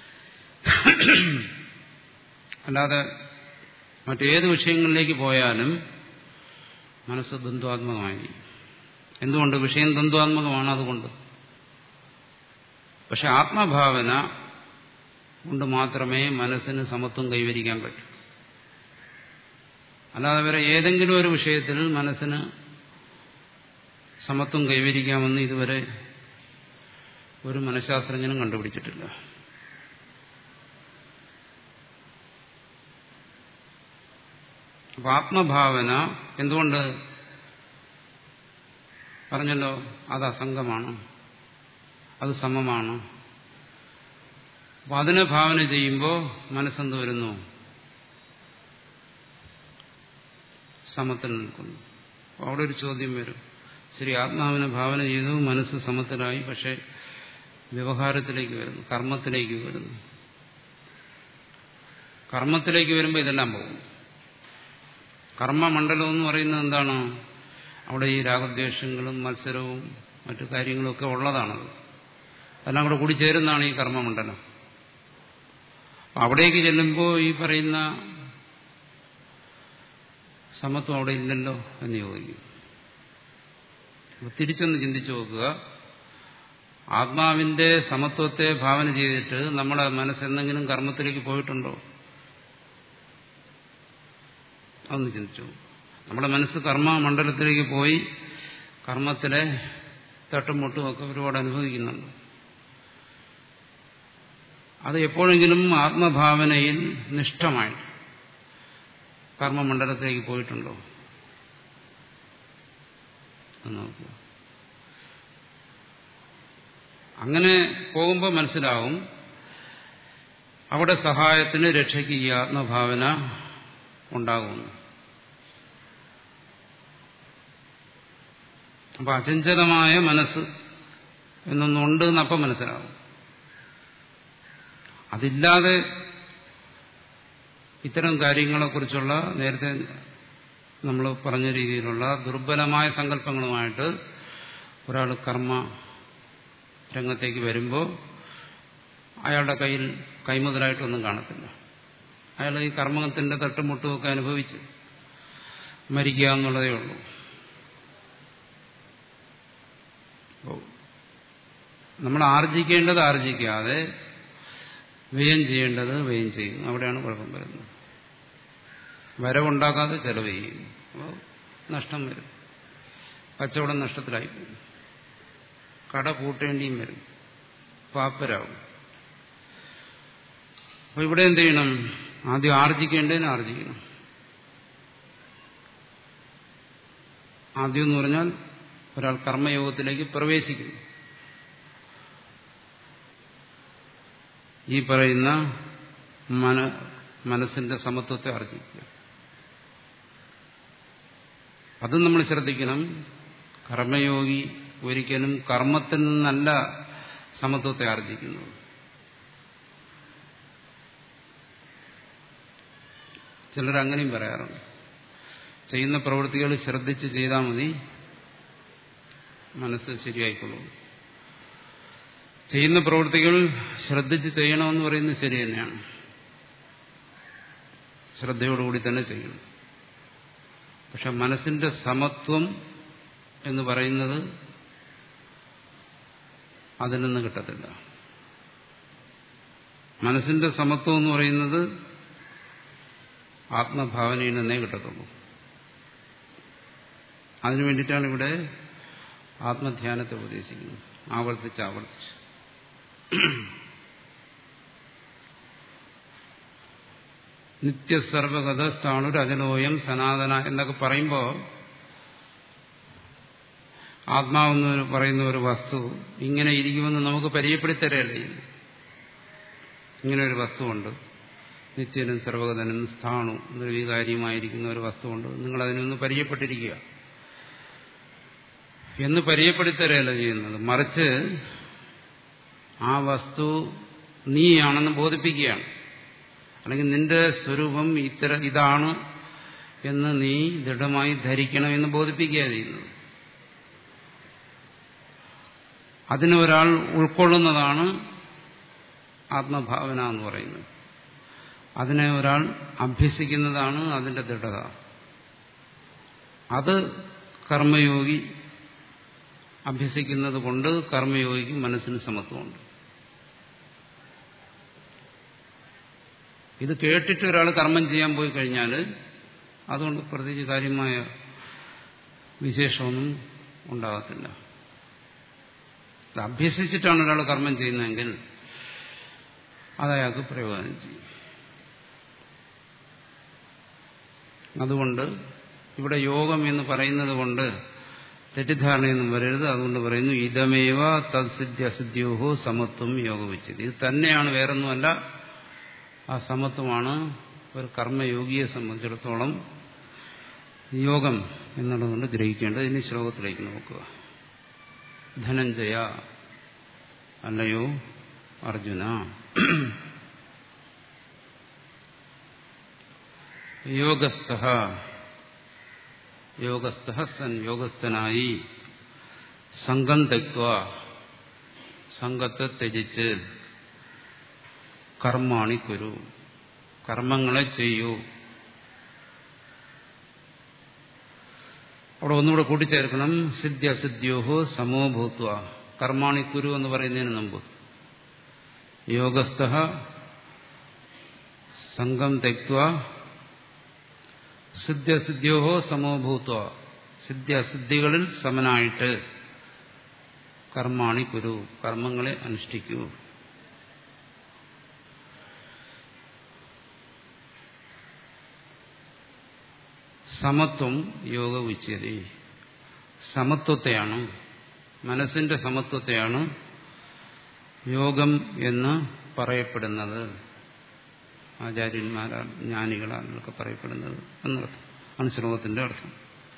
അല്ലാതെ മറ്റേത് വിഷയങ്ങളിലേക്ക് പോയാലും മനസ്സ് ദ്വന്ദ്വാത്മകമായി എന്തുകൊണ്ട് വിഷയം ദ്വന്ദ്വാത്മകമാണ് അതുകൊണ്ട് പക്ഷെ ആത്മഭാവന കൊണ്ട് മാത്രമേ മനസ്സിന് സമത്വം കൈവരിക്കാൻ പറ്റൂ അല്ലാതെ വേറെ ഏതെങ്കിലും ഒരു വിഷയത്തിൽ മനസ്സിന് സമത്വം കൈവരിക്കാമെന്ന് ഇതുവരെ ഒരു മനഃശാസ്ത്രജ്ഞനും കണ്ടുപിടിച്ചിട്ടില്ല അപ്പൊ ആത്മഭാവന എന്തുകൊണ്ട് പറഞ്ഞല്ലോ അത് അസംഗമാണ് അത് സമമാണ് അപ്പൊ അതിനെ ഭാവന ചെയ്യുമ്പോൾ മനസ്സെന്ത് വരുന്നു സമത്തിൽ നിൽക്കുന്നു അവിടെ ഒരു ചോദ്യം വരും ശരി ആത്മാവിനെ ഭാവന ചെയ്തു മനസ്സ് സമത്തിലായി പക്ഷെ വ്യവഹാരത്തിലേക്ക് വരുന്നു കർമ്മത്തിലേക്ക് വരുന്നു കർമ്മത്തിലേക്ക് വരുമ്പോൾ ഇതെല്ലാം പോകും കർമ്മമണ്ഡലം എന്ന് പറയുന്നത് എന്താണ് അവിടെ ഈ രാഗദ്വേഷങ്ങളും മത്സരവും മറ്റു കാര്യങ്ങളൊക്കെ ഉള്ളതാണത് അതെല്ലാം കൂടെ കൂടി ചേരുന്നതാണ് ഈ കർമ്മമണ്ഡലം അവിടേക്ക് ചെല്ലുമ്പോൾ ഈ പറയുന്ന സമത്വം അവിടെ ഇല്ലല്ലോ എന്ന് ചോദിക്കും തിരിച്ചൊന്ന് ചിന്തിച്ചു നോക്കുക ആത്മാവിന്റെ സമത്വത്തെ ഭാവന ചെയ്തിട്ട് നമ്മുടെ മനസ്സെന്തെങ്കിലും കർമ്മത്തിലേക്ക് പോയിട്ടുണ്ടോ അതൊന്ന് ചിന്തിച്ചു നമ്മുടെ മനസ്സ് കർമ്മ മണ്ഡലത്തിലേക്ക് പോയി കർമ്മത്തിലെ തട്ടും മുട്ടും ഒക്കെ ഒരുപാട് അനുഭവിക്കുന്നുണ്ട് അത് എപ്പോഴെങ്കിലും ആത്മഭാവനയിൽ നിഷ്ഠമായി കർമ്മമണ്ഡലത്തിലേക്ക് പോയിട്ടുണ്ടോ നോക്കുക അങ്ങനെ പോകുമ്പോൾ മനസ്സിലാവും അവിടെ സഹായത്തിന് രക്ഷയ്ക്ക് ഈ ആത്മഭാവന ഉണ്ടാകുന്നു അപ്പൊ അചഞ്ചലമായ മനസ്സ് എന്നൊന്നുണ്ട് എന്നപ്പം മനസ്സിലാവും അതില്ലാതെ ഇത്തരം കാര്യങ്ങളെക്കുറിച്ചുള്ള നേരത്തെ നമ്മൾ പറഞ്ഞ രീതിയിലുള്ള ദുർബലമായ സങ്കല്പങ്ങളുമായിട്ട് ഒരാൾ കർമ്മ രംഗത്തേക്ക് വരുമ്പോൾ അയാളുടെ കയ്യിൽ കൈമുതലായിട്ടൊന്നും കാണത്തില്ല അയാൾ ഈ കർമ്മത്തിന്റെ തട്ടുമുട്ടുമൊക്കെ അനുഭവിച്ച് മരിക്കുക എന്നുള്ളതേ ഉള്ളൂ നമ്മൾ ആർജിക്കേണ്ടത് ആർജിക്കാതെ വ്യയം ചെയ്യേണ്ടത് വ്യയം ചെയ്യുന്നു അവിടെയാണ് കുഴപ്പം വരുന്നത് വരവുണ്ടാക്കാതെ ചെലവ് ചെയ്യുന്നു അപ്പോൾ നഷ്ടം വരും കച്ചവടം നഷ്ടത്തിലായി പോകും കട പൂട്ടേണ്ടിയും വരും പാപ്പരാവും അപ്പൊ ഇവിടെ എന്ത് ചെയ്യണം ആദ്യം ആർജിക്കേണ്ടതിന് ആർജിക്കണം ആദ്യം എന്ന് പറഞ്ഞാൽ ഒരാൾ കർമ്മയോഗത്തിലേക്ക് പ്രവേശിക്കുന്നു ഈ പറയുന്ന മന മനസ്സിന്റെ സമത്വത്തെ ആർജിക്കുക അതും നമ്മൾ ശ്രദ്ധിക്കണം കർമ്മയോഗി ഒരിക്കലും കർമ്മത്തിൽ നിന്നല്ല സമത്വത്തെ ആർജിക്കുന്നത് ചിലർ അങ്ങനെയും പറയാറുണ്ട് ചെയ്യുന്ന പ്രവൃത്തികൾ ശ്രദ്ധിച്ച് ചെയ്താൽ മതി മനസ്സ് ശരിയായിക്കൊള്ളും ചെയ്യുന്ന പ്രവൃത്തികൾ ശ്രദ്ധിച്ച് ചെയ്യണമെന്ന് പറയുന്നത് ശരി തന്നെയാണ് ശ്രദ്ധയോടുകൂടി തന്നെ ചെയ്യണം പക്ഷെ മനസ്സിന്റെ സമത്വം എന്ന് പറയുന്നത് അതിൽ നിന്ന് കിട്ടത്തില്ല മനസ്സിന്റെ സമത്വം എന്ന് പറയുന്നത് ആത്മഭാവനയിൽ നിന്നേ കിട്ടത്തുള്ളൂ അതിനു വേണ്ടിയിട്ടാണ് ഇവിടെ ആത്മധ്യാനത്തെ ഉപദേശിക്കുന്നത് ആവർത്തിച്ച് ആവർത്തിച്ച് നിത്യസർവഗത സ്ഥാണുരജലോയം സനാതന എന്നൊക്കെ പറയുമ്പോൾ ആത്മാവെന്ന് പറയുന്ന ഒരു വസ്തു ഇങ്ങനെ ഇരിക്കുമെന്ന് നമുക്ക് പരിചയപ്പെടുത്തരല്ലേ ഇങ്ങനെ ഒരു വസ്തുവുണ്ട് നിത്യനും സർവഗതനും സ്ഥാണു നിർവികാര്യമായിരിക്കുന്ന ഒരു വസ്തുവുണ്ട് നിങ്ങൾ അതിനൊന്ന് പരിചയപ്പെട്ടിരിക്കുക എന്ന് പരിചയപ്പെടുത്തരല്ല ചെയ്യുന്നത് മറിച്ച് ആ വസ്തു നീയാണെന്ന് ബോധിപ്പിക്കുകയാണ് അല്ലെങ്കിൽ നിന്റെ സ്വരൂപം ഇത്തര ഇതാണ് എന്ന് നീ ദൃഢമായി ധരിക്കണം എന്ന് ബോധിപ്പിക്കുകയാണ് ചെയ്യുന്നത് അതിന് ഒരാൾ ഉൾക്കൊള്ളുന്നതാണ് ആത്മഭാവന എന്ന് പറയുന്നത് അതിനെ ഒരാൾ അഭ്യസിക്കുന്നതാണ് അതിന്റെ ദൃഢത അത് കർമ്മയോഗി അഭ്യസിക്കുന്നത് കൊണ്ട് കർമ്മയോഗിക്ക് മനസ്സിന് സമത്വമുണ്ട് ഇത് കേട്ടിട്ട് ഒരാൾ കർമ്മം ചെയ്യാൻ പോയി കഴിഞ്ഞാൽ അതുകൊണ്ട് പ്രത്യേകിച്ച് കാര്യമായ വിശേഷമൊന്നും ഉണ്ടാകത്തില്ല ഇത് അഭ്യസിച്ചിട്ടാണ് ഒരാൾ കർമ്മം ചെയ്യുന്നതെങ്കിൽ അതയാൾക്ക് പ്രയോജനം ചെയ്യും അതുകൊണ്ട് ഇവിടെ യോഗം എന്ന് പറയുന്നത് കൊണ്ട് തെറ്റിദ്ധാരണയൊന്നും വരരുത് അതുകൊണ്ട് പറയുന്നു ഇതമേവ തത്സിദ്ധ്യ അസിദ്ധ്യോഹോ സമത്വം യോഗവിച്ചത് ഇത് തന്നെയാണ് വേറൊന്നുമല്ല ആ സമത്വമാണ് ഒരു കർമ്മയോഗിയെ സംബന്ധിച്ചിടത്തോളം യോഗം എന്നുള്ളതുകൊണ്ട് ഗ്രഹിക്കേണ്ടത് ഇനി ശ്ലോകത്തിലേക്ക് നോക്കുക ധനഞ്ജയ അല്ലയോ അർജുന യോഗസ്ഥ യോഗസ്ഥ സൻ യോഗസ്ഥനായി സംഘം തെക്വ സംഘത്തെ ത്യജിച്ച് കർമാണി കുരു കർമ്മങ്ങളെ ചെയ്യൂ അവിടെ ഒന്നുകൂടെ കൂട്ടിച്ചേർക്കണം സിദ്ധ്യ അസിദ്ധ്യോഹോ സമോഭൂത്വ കർമാണി കുരു എന്ന് പറയുന്നതിന് മുമ്പ് യോഗസ്ഥ സംഘം തെക്വ സിദ്ധ്യസിദ്ധ്യോഹോ സമോഭൂത്വ സിദ്ധ്യസിദ്ധികളിൽ സമനായിട്ട് കർമാണി കുരു കർമ്മങ്ങളെ അനുഷ്ഠിക്കൂ സമത്വം യോഗ ഉച്ചതി സമത്വത്തെയാണ് മനസ്സിന്റെ സമത്വത്തെയാണ് യോഗം എന്ന് പറയപ്പെടുന്നത് ആചാര്യന്മാരാൽ ജ്ഞാനികളാൽ എന്നൊക്കെ പറയപ്പെടുന്നത് എന്നർത്ഥം ആണ് ശ്ലോകത്തിന്റെ അർത്ഥം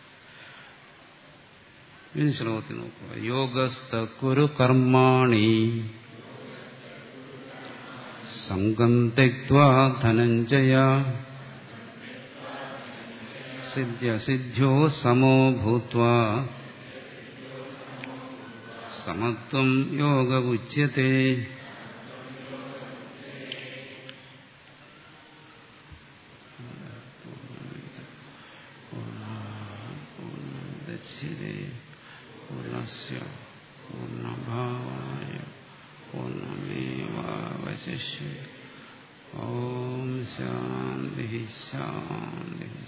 ഇനി ശ്ലോകത്തിൽ നോക്കുക യോഗസ്ഥ കുരു കർമാണി സംഘം തെക്വാ ധനഞ്ജയ സിദ്ധ്യസിദ്ധ്യോ സമോ ഭൂത്വ സമത്വം യോഗ ഉച്യത്തെ ദക്ഷിണേ പൂർണ്ണസ്യ പൂർണ്ണഭാവായ പൂർണ്ണമേവാവശിഷ്യ ഓം ശാന്തി ശാന്തി